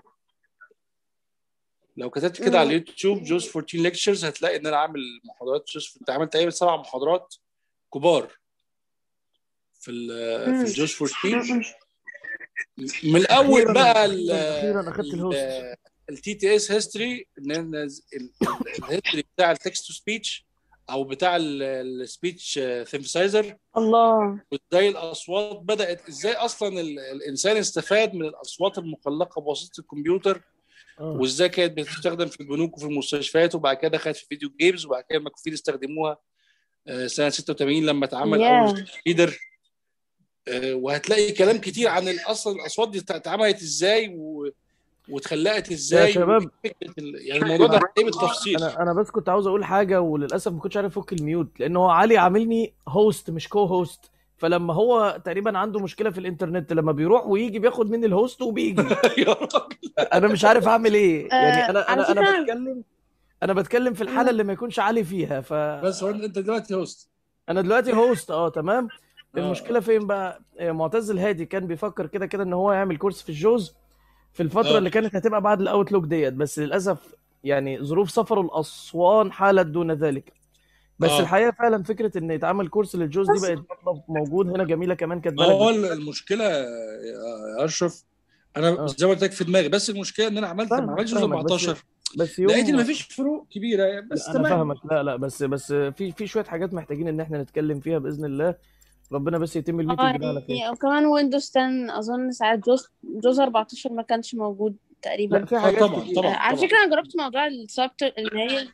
لو كتبت كده على اليوتيوب جوز 14 ليكتشرز هتلاقي ان انا عامل محاضرات جوز كنت عملت تقريبا سبع محاضرات كبار في ال- في مم. الجوز 14 من الاول أخيراً- بقى أخيراً أخدت الهوست. التي تي اس هيستوري الهيستوري بتاع التكست تو سبيتش او بتاع السبيتش سينثسايزر الله وازاي الاصوات بدات ازاي اصلا ال- الانسان استفاد من الاصوات المخلقه بواسطه الكمبيوتر وازاي كانت بتستخدم في البنوك وفي المستشفيات وبعد كده دخلت في فيديو جيمز وبعد كده المكفوفين استخدموها آه، سنه 86 لما اتعمل Yeah. اول ليدر وهتلاقي كلام كتير عن ال- اصلا الاصوات دي اتعملت ازاي و... واتخلقت ازاي يا شباب. فكرة ال- يعني الموضوع ده هتلاقيه بالتفصيل انا انا بس كنت عاوز اقول حاجه وللاسف ما كنتش عارف افك الميوت لان هو علي عاملني هوست مش كو هوست فلما هو تقريبا عنده مشكله في الانترنت لما بيروح ويجي بياخد مني الهوست وبيجي انا مش عارف اعمل ايه يعني انا على انا انا فكرة- بتكلم انا بتكلم في الحاله اللي ما يكونش علي فيها ف بس هو انت دلوقتي هوست انا دلوقتي هوست اه تمام المشكله فين بقى آه، معتز الهادي كان بيفكر كده كده ان هو يعمل كورس في الجوز في الفتره آه. اللي كانت هتبقى بعد الاوتلوك ديت بس للاسف يعني ظروف سفره لاسوان حالت دون ذلك بس آه. الحقيقه فعلا فكره ان يتعمل كورس للجوز دي بقت مطلب موجود هنا جميله كمان كانت ما هو بالك المشكله يا اشرف انا زي ما قلت لك في دماغي بس المشكله ان انا عملت فاهمك- ما عملتش جزء فاهمك، بس- 14 بس يوم لقيت ان مفيش فروق كبيره يعني بس لا انا تمام فاهمك لا لا بس بس في في شويه حاجات محتاجين ان احنا نتكلم فيها باذن الله ربنا بس يتم اه الميتنج ده على خير يعني وكمان ويندوز 10 اظن ساعات جوز جوز 14 ما كانش موجود تقريبا لا في حاجات طبعاً، كتير. طبعاً. آه، على فكره انا جربت موضوع السبت اللي هي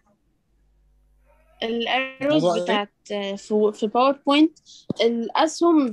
الايروز موضوع إيه؟ بتاعت آه، في في باوربوينت الاسهم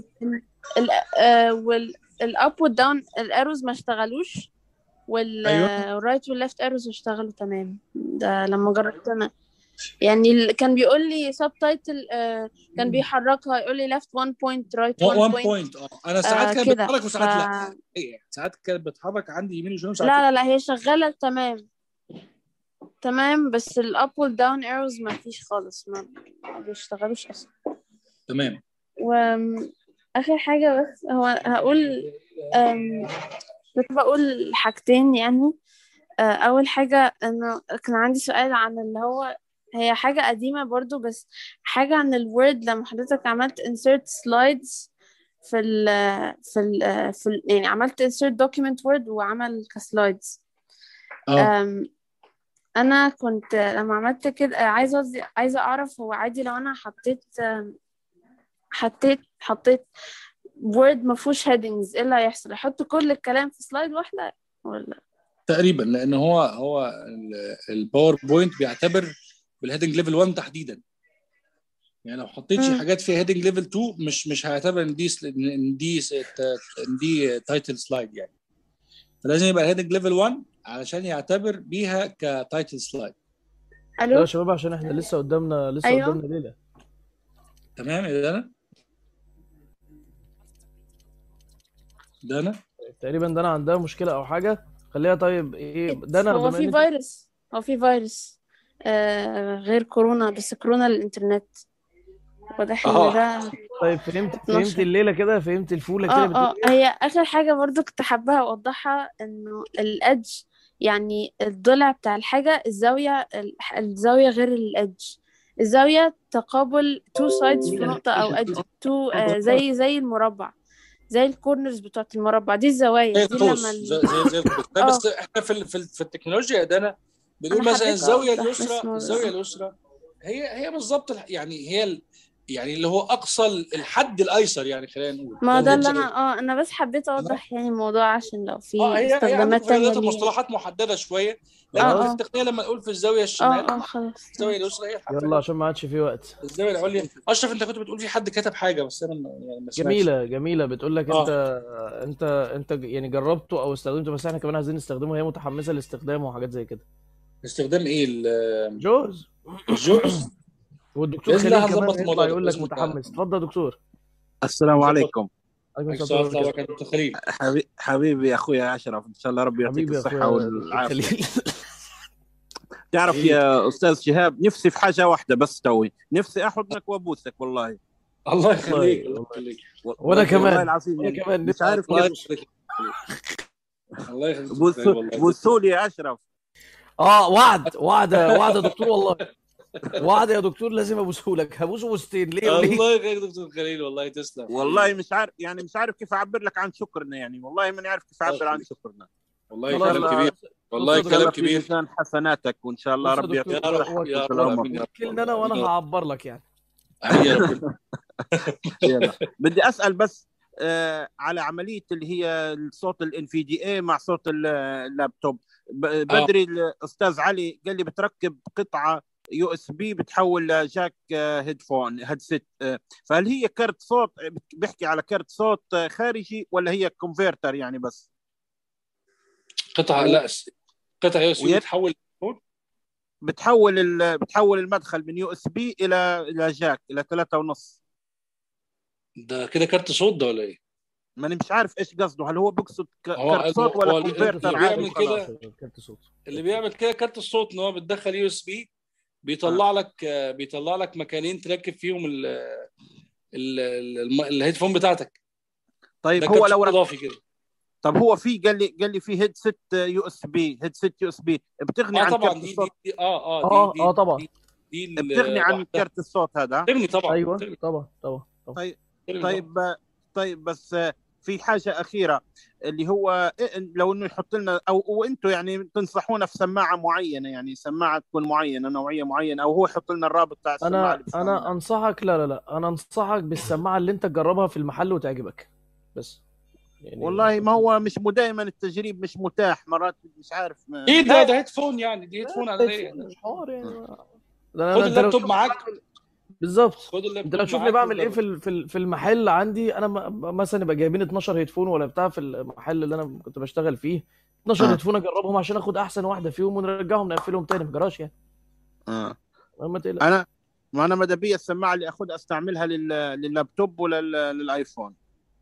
والاب والداون الايروز ما اشتغلوش أيوة. والرايت والليفت ايروز اشتغلوا تمام ده لما جربت انا يعني ال- كان بيقول لي سب تايتل كان بيحركها يقول لي left 1 point right 1 1 point بوينت اه انا ساعات آه، كانت كده. بتتحرك وساعات ف- لا إيه، ساعات كانت بتتحرك عندي يمين وشمال وساعات لا لا لا هي شغالة تمام تمام بس الاب والداون ايروز ما فيش خالص ما ما بيشتغلوش اصلا تمام واخر حاجة بس هو هقول أم، كنت بقول حاجتين يعني آه، اول حاجة انه كان عندي سؤال عن اللي هو هي حاجة قديمة برضو بس حاجة عن الوورد لما حضرتك عملت insert slides في ال في ال في ال يعني عملت insert document word وعمل كسلايدز اه أم، انا كنت لما عملت كده عايزه قصدي عايزه اعرف هو عادي لو انا حطيت أم، حطيت حطيت وورد ما فيهوش هيدنجز ايه اللي هيحصل احط كل الكلام في سلايد واحده ولا تقريبا لان هو هو الباوربوينت بيعتبر بالهيدنج ليفل 1 تحديدا يعني لو حطيتش مم. حاجات فيها هيدنج ليفل 2 مش مش هيعتبر ان دي سل- ان دي س- ان دي تايتل سلايد يعني فلازم يبقى الهيدنج ليفل 1 علشان يعتبر بيها كتايتل سلايد لا الو يا شباب عشان احنا لسه قدامنا لسه أيوه. قدامنا ليله تمام يا دانا دانا تقريبا دانا عندها مشكله او حاجه خليها طيب ايه دانا هو بما في ان انت فيروس هو في فيروس آه غير كورونا بس كورونا للإنترنت واضح إن اه ده طيب فهمت فهمت 12 الليله كده فهمت الفوله كده اه بتقول اه هي آخر حاجة برضو كنت حابة أوضحها إنه الإدج يعني الضلع بتاع الحاجة الزاوية الح- الزاوية غير الإدج الزاوية تقابل two sides في نقطة أو edge two آه زي زي المربع زي الكورنرز بتوعت المربع دي الزوايا زي دي القوس لما زي ال... زي زي القوس لا اه بس احنا في ال- في, ال- في التكنولوجيا يا دانا بنقول أنا مثلا حبيت الزاويه أوضح بس اليسرى ما الزاويه اليسرى هي هي بالظبط الح- يعني هي ال- يعني اللي هو اقصى ال- الحد الايسر يعني خلينا نقول ما ده ده اللي اللي أنا اه أنا بس حبيت أوضح يعني الموضوع عشان لو في اه هي هي عندكم استخدامات في تانية الرياضيات ليها المصطلحات محدده شويه لكن اه في اه التقنيه لما نقول في الزاويه اه الشمال اه خلاص الزاويه اليسرى هي الحد يلا عشان ما عادش في وقت الزاويه العليا اشرف انت كنت بتقول في حد كتب حاجه بس انا ما- يعني ما سمعتش جميله جميله بتقول لك انت اه انت انت يعني جربته او استخدمته بس احنا كمان عايزين نستخدمه هي متحمسه لاستخدامه وحاجات زي كده استخدام ايه ال- جوز الجوز والدكتور باذن الله خليل كمان هنظبط هيطلع الموضوع ده يقول لك باذن الله متحمس اتفضل يا دكتور السلام ظبط عليكم عليكم عليك السلام السلام ورحمه ورحمه الله الله وبركاته خليل حبي... حبيبي يا اخوي اشرف ان شاء الله ربي يعطيك حبيبي يا الصحه اخويا دكتور والعافيه خليل تعرف حبيبي يا استاذ شهاب نفسي في حاجه واحده بس توي نفسي احضنك وابوسك والله الله والله يخليك الله والله يخليك و- وانا والله كمان العظيم وانا يعني كمان مش نفسي عارف الله كيف يخليك الله يخليك دكتور خليل بوسوا والله بوسوا لي يا اشرف اه وعد وعد وعد يا دكتور والله وعد يا دكتور لازم ابوسه لك هبوسه بوستين ليه وليه الله يخليك دكتور خليل والله تسلم والله مش عارف يعني مش عارف كيف اعبر لك عن شكرنا يعني والله ماني عارف كيف اعبر عن شكرنا والله خلاص كلام بقى. كبير والله بص يا كلام دكتور. كبير ميزان حسناتك وان شاء الله بص يا ربي دكتور، يعطيك و- الصحة و- والسلامة وكلنا انا وانا هعبر لك يعني يلا. بدي اسال بس آه على عمليه اللي هي الصوت الان في دي اي مع صوت ال- اللابتوب ب- بدري الاستاذ علي قال لي بتركب قطعه يو اس بي بتحول لجاك آه، هيدفون هيدسيت آه، فهل هي كرت صوت بيحكي على كرت صوت آه، خارجي ولا هي كونفرتر يعني بس قطعه لا قطعه يو اس بي ويت- بتحول بتحول ال- بتحول المدخل من يو اس بي الى الى جاك الى ثلاثة ونص ده كده كارت صوت ده ولا ايه؟ ماني مش عارف ايش قصده هل هو بيقصد ك- هو كرت صوت ولا هو كونفرتر اللي عادي بيعمل وخلاص كده كارت صوت اللي بيعمل كده كارت الصوت ان هو بتدخل يو اس بي بيطلع لك آه، بيطلع لك مكانين تركب فيهم ال ال- ال- الم- الهيدفون بتاعتك طيب ده هو كارت لو صوت رك- اضافي كده طب هو في قال لي قال لي في هيدسيت يو اس بي هيدسيت يو اس بي بتغني اه عن طبعا كرت دي الصوت دي, دي اه اه اه دي اه دي طبعا دي, دي ال- بتغني عن لوحدها. كرت الصوت هذا بتغني طبعا ايوه بتغني. طبعا طبعا طبعا طيب بتغني طيب طيب بس آه، في حاجه اخيره اللي هو إيه- لو انه يحط لنا او وانتم يعني تنصحونا في سماعه معينه يعني سماعه تكون معينه نوعيه معينه او هو يحط لنا الرابط تاع السماعه انا اللي بيستعملها. انا انصحك لا لا لا انا انصحك بالسماعه اللي انت تجربها في المحل وتعجبك بس يعني والله ما هو مش دائما التجريب مش متاح مرات مش عارف ما ايه ده ده هيدفون يعني دي هيدفون عاديه مش حوار يعني خد ده أنا- أنت لو اللابتوب شفت معاك بالظبط خد اللابتوب انت لو شوف لي معاك بعمل ايه وجرب. في ال- في ال- في المحل عندي انا م- مثلا يبقى جايبين 12 هيدفون ولا بتاع في المحل اللي انا كنت بشتغل فيه 12 آه. هيدفون اجربهم عشان اخد احسن واحده فيهم ونرجعهم نقفلهم تاني في جراج يعني آه. ما تقلق انا ما انا ماذا بي السماعه اللي اخذها استعملها لل... لللابتوب ولا لل- للايفون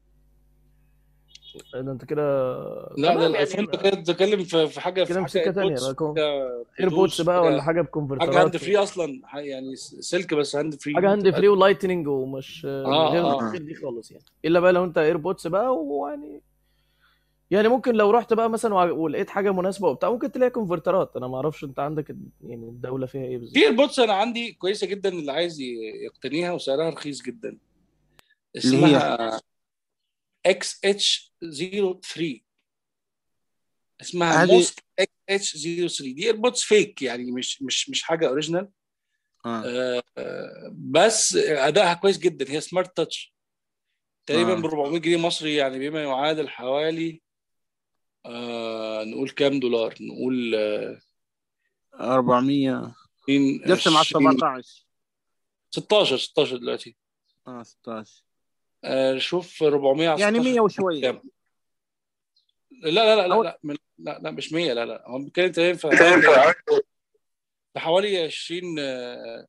ده انت كده لا تمام ده الايفون ده كده بتتكلم في في حاجه كده في في سكه حاجه تانيه ايربودز بقى كون- حاجه ايربودز بقى ولا حاجه حاجه بكونفرترات هاند فري اصلا ح- يعني س- سلك بس هاند فري حاجه هاند فري ولايتنينج ومش آه، غير آه. غير دي خالص يعني الا بقى لو انت ايربودز بقى ويعني يعني ممكن لو رحت بقى مثلا وع- ولقيت حاجه مناسبه وبتاع ممكن تلاقي كونفرترات انا ما اعرفش انت عندك ال- يعني الدوله فيها ايه بالظبط في ايربودز انا عندي كويسه جدا اللي عايز ي- يقتنيها وسعرها رخيص جدا اللي هي اسمها اكس اتش 03 اسمها هذه موسك اكس اتش 03 دي ايربودز فيك يعني مش مش مش حاجه اوريجينال آه. آه آه، بس ادائها كويس جدا هي سمارت تاتش تقريبا آه. ب 400 جنيه مصري يعني بما يعادل حوالي آه نقول كام دولار نقول آه 400 20 قسم على 20 17 16 16 دلوقتي اه 16 آه شوف 400 على يعني 16 100 وشويه كام لا لا لا لا أو لا من- لا, لا مش 100 لا لا هو بيتكلم تقريبا في حوالي في حوالي 20 آه،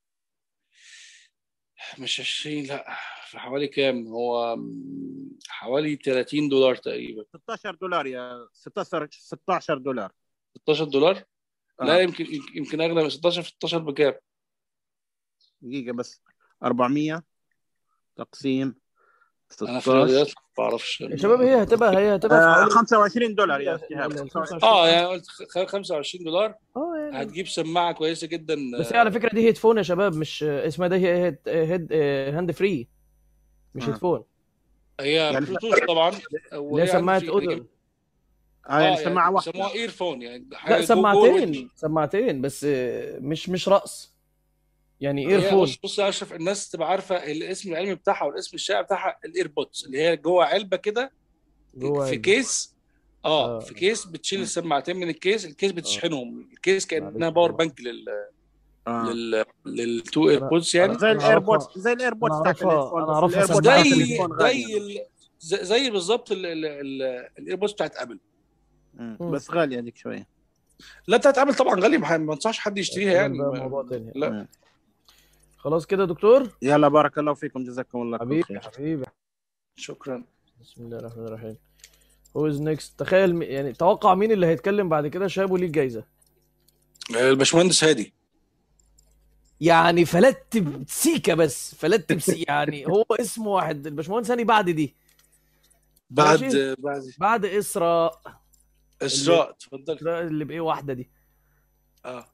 مش 20 لا في حوالي كام هو م- حوالي 30 دولار تقريبا 16 دولار يا 16 16 دولار 16 دولار آه. لا يمكن يمكن اغلى من 16 في 16 بكام دقيقة بس 400 تقسيم انا في 16 الرياضيات ما بعرفش يا شباب هي هتبقى هي هتبقى في آه حوالي 25 دولار يا ال- شهاب ال- 25 اه يعني قلت خ- 25 دولار اه يعني هتجيب سماعه كويسه جدا بس هي على فكره دي هيدفون يا شباب مش اسمها ده هي هيد, هيد هاند فري مش آه. هيدفون هي يعني بلوتوث طبعا اللي وهي هي سماعه هاند فري اذن اه يعني اه سماعة يعني واحدة بيسموها ايرفون يعني لا حاجه جو جوه سماعتين ودني سماعتين بس مش مش رأس يعني هي ايرفون بص بص يا اشرف الناس تبقى عارفه الاسم العلمي بتاعها والاسم الشائع بتاعها الايربودز اللي هي جوه علبه كده جوه في علبة. كيس اه اه في كيس بتشيل السماعتين من الكيس الكيس بتشحنهم الكيس كانها معلش باور والله. بانك لل اه لل للتو انا ايربودز يعني زي انا الايربودز اعرفها زي الايربودز انا بتاعت اعرفها الهيدفون انا بس اعرفها الايربودز زي بتاعت سماعه الهيدفون زي غالية ال... زي زي بالظبط ال- ال- ال- الايربودز بتاعت ابل مم. مم. بس غالية هذيك شوية لا بتاعت ابل طبعا غاليه ما ما انصحش حد يشتريها ابل يعني ده ما... موضوع تاني لا مم. خلاص كده يا دكتور يلا بارك الله فيكم جزاكم الله كل حبيبي خير حبيبي شكرا بسم الله الرحمن الرحيم هو از نيكست تخيل مي- يعني توقع مين اللي هيتكلم بعد كده شاب وليه الجايزه الباشمهندس هادي يعني فلت بسيكه بس فلت بسي يعني هو اسمه واحد الباشمهندس هاني بعد دي بعد ماشي بعد بعد اسراء اللي اسراء اتفضل اسراء اللي بايه واحده دي اه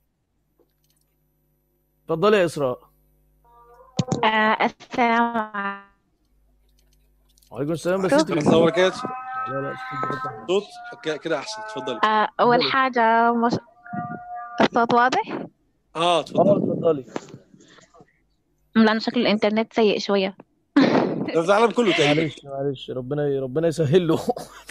اتفضلي يا اسراء آه، السلام عليكم وعليكم السلام بس ورحمه انت الله وبركاته لا لا استوديو فتح صوت ك- كده احسن اتفضلي آه، أول حاجة مش... الصوت واضح؟ اه اه اتفضلي اتفضلي لأن شكل الإنترنت سيء شوية ده في العالم كله تقريبا معلش معلش ربنا ربنا يسهل له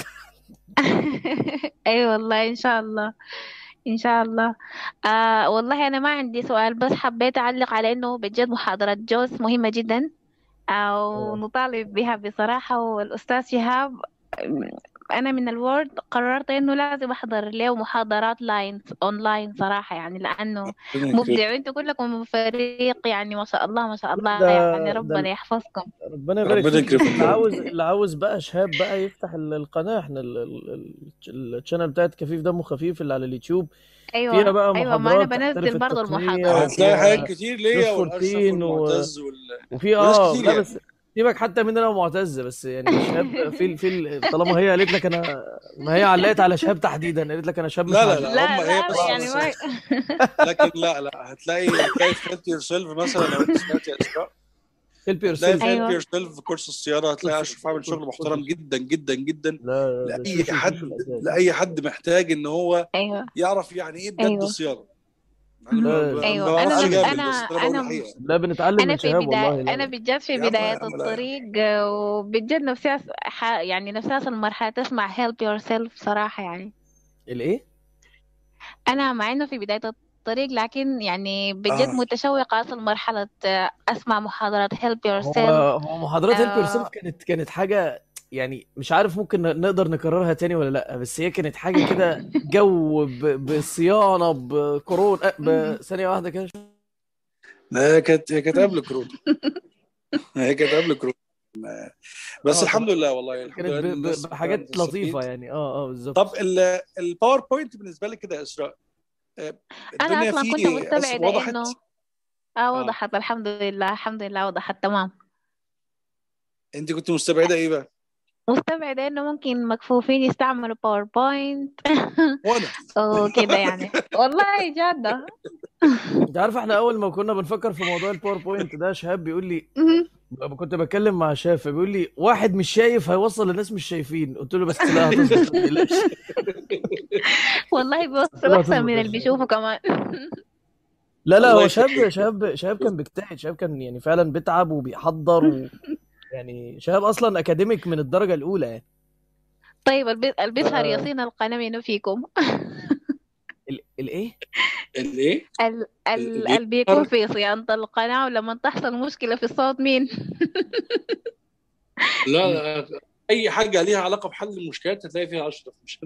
أي والله إن شاء الله إن شاء الله آه والله أنا ما عندي سؤال بس حبيت أعلق على إنه بجد محاضرة جوز مهمة جدا أو نطالب بها بصراحة والأستاذ شهاب أنا من الوورد قررت إنه لازم أحضر له محاضرات لاين أونلاين صراحة يعني لأنه مبدع وأنتوا كلكم فريق يعني ما شاء الله ما شاء الله ده يعني ده ربنا يحفظكم ربنا يبارك ربنا فيك يكرمك اللي يا رب عاوز اللي عاوز بقى شهاب بقى يفتح ال- القناة احنا ال- ال- ال- الشانل بتاعت كفيف دمه خفيف اللي على اليوتيوب فيها أيوة بقى أيوة ما أنا محاضرات تحترف بنزل برضو التقنية المحاضرات هتلاقي حاجات وفيها كتير جوز ليا والاشرف 14 و... والمعتز وال... وفي وناس اه كتير لا يعني بس سيبك حتى من انا ومعتز بس يعني شهاب في في ال- طالما هي قالت لك انا ما هي علقت على شهاب تحديدا قالت لك انا شهاب مش لا لا عاجبني لا هم لا هي لا بس يعني بس ما لكن لا لا هتلاقي هتلاقي في هيلب يور سيلف مثلا لو انت سمعت يا اسراء هيلب يور هتلاقي سيلف في هيلب أيوة يور سيلف في كورس الصيانه هتلاقي اشرف عامل شغل محترم جدا جدا جدا لا ده لاي شوشو حد شوشو الاساس لاي حد محتاج ان هو أيوة يعرف يعني ايه بجد أيوة الصيانه انا ما لا ما- ما أيوة أنا بعرفش نفس جامد أنا بس انا بقول أنا الحقيقه لا بنتعلم أنا من في شهاب بداية والله لا أنا لا بجد في يا عم يا بداية عم لا الطريق آه، وبجد نفسي أس... ح... يعني نفسي أصل مرحلة أسمع help yourself صراحة يعني الايه أنا مع إنه في بداية الطريق لكن يعني بجد اه متشوقة أصل مرحلة آه، أسمع محاضرات help هو yourself هو محاضرات هيلب يور سيلف آه... كانت كانت حاجه يعني مش عارف ممكن ن- نقدر نكررها تاني ولا لا بس هي كانت حاجه كده جو ب- بصيانه بكورونا أه، بثانيه واحده كده لا هي كانت هي كانت قبل كورونا هي كانت قبل كورونا ما- بس اه الحمد طبعا لله والله الحمد كانت لله ب- إن ب- الناس فعلا بحاجات لطيفه استفيد يعني اه اه طب بالظبط ال- الباوربوينت بالنسبه لك كده يا اسراء آه، أنا الدنيا أصلا كنت فيه أس- مستبعدة وضحت إنه آه اه وضحت الحمد لله الحمد لله وضحت تمام انت كنت مستبعده ايه بقى مستبعدة إنه ممكن مكفوفين يستعملوا باوربوينت وانا وكده يعني والله جادة انت عارف احنا اول ما كنا بنفكر في موضوع الباوربوينت ده شهاب بيقول لي مهم. كنت بتكلم مع شاف بيقول لي واحد مش شايف هيوصل للناس مش شايفين قلت له بس لا هتظبط ما تقلقش والله قلت بيوصل له أحسن هتظبط من يا اللي شهاب بيشوفوا كمان لا لا الله هو يخليك شهاب شهاب شهاب كان بيجتهد شهاب كان يعني فعلا بيتعب وبيحضر و... يعني شهاب اصلا اكاديميك من الدرجه الاولى يعني طيب البي- اللي بيسهر ف... يصين القناة منو فيكم ال... الايه الايه ال ال اللي اللي بيكون بيظهر في صيانة القناة ولما تحصل مشكلة في الصوت مين لا لا اي حاجه ليها علاقه بحل المشكلات هتلاقي فيها اشرف مش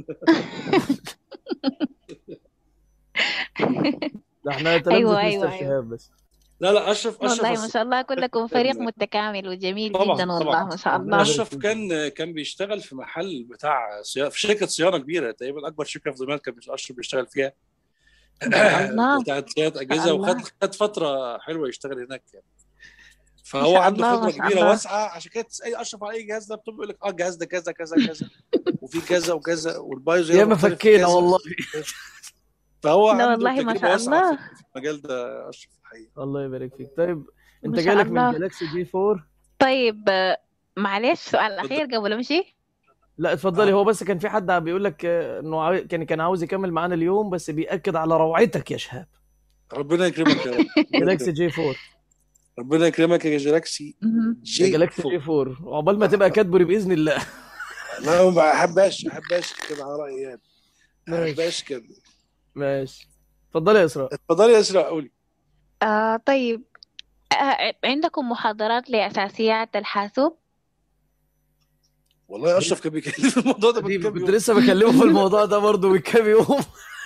ده احنا تلامذة أيوة مستر أيوة أيوة شهاب بس لا لا اشرف اشرف والله ما أص- شاء الله كلكم فريق متكامل وجميل طبعا جدا والله طبعا ما شاء ربنا الله يبارك اشرف فيك كان كان بيشتغل في محل بتاع صيانه في شركه صيانه كبيره تقريبا اكبر شركه في زمان كان اشرف بيشتغل فيها ما شاء الله بتاعت صيانه ما شاء اجهزه وخد الله خد فتره حلوه يشتغل هناك يعني ما فهو شاء عنده الله ما خبره شاء كبيره الله واسعه عشان كده تسال اشرف على اي جهاز لابتوب يقول لك اه الجهاز ده كذا كذا كذا وفي كذا وكذا والبايوز هنا ياما مختلف في فكينا كذا والله فهو لا عنده والله ما تجربه شاء واسعه الله في في المجال ده اشرف الحقيقه الله يبارك فيك طيب انت ما شاء جالك من الله جالاكسي جي 4 طيب آه، معلش سؤال اتفضل أخير قبل أمشي لا اتفضلي اه هو بس كان في حد بيقول لك آه، انه عاو- كان كان عاوز يكمل معانا اليوم بس بيأكد على روعتك يا شهاب ربنا يكرمك يا رب ربنا جالاكسي يكرمك جي 4 ربنا يكرمك يا جالاكسي مهم. يا جي جالاكسي جي 4 4 وعقبال ما تبقى كاتبوري باذن الله لا ما احبهاش احبهاش كده على رايي يعني ماشي احبهاش كده ماشي اتفضلي يا اسراء اتفضلي يا اسراء قولي آه طيب آه عندكم محاضرات لأساسيات الحاسوب والله اشرف كان بيتكلم في الموضوع ده دي من كام كنت يوم لسه بكلمه في الموضوع ده برضه من كام يوم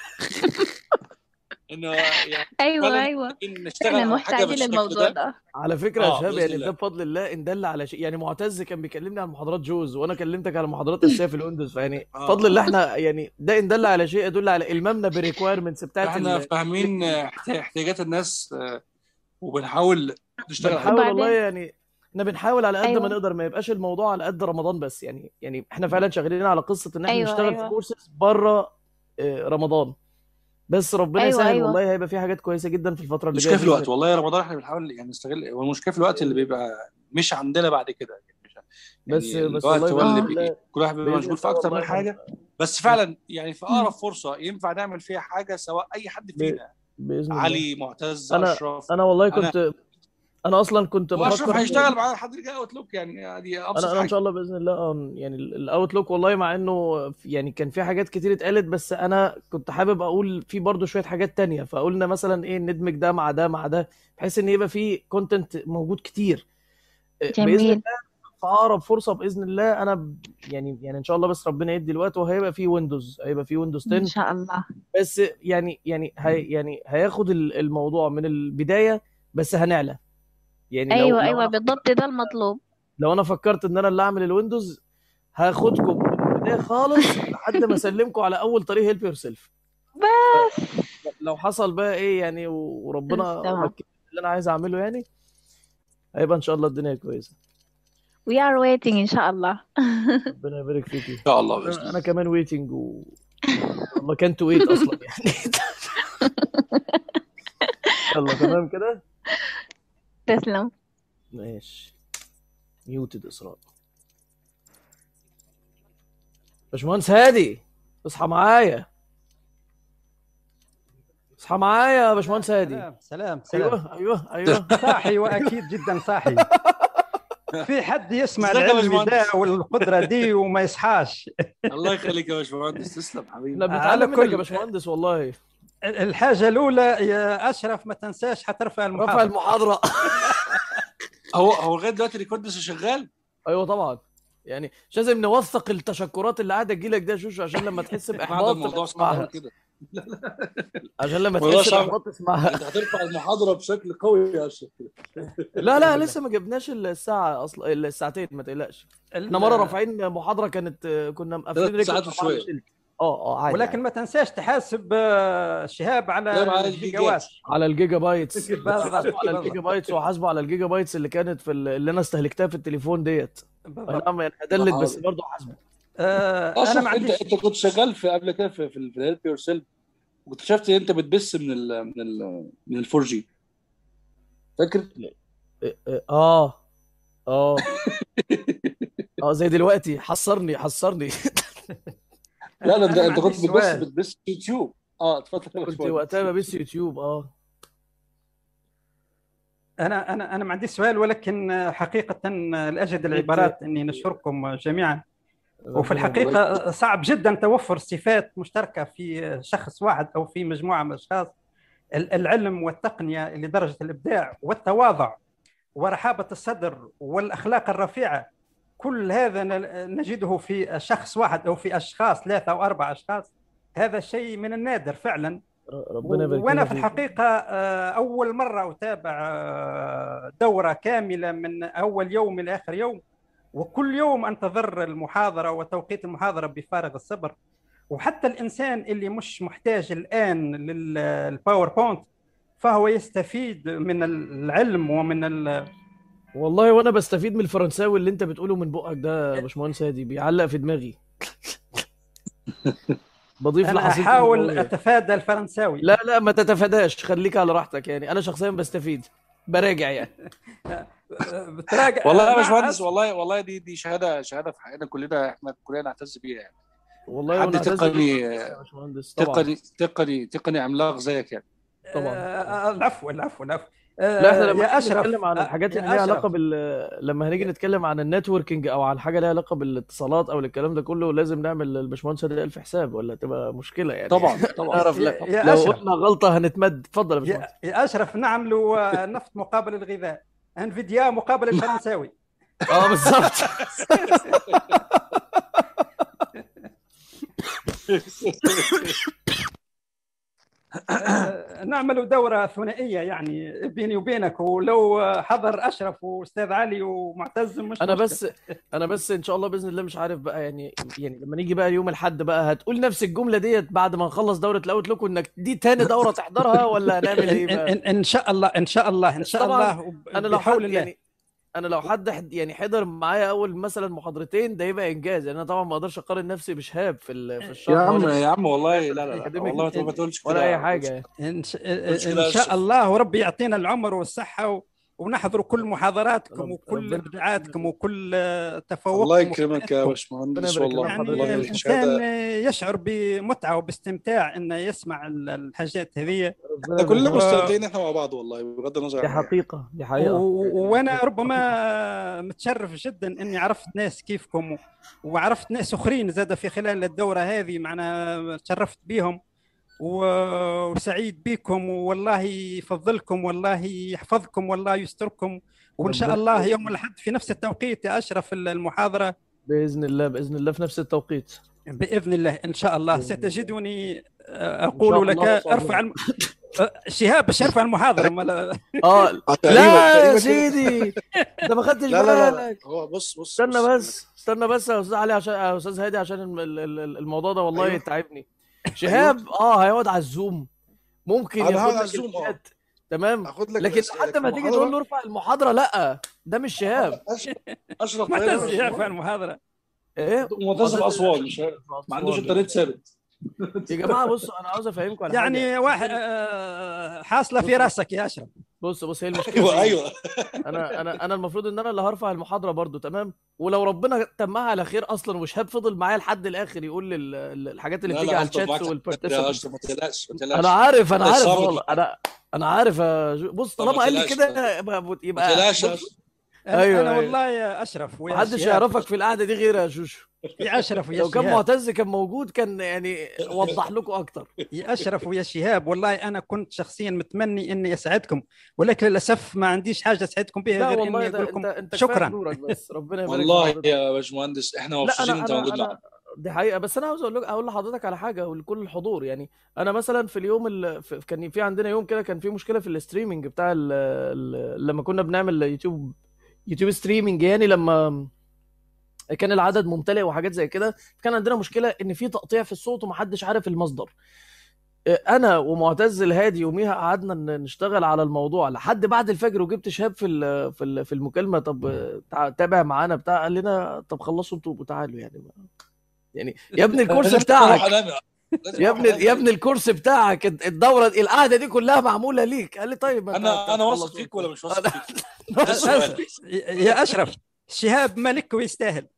انه يعني أيوة فعلا أيوة محتاجين نشتغل احنا على حاجه محتاجين بالشكل للموضوع ده ده على فكره يا اه شباب باذن يعني ده الله بفضل الله ان دل على شيء يعني معتز كان بيكلمني عن محاضرات جوز وانا كلمتك على محاضرات اساسيه في الويندوز فيعني اه بفضل الله احنا يعني ده ان دل على شيء يدل على المامنا بالريكوايرمنتس بتاعت احنا ال... فاهمين احت- احتياجات الناس آه، وبنحاول نشتغل عليها بنحاول والله وبعدين يعني احنا بنحاول على قد ما أيوة نقدر ما يبقاش الموضوع على قد رمضان بس يعني يعني احنا فعلا شغالين على قصه ان احنا أيوة نشتغل في أيوة كورسز بره آه، رمضان بس ربنا أيوة يسهل أيوة والله هيبقى في حاجات كويسه جدا في الفتره اللي جايه المشكله في باذن الوقت والله يا رمضان احنا بنحاول يعني نستغل والمشكله في الوقت اللي بيبقى مش عندنا بعد كده يعني مش بس يعني بس الوقت والله هو اللي باذن بي... الله كل واحد بيبقى باذن مشغول في الله اكتر من والله حاجه بس فعلا يعني في اقرب فرصه ينفع نعمل فيها حاجه سواء اي حد ب- فينا باذن الله علي معتز انا اشرف انا والله انا كنت انا اصلا كنت واشرف بفكر في هيشتغل معانا لحد اللي جاي اوتلوك يعني دي ابسط انا انا ان حاجه شاء الله باذن الله آه، يعني الاوتلوك والله مع انه في- يعني كان في حاجات كتير اتقالت بس انا كنت حابب اقول في برضه شويه حاجات تانية فقلنا مثلا ايه ندمج ده مع ده مع ده بحيث ان يبقى في كونتنت موجود كتير آه، باذن جميل الله في اقرب فرصه باذن الله انا ب- يعني يعني ان شاء الله بس ربنا يدي الوقت وهيبقى في ويندوز هيبقى في ويندوز ان 10 شاء الله بس يعني يعني هي يعني هياخد ال- الموضوع من البدايه بس هنعلى يعني لو ايوه لو ايوه انا بالضبط ده المطلوب لو انا فكرت ان انا اللي اعمل الويندوز هاخدكم من البدايه خالص لحد ما اسلمكم على اول طريق هيلب يور سيلف بس لو حصل بقى ايه يعني وربنا تمام مكن اللي انا عايز اعمله يعني هيبقى ان شاء الله الدنيا كويسه we are waiting ان شاء الله ربنا يبارك فيكي ان شاء الله باذن انا الله كمان ويتنج و والله كان تو ويت اصلا يعني يلا تمام كده تسلم ماشي ميوتد اسراء باشمهندس هادي اصحى معايا اصحى معايا يا باشمهندس هادي سلام سلام سلام ايوه ايوه ايوه صاحي واكيد جدا صاحي في حد يسمع ازيك يا العلم ده باشمهندس والقدره دي وما يصحاش الله يخليك يا باشمهندس تسلم حبيبي احنا على بنتعلم منك يا كل باشمهندس والله الحاجه الاولى يا اشرف ما تنساش حترفع رفع المحاضره المحاضره هو هو لغايه دلوقتي الريكورد لسه شغال ايوه طبعا يعني مش لازم نوثق التشكرات اللي قاعده تجيلك ده يا شوشو عشان لما تحس بعد باحباط الموضوع صعب قوي تسمعها كده عشان لما الموضوع تحس صعب باحباط تسمعها انت هترفع المحاضره بشكل قوي يا اشرف لا لا لسه ما جبناش الساعه اصلا الساعتين ما تقلقش احنا مره رافعين محاضره كانت كنا مقفلين ثلاث ساعات رجل وشويه اه اه عادي ولكن عادي ما تنساش تحاسب آه، شهاب على لا معايا الجيجاوات الجيجات على الجيجا بايتس بالضبط حاسبوا على بالضبط الجيجا بايتس وحاسبوا على الجيجا بايتس اللي كانت في ال- اللي انا استهلكتها في التليفون ديت اي بالضبط نعم يعني هدلت بس حاضر برضه حاسبه آه، انا اشرف ما انت عنديش انت كنت شغال في قبل كده في في الهيلب يور سيلف واكتشفت ان انت بتبث من ال من ال من الفور جي فاكر؟ اه اه اه زي دلوقتي حصرني حصرني لا لا انت انا ما انت كنت عنديش بتبث سؤال بتبث يوتيوب اه اتفضل يا كنت باشمهندس وقتها ببث يوتيوب اه انا انا انا ما عنديش سؤال ولكن حقيقه لاجد العبارات اني نشكركم جميعا وفي ربنا يبارك الحقيقه صعب جدا توفر صفات مشتركه في شخص واحد او في مجموعه من الاشخاص ال- العلم والتقنيه لدرجه الابداع والتواضع ورحابه الصدر والاخلاق الرفيعه كل هذا ن- نجده في شخص واحد او في اشخاص ثلاثه او اربع اشخاص هذا شيء من النادر فعلا ربنا يبارك وانا لنا في فيك الحقيقه آه، اول مره اتابع آه، دوره كامله من اول يوم الى اخر يوم وكل يوم انتظر المحاضره وتوقيت المحاضره بفارغ الصبر وحتى الانسان اللي مش محتاج الان للباوربوينت فهو يستفيد من العلم ومن ال... والله وانا بستفيد من الفرنساوي اللي انت بتقوله من بقك ده يا باشمهندس هادي بيعلق في دماغي بضيف انا لحظتي احاول النبوية. اتفادى الفرنساوي لا لا ما تتفاداش خليك على راحتك يعني انا شخصيا بستفيد براجع يعني بتراجع والله يا مع باشمهندس والله والله دي دي شهاده شهاده في حقنا كلنا احنا كلنا نعتز بيها يعني والله حد ونعتز تقني بيك يا باشمهندس طبعا تقني تقني تقني عملاق زيك يعني طبعا آه، العفو العفو العفو لا احنا آه، لما يا نيجي اشرف نتكلم عن آه، الحاجات اللي يا ليها اشرف علاقه بال لما هنيجي نتكلم عن النتوركينج او عن حاجه ليها علاقه بالاتصالات او الكلام ده كله لازم نعمل للباشمهندس هادي الف حساب ولا تبقى مشكله يعني طبعا طبعا نعرف يا لا يا لو اشرف قلنا غلطه هنتمد اتفضل يا باشمهندس يا يا اشرف نعملوا آه، نفط مقابل الغذاء انفيديا مقابل الفرنساوي اه بالظبط آه، نعملوا دورة ثنائية يعني بيني وبينك ولو حضر أشرف وأستاذ علي ومعتز مش انا مشكلة بس انا بس ان شاء الله باذن الله مش عارف بقى يعني يعني لما نيجي بقى يوم الاحد بقى هتقول نفس الجمله ديت بعد ما نخلص دوره الاوتلوك انك دي تاني دوره تحضرها ولا هنعمل ايه إن, بقى إن, إن شاء الله إن شاء الله إن بس شاء طبعا الله وب- انا لو بحول حد الله يعني انا لو حد حد- يعني حضر معايا اول مثلا محاضرتين ده يبقى انجاز يعني انا طبعا ما اقدرش اقارن نفسي بشهاب في ال- في يا الشرح عم ولا يا عم والله لا لا لا الاكاديميك والله ما تقولش كده ولا اي ما تقولش حاجه يعني إن, ش... ما تقولش إن كده يا شاء اشرف الله وربي يعطينا العمر والصحة و... ونحضروا كل محاضراتكم وكل ربنا ابداعاتكم وكل آه، تفوقكم الله يكرمك يا وابداعاتكم. باشمهندس ربنا يبارك والله لك يعني والله الانسان الشهاده يشعر بمتعه وباستمتاع انه يسمع ال- الحاجات هذه ربنا احنا كلنا يبارك و... مستمتعين احنا مع بعض والله بغض النظر دي عن حاجه حقيقة دي حقيقة و- وانا ربما متشرف جدا اني عرفت ناس كيفكم و- وعرفت ناس اخرين زاد في خلال الدوره هذه معنا تشرفت بهم و- وسعيد بكم والله يفضلكم والله يحفظكم والله يستركم وان شاء ربنا الله يوم الاحد في نفس التوقيت يا اشرف المحاضره بإذن الله بإذن الله في نفس التوقيت باذن الله ان شاء الله بإذن الله ستجدني إن شاء اقول لك الله ارفع الم... شهاب باش ارفع المحاضره مال اه تقريبا لا يا تقريبا كده سيدي انت ما خدتش لا لا لا بالك هو بص بص استنى بص بس استنى بس يا استاذ علي عشان يا استاذ هادي عشان الم- ال- ال- الموضوع ده والله ايوه تعبني ايوه شهاب اه هيقعد على الزوم ممكن انا ياخد هقعد على لك الزوم اه الشات تمام هاخد لك لكن الاسئله لحد لكن ما تيجي تقول له المحاضره ارفع المحاضره لا ده مش شهاب أش- اشرف ما هنا تنسى مش يرفع المحاضره ايه معتز باسوان مش في ما عندوش اسوان انترنت ثابت يا جماعه بصوا انا عاوز افهمكم على حاجه يعني واحد آه، حاصله في بص راسك يا اشرف بص بص هي المشكله ايوه في ايه ايوه انا انا انا المفروض ان انا اللي هرفع المحاضره برضو تمام ولو ربنا تمها على خير اصلا وشهاب فضل معايا لحد الاخر يقول لي ال- ال- الحاجات اللي لا بتيجي لا على هفضل الشات معاك لحد الاخر يا والبارتيسيبنت اشرف ما تقلقش ما انا تقلقش عارف انا انت عارف الصابر والله انا انا عارف يا جو- بص طب ما طالما قال لي تقلقش كده ما يبقى يبقى تقلقش يا بص اشرف انا ايوه انا ايوه والله يا اشرف ويا محدش شهاب يعرفك في القعده دي غير يا شوشو يا اشرف ويا لو كان شهاب معتز كان موجود كان يعني وضح لكم اكتر يا اشرف ويا شهاب والله انا كنت شخصيا متمني اني اساعدكم ولكن للاسف ما عنديش حاجه اسعدكم بها لا غير والله اني ده اقول انت لكم انت كفايه شكرا حضورك بس ربنا يبارك في والله حضرتك يا باشمهندس احنا لا مبسوطين انا انت انا موجود معانا انا دي حقيقه بس انا عاوز اقول لك اقول لحضرتك على حاجه ولكل الحضور يعني انا مثلا في اليوم اللي في كان في عندنا يوم كده كان في مشكله في الاستريمنج بتاع ال ال لما كنا بنعمل يوتيوب يوتيوب ستريمنج يعني لما كان العدد ممتلئ وحاجات زي كده كان عندنا مشكله ان في تقطيع في الصوت ومحدش عارف المصدر انا ومعتز الهادي يوميها قعدنا ن- نشتغل على الموضوع لحد بعد الفجر وجبت شهاب في ال- في ال- في المكالمه طب تع- تابع معانا بتاع قال لنا طب خلصوا انتوا وتعالوا يعني يعني يا ابني الكورس لازم اروح بتاعك انام لازم يا اروح ابني انام يا ابني الكورس بتاعك الدوره دي القعده دي كلها معموله ليك قال لي طيب ما انت انا انا واثق هتخلص فيك ولا مش واثق انا فيك أنا ده واثق السؤال فيك. يا اشرف شهاب ملك ويستاهل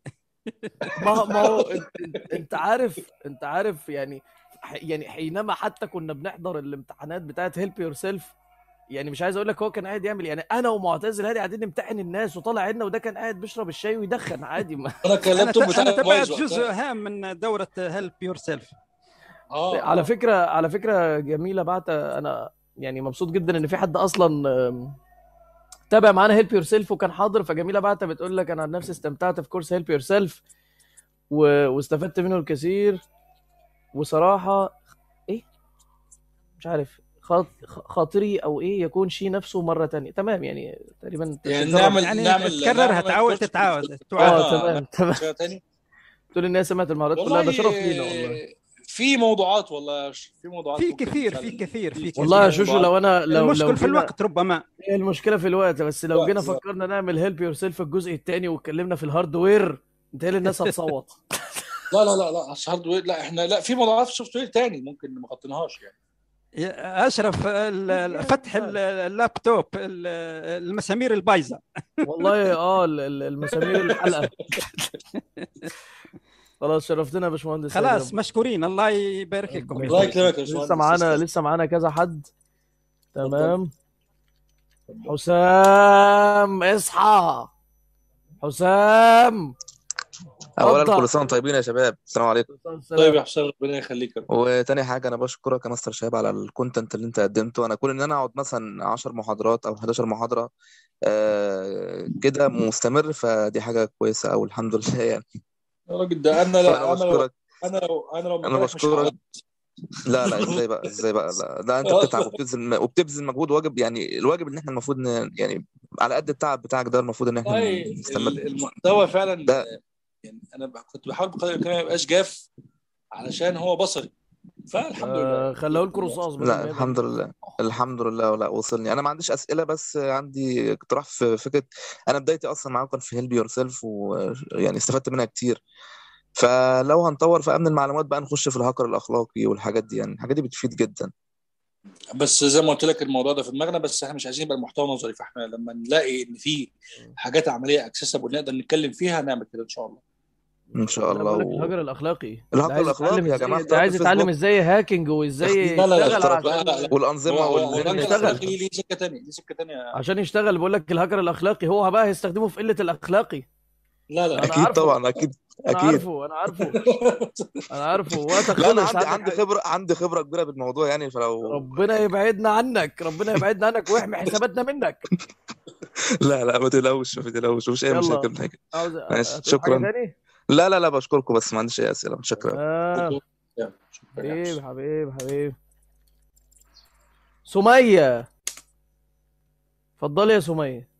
ما هو ما هو انت, انت- انت عارف انت عارف يعني ح- يعني حينما حتى كنا بنحضر الامتحانات بتاعت هيلب يور سيلف يعني مش عايز اقول لك هو كان قاعد يعمل يعني انا ومعتز الهادي قاعدين نمتحن الناس وطالع عنا وده كان قاعد بيشرب الشاي ويدخن عادي ما انا كان انا اللابتوب ت- انا بتاعي تبعت بايظ جزء وقتها هام من دوره هيلب يور سيلف اه على اه فكره على فكره جميله بعت انا يعني مبسوط جدا ان في حد اصلا آم، تابع معانا هيلب يور سيلف وكان حاضر فجميله بعت بتقول لك انا عن نفسي استمتعت في كورس هيلب يور سيلف واستفدت منه الكثير وصراحه ايه مش عارف خاط- خاطري او ايه يكون شي نفسه مره تانية تمام يعني تقريبا يعني تجرب نعمل يعني نعمل تكررها نعمل تعود كورس تتعود كورس تعاد اه كلها تمام تمام شويه تاني تقول الناس سمعت المهارات كلها ده والله شرف لينا والله في موضوعات والله يا أشرف، في موضوعات في ممكن كثير في نتكلم كثير في في والله يا كثير شوشو موضوعات لو انا لو المشكل لو في جينا الوقت ربما هي المشكله في الوقت بس لو الوقت جينا الوقت فكرنا نعمل هيلب يور سيلف الجزء الثاني واتكلمنا في الهاردوير متهيألي الناس هتصوت لا لا لا لا أصل هاردوير لا احنا لا في موضوعات في سوفت وير تاني ممكن ما غطيناهاش يعني يا اشرف ال- ال- فتح ال- اللابتوب ال- المسامير البايظه والله اه ال- ال- المسامير الحلقه خلاص شرفتنا يا باشمهندس هادي خلاص رب- مشكورين الله يبارك لكم ربنا يا الله يخليك يكرمك يا لسه باشمهندس معانا تسلم لسه معانا كذا حد اتفضل تمام اتفضل حسام اصحى حسام اولا اتفضل كل سنه وانتم طيبين يا شباب السلام عليكم طيب السلام يا حسام ربنا يخليك يا رب. وتاني حاجه انا بشكرك يا مستر شهاب على الكونتنت اللي انت قدمته انا كون ان انا اقعد مثلا 10 محاضرات او 11 محاضره آه كده مستمر فدي حاجه كويسه او الحمد لله يعني يا راجل ده انا فانا لا انا لو بشكرك انا لو انا لو انا مكانك مش بشكرك هقعد لا لا ازاي بقى ازاي بقى لا ده انت بتتعب وبتبذل وبتبذل مجهود واجب يعني الواجب ان احنا المفروض ن- يعني على قد التعب بتاعك ده المفروض ان احنا والله نستمر ال- المحتوى فعلا ده يعني انا ب- كنت بحاول بقدر الامكان ما يبقاش جاف علشان هو بصري فالحمد لله آه خلاه لكم رصاص بدل لا ما يبقى الحمد لله الحمد لله لا وصلني انا ما عنديش اسئله بس عندي اقتراح في فكره انا بدايتي اصلا معاكم كان في هيلب يور سيلف ويعني استفدت منها كتير فلو هنطور في امن المعلومات بقى نخش في الهاكر الاخلاقي والحاجات دي يعني الحاجات دي بتفيد جدا بس زي ما قلت لك الموضوع ده في دماغنا بس احنا مش عايزين يبقى المحتوى نظري فاحنا لما نلاقي ان في حاجات عمليه اكسسبل نقدر نتكلم فيها هنعمل كده ان شاء الله ان شاء انا الله بقول لك و... الهجر الاخلاقي الهجر ده عايز الأخلاقي يتعلم يا ازاي جماعة ده عايز اختراق يتعلم الفيسبوك. ازاي هاكينج وازاي لا لا لا يشتغل اختراق لا عشان لا والانظمه هو هو هو وال... الهجر يشتغل الاخلاقي ليه سكه ثانيه ليه سكه ثانيه عشان يشتغل بقول لك الهاكر الاخلاقي هو بقى هيستخدمه في قله الاخلاقي لا لا انا اكيد عارفه طبعا اكيد انا اكيد عارفه انا عارفه انا عارفه وقتك لا انا خلص عندي عندك عندي حاجه خبره عندي خبره كبيره بالموضوع يعني فلو ربنا يبعدنا عنك ربنا يبعدنا عنك ويحمي حساباتنا منك لا لا ما تقلقوش ما تقلقوش مفيش اي يلا مشاكل من حاجه عاوز ماشي هتقول حاجه شكرا تاني لا لا لا بشكركم بس ما عنديش اي اسئله شكرا تمام حبيبي حبيبي حبيبي سمية اتفضلي يا سمية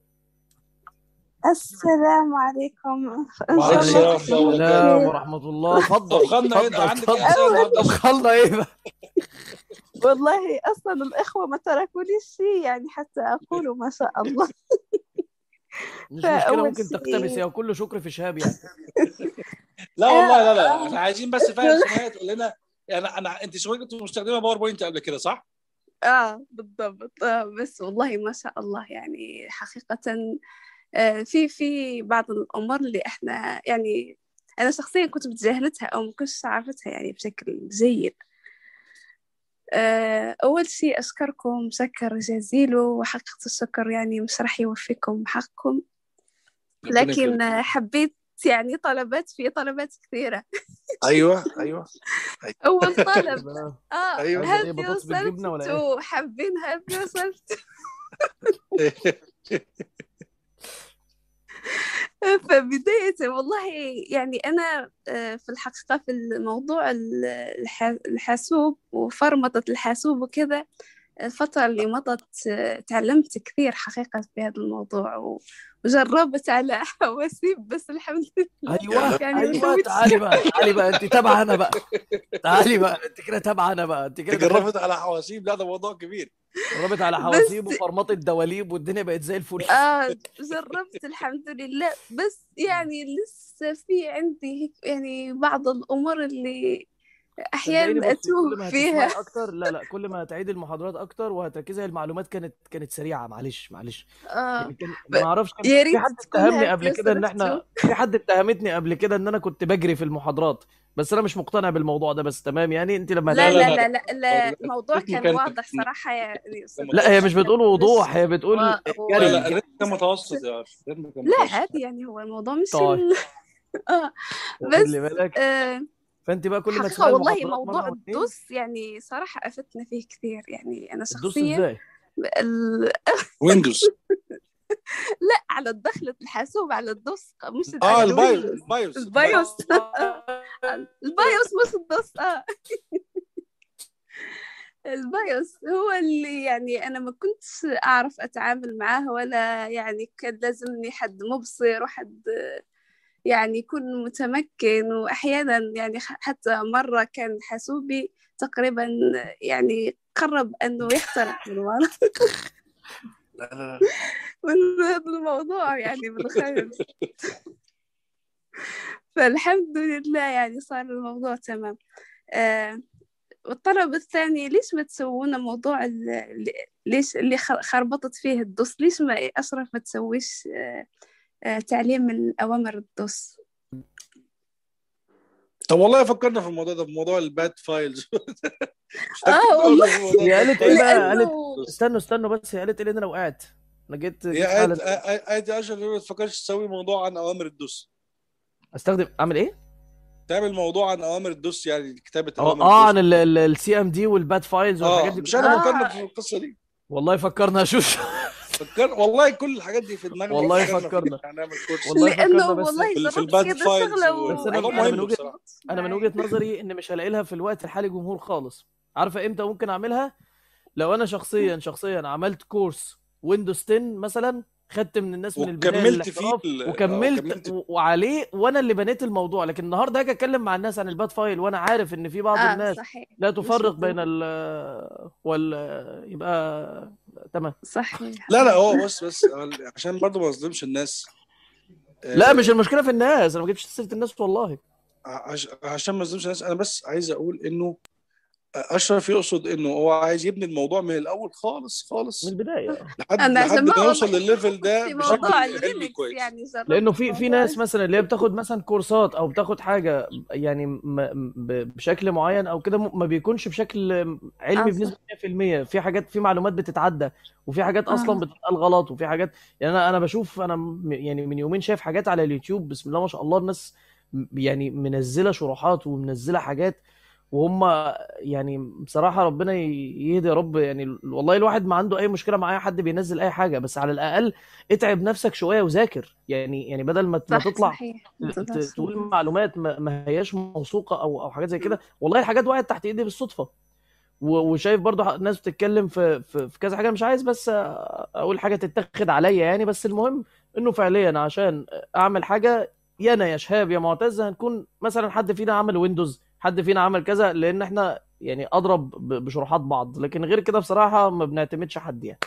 السلام عليكم إن وعليكم شاء السلام الله ورحمه الله تكونوا السلام بخير ورحمة الله اتفضل طبخنا ايه ده اتفضل عندك ايه اتفضل اسئله النهارده طبخنا ايه بقى والله أصلا الإخوة ما تركوليش شيء يعني حتى أقول ما شاء الله مش مشكلة فأول ممكن تقتبس شيء هي كله شكر في شهاب يعني لا والله لا لا آه، احنا عايزين بس فعلا سمية تقول لنا يعني انا انت سمية كنت مستخدمه باوربوينت قبل كده صح؟ آه بالضبط آه بس والله ما شاء الله يعني حقيقة آه في في بعض الأمور اللي إحنا يعني أنا شخصيا كنت متجاهلتها أو ما كنتش عرفتها يعني بشكل جيد آه، أول شيء أشكركم شكر جزيل وحقيقة الشكر يعني مش راح يوفيكم حقكم ربنا لكن يكرمك آه، حبيت يعني طلبات في طلبات كثيرة ايوه ايوه أول طلب بقى آه ايوه عايزة ايه هذه بطاطس وصلت بالجبنة ولا ايه؟ تو حابين هذه وصلت فبداية والله يعني أنا آه، في الحقيقة في الموضوع ال- الح- الحاسوب وفرمطة الحاسوب وكذا الفترة اللي مضت آه، تعلمت كثير حقيقة في هذا الموضوع و- وجربت على حواسيب بس الحمد لله ايوه يعني ما ايوه سويتش تعالي بقى تعالي بقى انت تابعه انا بقى تعالي بقى انت كده تابعه انا بقى انت كده دخلت جربت على حواسيب لا ده موضوع كبير قربت على بس حواسيب وفرمطة دواليب والدنيا بقت زي الفل آه جربت الحمد لله بس يعني لسه في عندي هيك يعني بعض الأمور اللي صدقيني أحيانا بصي كل أتوه ما فيها هتسمعي اكتر لا لا كل ما هتعيدي المحاضرات اكتر وهتركزي المعلومات كانت كانت سريعه معلش معلش آه يعني كان ب- ما اعرفش كان يا في ريت حد تكون اتهمني هيك قبل كده ان احنا صرفتوا في حد اتهمتني قبل كده ان انا كنت بجري في المحاضرات بس انا مش مقتنع بالموضوع ده بس تمام يعني انت لما لا لا هتعيدي لا لا لا لا لا, لا هو الموضوع الريتم كان كان واضح صراحة يا كان يوسف لا هي مش متوسط بتقول مش وضوح هي بتقول و... لا هو جري لا الريتم كان متوسط يا عارف الريتم كان لا متوسط عادي يعني هو الموضوع مش طيب ال... آه واخد بس لي بالك آه فانت بقى كل ما حقيقة تسمعي والله المحاضرات موضوع مره واثنين الدوس يعني صراحة أفدنا فيه كثير يعني أنا الدوس شخصيا ازاي ال... ويندوز لا على الدخلة الحاسوب على الدوس مش اه على البايوس الويندوز البايوس البايوس البايوس مش الدوس اه البايوس هو اللي يعني أنا ما كنتش أعرف أتعامل معاه ولا يعني كان لازمني حد مبصر وحد يعني يكون متمكن وأحيانا يعني خ- حتى مرة كان حاسوبي تقريبا يعني قرب أنه يخترق من ورا لا لا من هذا الموضوع يعني بالخير فالحمد لله يعني صار الموضوع تمام آه والطلب الثاني ليش ما تسوونا موضوع ال- ال- ليش اللي خ- خربطت فيه الدوس ليش ما أشرف ما تسويش آه آه تعليم الأوامر الدوس طب والله فكرنا في الموضوع ده في موضوع الباد فايلز اه والله في موضوع هي الباد قالت ايه بقى فايلز قالت استنوا استنوا بس هي قالت ايه لان انا وقعت انا جيت هي جيت قالت فعلا قالت يا اشرف ليه ما تفكرش تسوي موضوع عن اوامر الدوس استخدم اعمل ايه تعمل موضوع عن اوامر الدوس يعني كتابه اه اوامر اه الدوس عن السي ام دي والباد فايلز والحاجات اه دي مش احنا كلها فكرنا آه في القصه دي والله فكرنا يا شوش فكر والله كل الحاجات دي في دماغنا والله وفكرنا فيها فكرنا هنعمل كورس والله لأنه فكرنا بس والله في, في جربت الباد كذا فايلز شغلة بس انا وموضوع انا من مهم وجهة بصراحه انا من معي وجهة نظري ان مش هلاقي لها في الوقت الحالي جمهور خالص عارفه امتى ممكن اعملها لو انا شخصيا شخصيا عملت كورس ويندوز 10 مثلا خدت من الناس من البدايه وكملت فيه للاحتراف ال- اه وكملت وكملت و- وعليه وانا اللي بنيت الموضوع لكن النهارده هاجي اتكلم مع الناس عن الباد فايل وانا عارف ان في بعض اه الناس صحيح لا مش تفرق بين الدوس ال وال يبقى تمام صحيح لا لا هو بص بس عشان برضه ما اظلمش الناس لا مش آه، المشكله في الناس انا ما جبتش سيره الناس والله عش- عشان ما اظلمش الناس انا بس عايز اقول انه اشرف يقصد انه هو عايز يبني الموضوع من الاول خالص خالص من البدايه لحد انا لحد عشان ما ما يوصل أوضح للليفل ده في بشكل موضوع علمي اللينكس كويس يعني جربت لانه في في موضوع ناس مثلا اللي هي بتاخد مثلا كورسات او بتاخد حاجه يعني م- ب- بشكل معين او كده م- ما بيكونش بشكل علمي اه صح بنسبه 100% في حاجات في معلومات بتتعدى وفي حاجات اصلا اه بتتقال غلط وفي حاجات يعني انا انا بشوف انا م- يعني من يومين شايف حاجات على اليوتيوب بسم الله ما شاء الله الناس م- يعني منزله شروحات ومنزله حاجات وهم يعني بصراحة ربنا ي- يهدي يا رب يعني والله الواحد ما عنده أي مشكلة مع أي حد بينزل أي حاجة بس على الأقل اتعب نفسك شوية وذاكر يعني يعني بدل ما ما صح تطلع صحيح ت- انت ت- صح تقول معلومات ما ما هياش موثوقة أو أو حاجات زي كده والله الحاجات وقعت تحت إيدي بالصدفة و- وشايف برضو ح- ناس بتتكلم في في في كذا حاجة مش عايز بس أقول حاجة تتاخد عليا يعني بس المهم إنه فعليا عشان أعمل حاجة يا أنا يا شهاب يا معتز هنكون مثلا حد فينا عمل ويندوز حد فينا عمل كذا لان احنا يعني اضرب ب- بشروحات بعض لكن غير كده بصراحه ما بنعتمدش حد يعني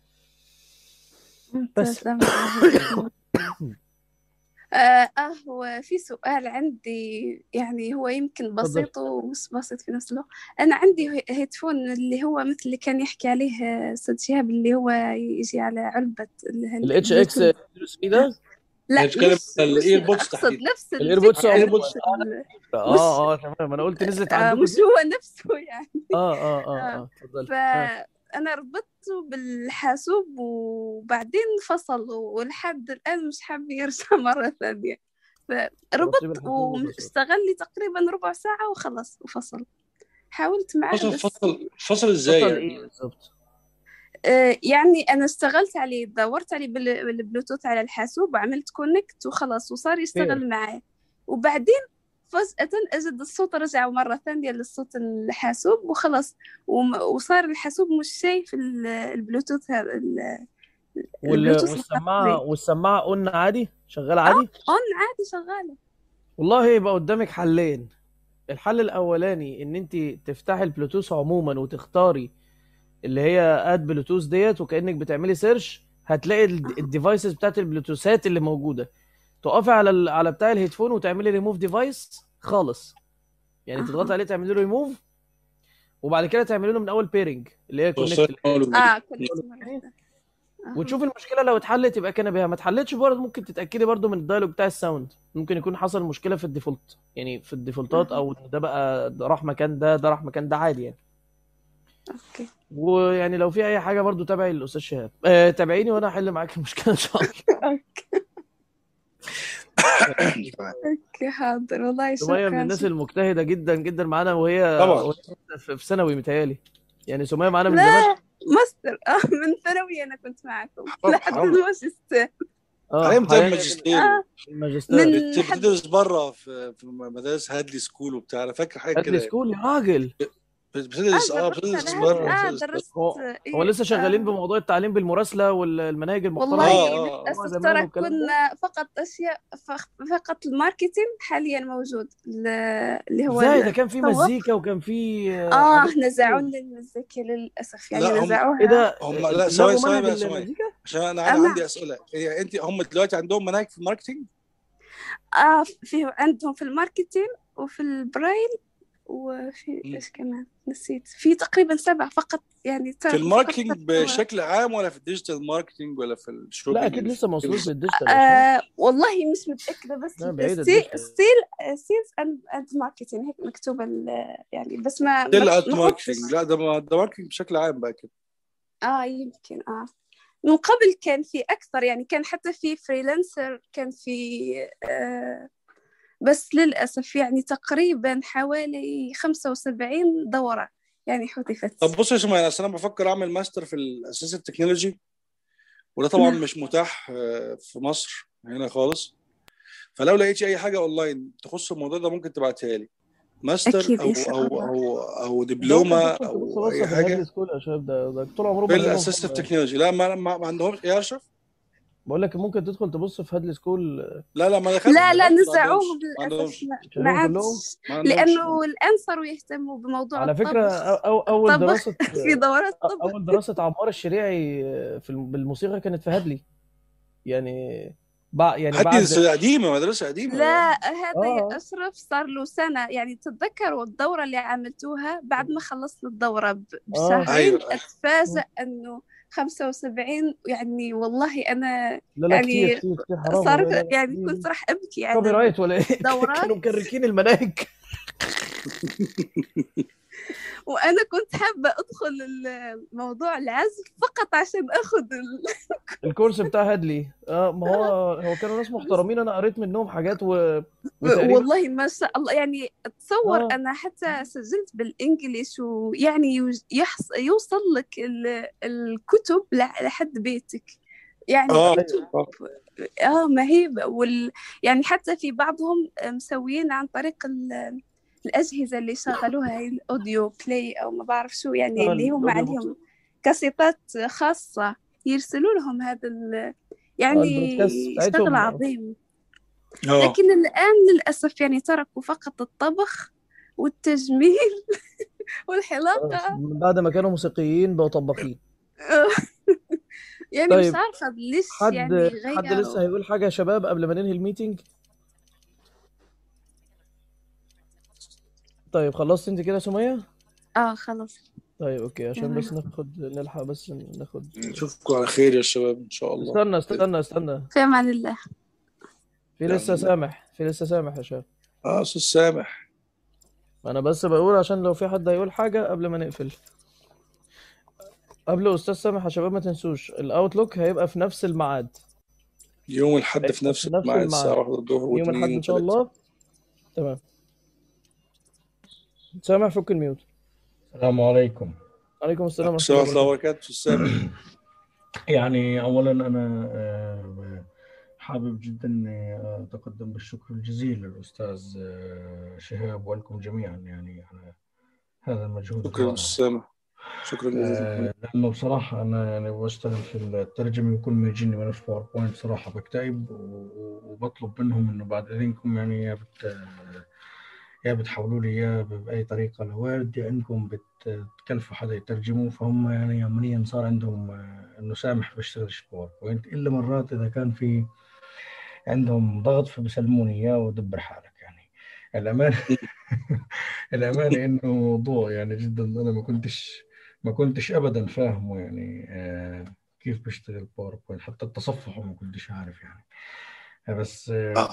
بس تسلم عليك. آه, اه هو في سؤال عندي يعني هو يمكن اتفضل بسيط ومش بسيط في نفس الوقت أنا عندي هي- هيدفون اللي هو مثل اللي كان يحكي عليه آه، أستاذ شهاب اللي هو يجي على علبة ال- ال- الاتش اكس البلوتوث 3 ده لا بنتكلم مش عن مش الايربودز أقصد تحديدا نفس الايربودز الفكرة الايربودز نفس ال... مش اه اه تمام انا قلت نزلت آه عندكم مش دي هو نفسه يعني اه اه اه آه اه اتفضل اه فأنا ربطته بالحاسوب وبعدين فصل ولحد الآن مش حابب يرجع مرة ثانية ربطيه فربط بالحاسوب وفصل واشتغل لي تقريبا ربع ساعة وخلص وفصل حاولت معاه فصل بس فصل فصل ازاي فصل يعني ايه بالظبط آه، يعني أنا اشتغلت عليه دورت عليه بال- بالبلوتوث على الحاسوب وعملت كونكت وخلاص وصار خير يشتغل معي وبعدين فجأة أجد الصوت رجع مرة ثانية للصوت الحاسوب وخلاص وم- وصار الحاسوب مش شايف ال- البلوتوث هذا ال- وال... البلوتوث الخاص والسماعه بي والسماعه قلنا عادي شغاله اه عادي اون عادي شغالة والله يبقى قدامك حلين الحل الاولاني ان انت تفتحي البلوتوث عموما وتختاري اللي هي اد بلوتوث ديت وكانك بتعملي سيرش هتلاقي الديفايسز بتاعت البلوتوثات اللي موجوده تقفي على ال... على بتاع الهيدفون وتعملي ريموف ديفايس خالص يعني تضغطي أها عليه تعملي له ريموف وبعد كده تعملي له من اول بيرنج اللي هي كونكت توصل اللي هي اه كنت مرة ثانية وتشوف المشكله لو اتحلت يبقى كان بيها ما اتحلتش برضه ممكن تتاكدي برضه من الدايلوج بتاع الساوند ممكن يكون حصل مشكله في الديفولت يعني في الديفولتات أها او إن ده بقى ده راح مكان ده ده راح مكان ده عادي يعني اوكي ويعني لو في اي حاجه برضه تابعي الاستاذ شهاب آه تابعيني وانا احل معاك المشكله ان شاء الله اوكي حاضر والله سميه من شكرا الناس شكرا المجتهده جدا جدا معانا وهي طبعا وهي في في ثانوي متهيألي يعني سميه معانا من زمان لا ماستر اه من ثانوي انا كنت معكم حرام لحد حرام الماجستير اه على امتى حاليا الماجستير اه الماجستير من بت- حد بتدرس بره في في مدارس هادلي سكول وبتاع انا فاكر حاجه هات كده لي يعني سكول يا راجل اه بتدرس اه جربت بتدرس على بره هذه اه بتدرس بره درست هو هو ايه لسه شغالين آه بموضوع التعليم بالمراسله والمناهج المحترمه والله اه اه اه للأسف زمان ترى والكلام ده كنا فقط أشياء فق- فقط الماركتينج حاليا موجود ال- اللي هو ازاي ده كان في التسوق مزيكا وكان في آه، اه حاجات نزعوا كتير لنا المزيكا للأسف يعني لا هم ايه نزعوها ده هم آه، لا ثواني لغوا ثواني منهج بقى ثواني المزيكا عشان انا آه انا عندي نعم اسئله يعني انت هم دلوقتي عندهم مناهج في الماركتينج اه في عندهم في الماركتينج وفي البرايل وفي مم. ايش كمان نسيت في تقريبا سبع فقط يعني في ترى فقط الماركتينج سبع بشكل عام ولا في الديجيتال ماركتينج ولا في لا الشوبينج اكيد اللي لسه في موصولين الجيمز في الديجيتال يا شباب آه والله مش متأكدة بس لا بعيده ستيل الديجيتال ستيل سيلز اند اند ماركتينج هيك مكتوبة ال- يعني بس ما ستيل ما ات ما ماركتينج خفتش لا ده ما- ده ماركتينج بشكل عام بقى كده اه يمكن اه من قبل كان في أكثر يعني كان حتى في فريلانسر كان في آه بس للأسف يعني تقريبا حوالي 75 دورة يعني حذفت طب بص يا سمية انا انا بفكر اعمل ماستر في الاساس التكنولوجي وده طبعا نعم مش متاح آه، في مصر هنا خالص فلو لقيتي اي حاجه اونلاين تخص الموضوع ده ممكن تبعتها لي ماستر أكيد او إن شاء او الله او او انت ممكن دبلومه تدخل تبص او بصه اي في الهادلي حاجه سكول يا شباب ده ده طول عمرهم في منهجهم الاساس حلو يعني التكنولوجي لا ما, ما, ما عندهم يا اشرف بقول لك ممكن تدخل تبص في هادلي سكول لا لا ما دخلت لا لا دخلت ما نزعوهم عندهمش ما للأسف عندهمش ما ما شالوهم كلهم عادش ما عندهمش لأنه الآن صاروا يهتموا بموضوع على فكره الطبخ أو أو اول طبخ دراسه في دورات طبخ اول دراسه عمار الشريعي في الم- بالموسيقى كانت في هادلي يعني بع... يعني حتى بعد قديمه مدرسه قديمه لا هذا آه. يا أشرف صار له سنة يعني تتذكروا الدورة اللي عملتوها بعد ما خلصنا الدورة ب- بشهرين أيوة. أتفاجأ إنه 75 يعني والله أنا لا لا يعني كتير كتير كتير حرام صار والله، لا، لا، يعني كتير. كنت راح أبكي على كوبي رايت ولا ايه دورات كانوا مكركين المناهج وأنا كنت حابة أدخل الموضوع العزف فقط عشان أخذ ال... الكورس بتاع هادلي اه ما هو هو كانوا ناس محترمين انا قريت منهم حاجات و... وتقريبا والله ما شاء الله يعني تصور آه. أنا حتى سجلت بالإنجليش ويعني يوج- يحص... يوصل لك ال... الكتب لح- لحد بيتك يعني اه كتب اه مهيبة وال... يعني حتى في بعضهم مسويين عن طريق ال... الأجهزة اللي شغلوها هي الأوديو بلاي أو ما بعرف شو يعني آه، اللي هم الأوديو عليهم كاسيتات خاصة يرسلوا لهم هذا ال... آه، يعني البودكاست شغل بتاعتهم عظيم اه لكن الآن للأسف يعني تركوا فقط الطبخ والتجميل والحلاقة من بعد ما كانوا موسيقيين بقوا طباخين يعني مش طيب عارفة ليش حد يعني حد لسه غيروا هيقول حاجة يا شباب قبل ما ننهي الميتنج طيب خلصت انت كده يا سمية اه خلاص طيب اوكي عشان تمام بس ناخد نلحق بس ناخد نشوفكم على خير يا شباب ان شاء الله استنى استنى استنى في أمان الله في لسه يعني سامح في لسه سامح يا شباب اه استاذ سامح انا بس بقول عشان لو في حد هيقول حاجة قبل ما نقفل قبل استاذ سامح يا شباب ما تنسوش الاوتلوك هيبقى في نفس الميعاد يوم الحد في هيبقى نفس في نفس الميعاد الساعه الميعاد 1 الظهر يوم الأحد و2 ان شاء و3 الله تمام سامح فك الميوت السلام عليكم عليكم السلام ورحمة السلام الله ورحمه الله وبركاته وبركاته استاذ سامح يعني أولا أنا آه، حابب جدا إني أتقدم بالشكر الجزيل للأستاذ آه، شهاب ولكم جميعا يعني على هذا المجهود شكرا الرائع استاذ سامح شكرا جزيلا آه، لأنه بصراحة أنا يعني بشتغل في الترجمة وكل ما يجيني ملف باوربوينت صراحة بكتئب و- وبطلب منهم إنه بعد إذنكم يعني يا بت يا بتحولوا لي إياه بأي طريقة لو ودي عندكم بتكلفوا حدا يترجمه فهم يعني يوميا صار عندهم آه، إنه سامح بشتغلش باوربوينت إلا مرات إذا كان في عندهم ضغط فبيسلموني إياه ودبر حالك يعني الأمانة الأمانة إنه موضوع يعني جدا أنا ما كنتش ما كنتش أبدا فاهمه يعني آه، كيف بيشتغل باوربوينت حتى التصفح ما كنتش عارف يعني بس آه، اه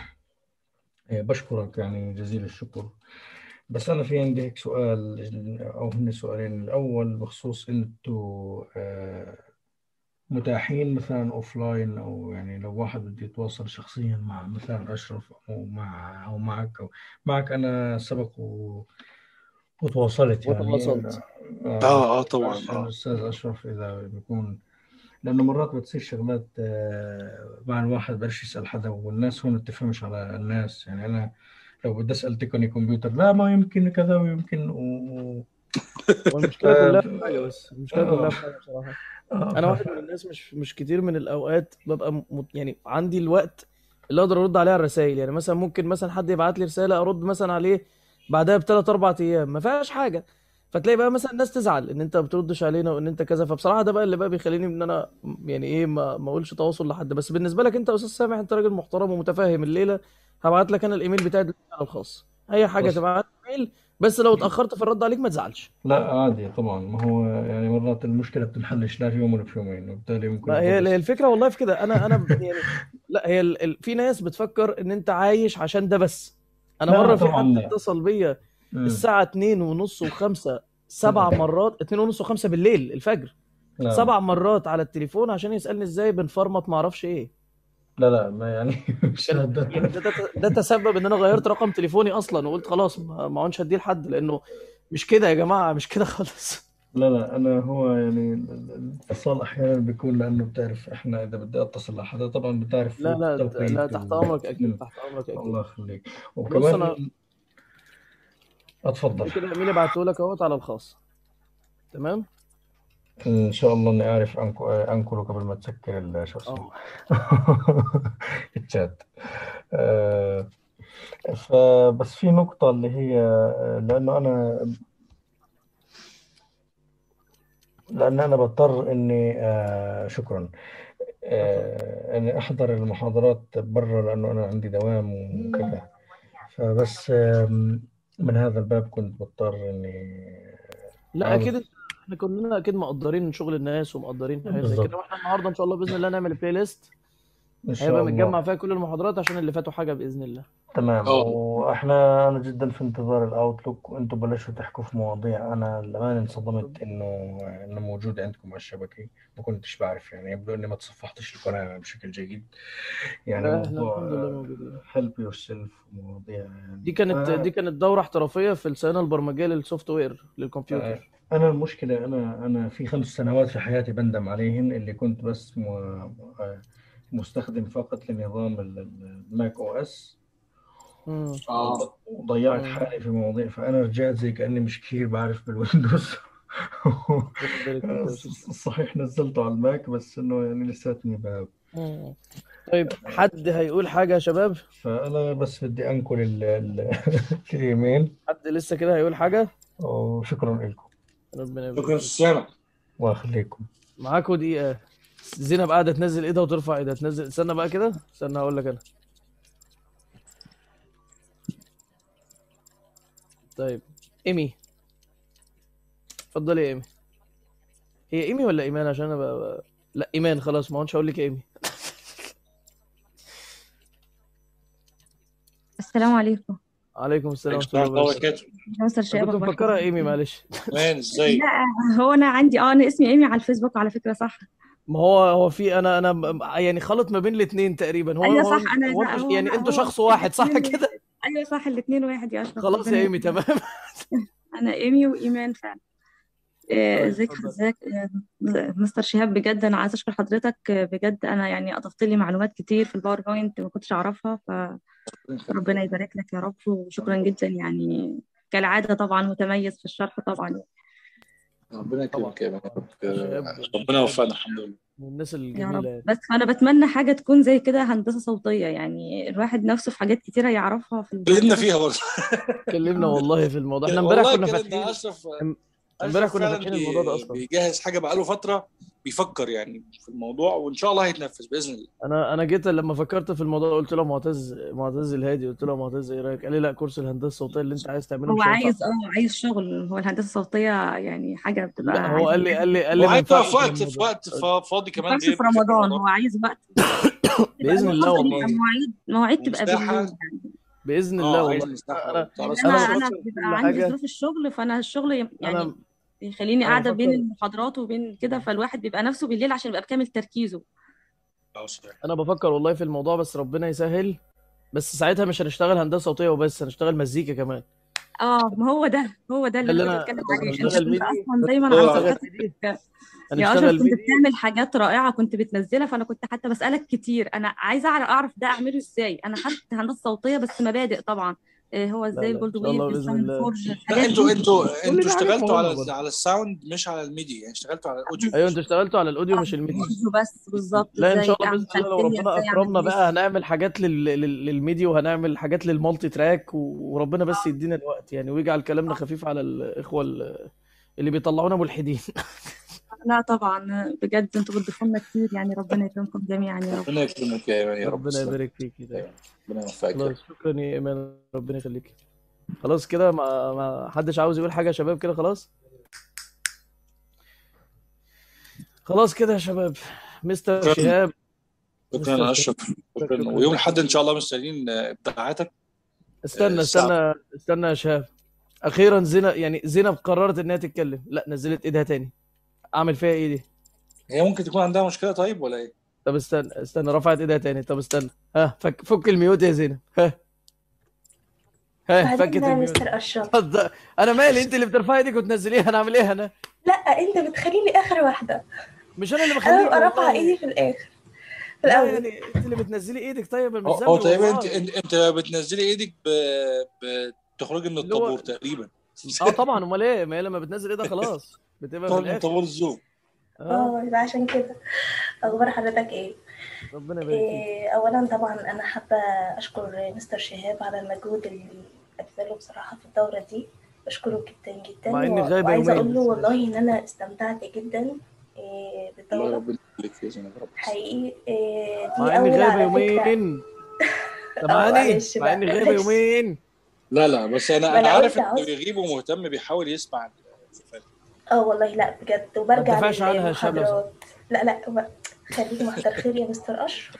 آه، بشكرك يعني جزيل الشكر بس أنا في عندي هيك سؤال أو هن سؤالين الأول بخصوص أنتوا آه، متاحين مثلا أوفلاين أو يعني لو واحد بده يتواصل شخصيا مع مثلا أشرف أو مع أو معك أو معك أنا سبق و... وتواصلت يعني وتواصلت آه، اه اه بس طبعا بس اه الأستاذ أشرف إذا بيكون لأنه مرات بتصير شغلات آه، مع الواحد بقدرش يسأل حدا والناس هون بتفهمش على الناس يعني أنا لو بدي أسأل تقني كمبيوتر لا ما يمكن كذا ويمكن و... والمشكلة ف... كلها في حاجة بس المشكلة كلها آه في حاجة بصراحة آه أنا ف... واحد من الناس مش مش كتير من الأوقات ببقى م... يعني عندي الوقت اللي أقدر أرد عليه على الرسايل يعني مثلا ممكن مثلا حد يبعت لي رسالة أرد مثلا عليه بعدها بثلاث أربع أيام ما فيهاش حاجة فتلاقي بقى مثلا الناس تزعل ان انت ما بتردش علينا وان انت كذا فبصراحه ده بقى اللي بقى بيخليني ان انا يعني ايه ما ما اقولش تواصل لحد بس بالنسبه لك انت يا استاذ سامح انت راجل محترم ومتفاهم الليله هبعت لك انا الايميل بتاعي دلوقتي على الخاص اي حاجه بس تبعت لي ايميل بس لو اتاخرت في الرد عليك ما تزعلش لا عادي طبعا ما هو يعني مرات المشكلة بتنحلش لا في يوم ولا في يومين وبالتالي ممكن ما هي الرد هي الفكره والله في كده انا انا ب- يعني لا هي ال... ال... في ناس بتفكر ان انت عايش عشان ده بس انا لا مره في طبعا حد لا اتصل بيا مم. الساعه 2 ونص و5 سبع مرات 2 ونص و5 بالليل الفجر لا سبع مرات على التليفون عشان يسالني ازاي بنفرمط ما اعرفش ايه لا لا ما يعني مش كان هذا يعني ده, ده, ده تسبب ان انا غيرت رقم تليفوني اصلا وقلت خلاص ما ما عادش هديه لحد لانه مش كده يا جماعه مش كده خالص لا لا أنا هو يعني الاتصال أحيانا بيكون لأنه بتعرف إحنا إذا بدي أتصل لحدا طبعا بتعرف لا فوت لا لا التوقيت تحت و... امرك اكيد مم. تحت امرك اكيد الله يخليك بص انا وكمان أتفضل كده ايميل ابعته لك اهوت على الخاص تمام إن شاء الله إني أعرف أنك- أنقله قبل ما تسكر ال- شو اسمه اه الشات آه، فبس في نقطة اللي هي آه، لأنه أنا لأن أنا بضطر إني آه، شكرا آه، اني احضر المحاضرات برا لانه انا عندي دوام وكذا فبس آم، من هذا الباب كنت بضطر اني لا عاوز اكيد احنا كلنا اكيد مقدرين شغل الناس ومقدرين حاجات زي بالظبط كده واحنا النهارده ان شاء الله باذن الله نعمل بلاي ليست ان شاء هيبقى الله متجمع فيها كل المحاضرات عشان اللي فاتوا حاجه باذن الله تمام اه واحنا انا جدا في انتظار الاوتلوك وانتم بلشوا تحكوا في مواضيع انا للامانه انصدمت انه انه موجود عندكم على الشبكه ما كنتش بعرف يعني يبدو اني ما تصفحتش القناه بشكل جيد يعني لا احنا موضوع الحمد لله موجودين هيلب يور سيلف ومواضيع دي يعني كانت ف- دي كانت دوره احترافيه في الصيانه البرمجيه للسوفت وير للكمبيوتر انا المشكله انا انا في خمس سنوات في حياتي بندم عليهن اللي كنت بس م- مستخدم فقط لنظام ال- ال- الماك او اس امم اه وضيعت امم حالي في مواضيع فانا رجعت زي كاني مش كثير بعرف بالويندوز ربنا يبارك فيك يا باشا صحيح نزلته على الماك بس انه يعني لساتني ب... مم. طيب حد هيقول حاجه يا شباب فانا بس بدي انقل ال... ال... الايميل حد لسه كده هيقول حاجه وشكرا لكم ربنا شكرا يبارك سلامة واخليكم معاكوا دقيقه زينب قاعده تنزل ايدها وترفع ايدها تنزل استنى بقى كده استنى هقول لك انا طيب ايمي اتفضلي يا ايمي هي ايمي ولا ايمان عشان انا بقى... لا ايمان خلاص ما هوش هقول لك ايمي السلام عليكم عليكم السلام ورحمه السلام الله الله وبركاته وبركاته مستر انا شباب كنت اخباركم مفكرها ايمي معلش مان ازاي لا هو انا عندي اه انا اسمي ايمي على الفيسبوك على فكره صح ما هو هو في انا انا م- يعني خلط ما بين الاثنين تقريبا هو ايوه هو صح انا هو لا انتوا هو يعني لا انتوا هو شخص واحد صح الاثنين كده ايوه صح الاثنين واحد يا اشرف خلاص يا ربنا ايمي يكرمك تمام انا ايمي وايمان فعلا آه، طيب ازيك اتفضل ازيك آه، مستر شهاب بجد انا عايزه اشكر حضرتك آه، بجد انا يعني اضفت لي معلومات كتير في الباوربوينت ما كنتش اعرفها فربنا يبارك لك يا رب وشكرا جدا يعني كالعاده طبعا متميز في الشرح طبعا ربنا طبعا يكرمك يا مان شهاب ربنا شهاب وفقنا الحمد لله من الناس يا رب الجميله يعني بس انا بتمنى حاجه تكون زي كده هندسه صوتيه يعني الواحد نفسه في حاجات كتيره يعرفها في اتكلمنا البرمجه فيها برضه اتكلمنا والله في الموضوع احنا امبارح والله كنا اتكلمنا فاتحين اشرف ام- امبارح اشرف كنا فعلا فاتحين الموضوع ده بي- اصلا بيجهز حاجه بقاله فتره بيفكر يعني في الموضوع وان شاء الله هيتنفذ باذن الله انا انا جيت لما فكرت في الموضوع قلت له معتز معتز الهادي قلت له معتز ايه رايك قال لي لا كورس الهندسه الصوتيه اللي انت عايز تعمله هو مش هينفع عايز اه عايز شغل هو الهندسه الصوتيه يعني حاجه بتبقى لا هو عايزه قال لي قال لي قال لي ما وهيبقى في ينفعش في وقت في رمضان وقت فا- فاضي ما كمان ينفعش غير في غير رمضان رمضان هو عايز وقت تبقى باذن الله الوقت والله مواعيد مواعيد تبقى بالليل ومساحه يعني باذن الله اه عايز والله مساحه انا وبتاع لان بس انا انا انا انا بفكر في بيبقى كل عندي حاجه ظروف الشغل فانا الشغل يعني انا يخليني انا قاعده بين بفكر المحاضرات وبين كده فالواحد بيبقى نفسه بالليل عشان يبقى بكامل تركيزه اه صحيح انا بفكر والله في الموضوع بس ربنا يسهل بس ساعتها مش هنشتغل هندسه صوتيه وبس هنشتغل مزيكا كمان اه ما هو ده هو ده ده اللي اللي انا كنت انا بتكلم عليه انت هنشتغل كنت ميدي اصلا دايما على دور على هنشتغل صفحتك ميدي يا اشرف هنشتغل كنت ميدي بتعمل حاجات رائعه كنت بتنزلها فانا كنت حتى بسالك كتير انا عايزه اعرف اعرف ده اعمله ازاي انا خدت هندسه صوتيه بس مبادئ طبعا إيه هو لا ازاي لا الجولد ان شاء الله ويف باذن الساوند الله فورج لا الحاجات انتوا دي انتوا كل انتوا دي حاجات اشتغلتوا على مهمه برضه على الساوند مش على الميدي يعني اشتغلتوا على الاوديو ايوه انتوا اشتغلتوا على الاوديو مش الميدي الاوديو بس بالظبط لا ان ازاي شاء الله اعمل باذن الله لو خلفيه ربنا ازاي اكرمنا اعمل بقى هنعمل حاجات لل... لل... للميدي وهنعمل حاجات للمالتي تراك و... وربنا بس يدينا الوقت يعني ويجعل كلامنا خفيف على الاخوه ال- اللي بيطلعونا ملحدين لا طبعا بجد انتوا بتضيفوا لنا كتير يعني ربنا يكرمكم جميعا يا رب ربنا يكرمك يا ايمان يا رب ربنا تسلم يبارك فيك كده ربنا يوفقك يا رب خلاص شكرا يا ايمان ربنا يخليك خلاص كده ما... ما حدش عاوز يقول حاجه يا شباب كده خلاص خلاص كده يا شباب مستر شكرا شهاب شكرا مستر يا شهاب اشرف شكرا شكرا ويوم الاحد ان شاء الله مستنيين ابداعاتك آه، استنى الساعه استنى استنى يا شهاب اخيرا زينب يعني زينب قررت انها تتكلم لا نزلت ايدها تاني اعمل فيها ايه دي هي ممكن تكون عندها مشكله طيب ولا ايه؟ طب استنى استنى رفعت ايدها تاني طب استنى ها فك فك الميوت يا زينب ها ها فكت بعدين يا الميوت مستر أشرف اتفضل. انا مالي انت اللي بترفعي ايدك وتنزليها انا اعمل ايه انا لا أنت بتخليني آخر واحدة مش انا اللي أنا بخليكي ببقى رافعة والله إيدي في الآخر في لا الأول يعني انت اللي بتنزلي ايدك طيب أنا هو مش هو ذنبي تقريبا انت والله انت انت بتنزلي ايدك ب... بتخرجي من اللي هو الطابور تقريبا اه طبعا امال ايه ما هي لما بتنزل ايدها خلاص بتبقى في تخرج من الاخر طابور الزوم اه اه يبقى عشان كده أخبار حضرتك إيه؟ ربنا يبارك فيك إيه أولا طبعا أنا حابة أشكر مستر شهاب على المجهود اللي بذله بصراحة في الدورة دي بشكره جدا جدا مع اني و- غايبه وعايزة يومين أقول له بس والله ماشي إن أنا استمتعت جدا إيه، الله بالدورة ربنا يخليك يا زينب رب حقيقي إيه، دي مع اني أول غايبه على فكرة يومين اه سامعني معلش مع بقى اني غايبه معلش يومين لا لا بس ما انا أنا انا عارف قلت ان عاوز اللي بيغيب ومهتم بيحاول يسمع اه والله لا بجد ما وبرجع تدافعش عنها يا شباب لو سمحت للمحاضرات لا لا وب- خليكي محضر خير يا مستر أشرف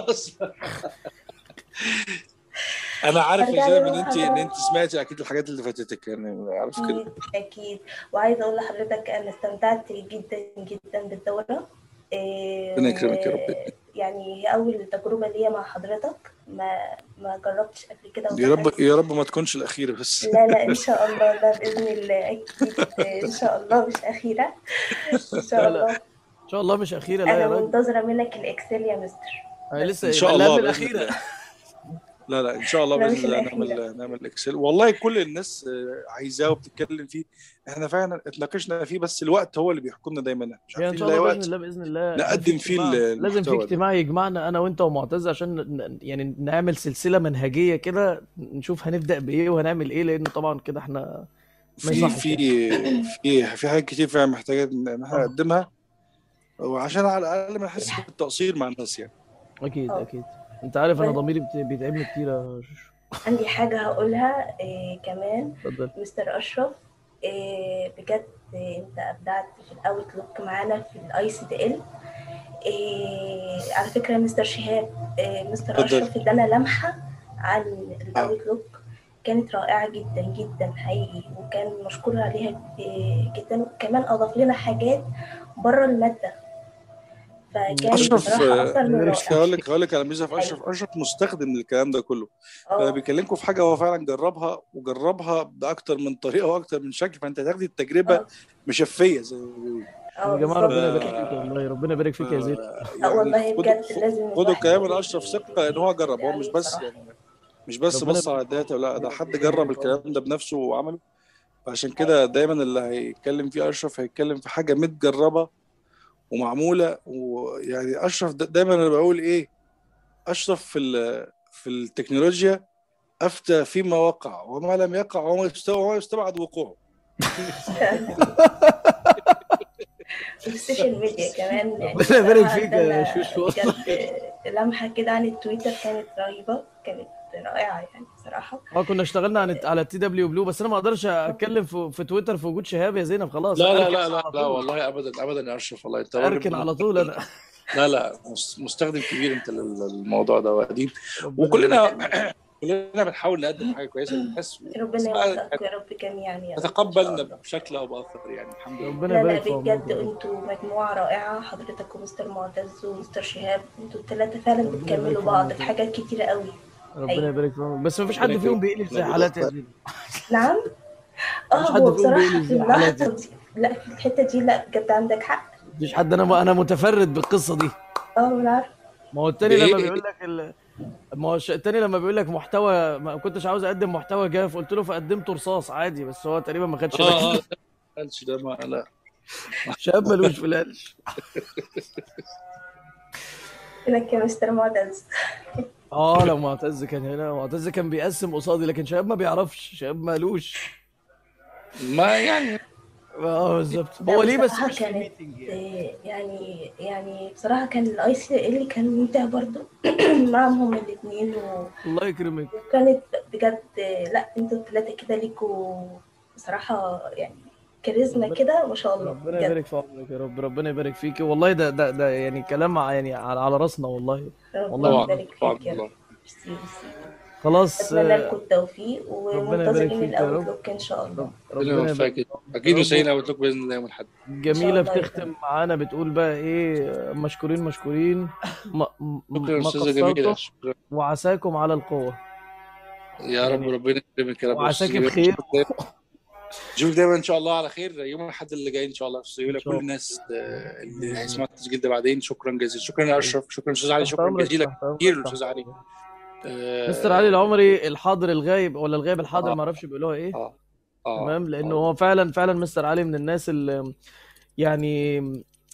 انا عارف يا برجع زينب ان انت ان للمحاضرات انت سمعتي اكيد الحاجات اللي فاتتك يعني عارف كده أكيد أكيد وعايزة أقول لحضرتك أنا استمتعت جدا جدا بالدورة إيه، ربنا يكرمك يا رب و- يعني هي أول تجربة ليا مع حضرتك ما ما جربتش قبل كده يا رب ودخلت يا رب ما تكونش الاخيره بس لا لا إن شاء الله لا بإذن الله أكيد إن شاء الله مش أخيرة إن شاء لا الله لا ان شاء الله مش اخيره لا يا أنا راجل منتظرة منك الإكسل يا مستر انا لسه ان شاء اللي الله قبل باذن الاخيره الله لا لا ان شاء الله لا باذن مش الله الأخيرة نعمل نعمل اكسل والله كل الناس آه، عايزاه وبتتكلم فيه احنا فعلا اتناقشنا فيه بس الوقت هو اللي بيحكمنا دايما مش يعني ان عارفين شاء نلاقي الله باذن وقت الله باذن الله لازم في نقدم فيه اجتماع لازم في المحتوى ده اجتماع يجمعنا انا وانت ومعتز عشان ن- ن- يعني نعمل سلسله منهجيه كده نشوف هنبدا بايه وهنعمل ايه لان طبعا كده احنا ما في يصحش يعني في في في حاجات كتير فعلا محتاجه ان احنا نقدمها وعشان على الاقل ما نحس بالتقصير مع الناس يعني اكيد اه اكيد انت عارف انا بس ضميري بت- بيتعبني كتير يا شوشو عندي حاجة هقولها إيه كمان اتفضل مستر أشرف إيه بجد إيه أنت أبدعت في الأوتلوك معانا في الأي سي دي إل إيه على فكرة مستر شهاب إيه مستر اتفضل أشرف ادانا لمحة عن اه الأوتلوك كانت رائعة جدا جدا حقيقي وكان مشكور عليها إيه جدا وكمان أضاف لنا حاجات بره المادة فكان اشرف بصراحة آه، أكتر من مش رائع هقول لك هقول لك على ميزه في أيوة اشرف اشرف مستخدم للكلام ده كله اه فبيكلمكم في حاجه هو فعلا جربها وجربها باكتر من طريقه واكتر من شكل فانت هتاخدي التجربه اه مشفيه زي ما بيقولوا اه يا جماعه بالظبط ربنا يبارك كده فيك والله ربنا يبارك فيك يا زيد اه يعني والله خدوا بجد لازم خدوا الواحد كلام من اشرف ثقه لان هو جرب هو مش عليه بس بصراحة يعني مش بس ربنا بص على يبارك الداتا لا ده حد جرب الكلام ده بنفسه وعمله فعشان كده دايما اللي هيتكلم فيه اشرف هيتكلم في حاجه متجربه ومعموله ويعني اشرف دا- دايما انا بقول ايه اشرف في ال- في التكنولوجيا افتى فيما وقع وما لم يقع وما يستوى وما يستبعد وقوعه والسوشيال ميديا كمان يعني ربنا يبارك بصراحة فيك يا ادانا شوشو بجد والله لمحة كده عن التويتر كانت رهيبة كانت رائعة يعني بصراحة اه كنا اشتغلنا عن على التي دبليو بلو بس انا ما اقدرش اتكلم في, في تويتر في وجود شهاب يا زينب خلاص لا لا اركن لا انا لا على لا طول والله ابدا ابدا يا اشرف والله انت راجل اركن على طول انا لا لا مس- مستخدم كبير انت لل- للموضوع ده وقديم ربنا وكلنا بجد كلنا بنحاول نقدم حاجه كويسه للناس بس ربنا بقى يوفقكم يا رب جميعا يا رب إن شاء تتقبلنا الله بشكل او باخر يعني الحمد لله ربنا لا لا يبارك في عمرك بجد يا رب انتوا مجموعة رائعة حضرتك ومستر معتز ومستر شهاب انتوا التلاتة فعلا ربنا يبارك بتكملوا في بعض عمرك في يا رب حاجات كتيرة قوي ربنا أيوة يبارك في عمرك بس ما فيش ربنا حد فيهم يكرمك بيقلب زي حالاتي يا زينب نعم ما اه فيش حد هو فيهم بصراحة بيقلب في زي حالاتي اللحظة دي لا في الحتة دي لا بجد عندك حق مفيش حد انا انا متفرد بالقصه دي اه انا عارفة ما هو التاني لما بايه بيقول لك ال... ما هو الش- التاني لما بيقول لك محتوى ما كنتش عاوز اقدم محتوى جاف قلت له فقدمت رصاص عادي بس هو تقريبا ما خدش اه اه بالك ده ما قالش ده ما لا شاب ملوش في القلش لك يا مستر معتز اه لو معتز كان هنا معتز كان بيقسم قصادي لكن شباب ما بيعرفش شباب مالوش ما يعني اه بالظبط لا هو ليه بس بصراحة مش في كانت الميتنج يعني آه، يعني يعني بصراحة كان الاي سي اللي كان ممتع برضو معهم هما الاتنين و... الله يكرمك وكانت بجد آه، لا انتوا التلاتة كده ليكوا بصراحة يعني كاريزما ربنا كده ما شاء الله ربنا بجد يبارك في عمرك يا رب ربنا يبارك فيك والله ده ده ده يعني كلام ع- يعني على على راسنا والله والله ربنا طبعا يبارك طبعا فيك يا رب والله ميرسي ميرسي خلاص أتمنى آه، لكم التوفيق ربنا يبارك ومنتظرين فيك يا رب الأوتلوك إن شاء الله رب ربنا ربنا يبارك يوفقك في اكيد عمرك يا وسعينا رب قلت لكم باذن الله يوم الاحد إن شاء جميلة الله بتختم يكرمك معانا بتقول بقى ايه مشكورين مشكورين ما, م- شكرا ما استاذه جميله قصرتم شكرا وعساكم على القوة يا رب يعني ربنا يكرمك يا رب يا استاذه وعساك جميله بخير نشوفك دايما نشوفك دايما ان شاء الله على خير يوم الاحد اللي جاي ان شاء الله في ان سيوله شاء كل الله الناس آه، اللي بإذن هيسمعوا الله التسجيل ده بعدين شكرا جزيلا شكرا يا اشرف شكرا استاذ علي تحت شكرا امرك جزيلا تحت امرك كتير تحت استاذ علي امرك مستر اه علي العمري الحاضر الغايب ولا الغايب الحاضر اه ما اعرفش بيقولوها ايه اه اه تمام لانه آه. هو فعلا فعلا مستر علي من الناس اللي يعني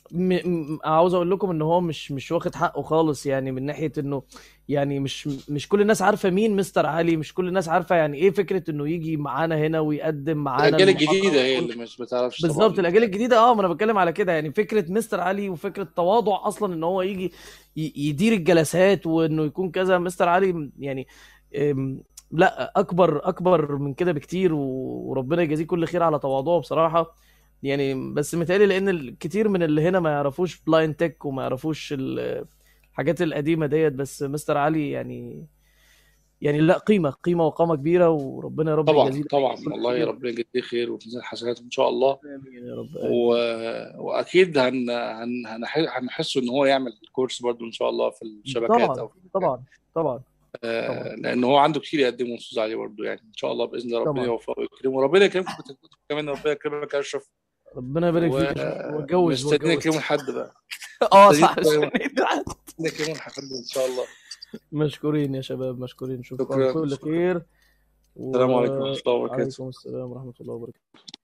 م... م... عاوز اقول لكم ان هو مش مش واخد حقه خالص يعني من ناحيه انه يعني مش مش كل الناس عارفه مين مستر علي مش كل الناس عارفه يعني ايه فكره انه يجي معانا هنا ويقدم معانا الاجيال المحاضره الجديده هي اللي مش بتعرفش بالظبط طبعا الاجيال الجديده اه ما انا بتكلم على كده يعني فكره مستر علي وفكره تواضع اصلا ان هو يجي ي- يدير الجلسات وانه يكون كذا مستر علي يعني أم، لا اكبر اكبر من كده بكتير و- وربنا يجازيه كل خير على تواضعه بصراحه يعني بس متهيألي لان الكتير من اللي هنا ما يعرفوش بلاين تك وما يعرفوش ال- الحاجات القديمه ديت بس مستر علي يعني يعني لا قيمه قيمه وقامه كبيره وربنا يا رب طبعا يجازيه طبعا كل والله خير ربنا يجزيه خير ويجزيه حسناته ان شاء الله امين يا رب و... امين واكيد هن... هن... هنح- هنحسه ان هو يعمل كورس برضو ان شاء الله في الشبكات طبعا او في طبعا طبعا آه طبعا لان هو عنده كتير يقدمه استاذ علي برضو يعني ان شاء الله باذن الله ربنا طبعا يوفقه ويكرمه وربنا يكرمكم كمان ربنا يكرمك يا اشرف ربنا يبارك فيك يا شيخ واتجوز ومستنيين واتجوز يوم الحد بقى اه مستنيين صح يوم مستنيين يوم الحد ان شاء الله مشكورين يا شباب مشكورين نشوفكم على شكرا كل خير السلام عليكم ورحمه الله وبركاته وعليكم السلام ورحمة الله وبركاته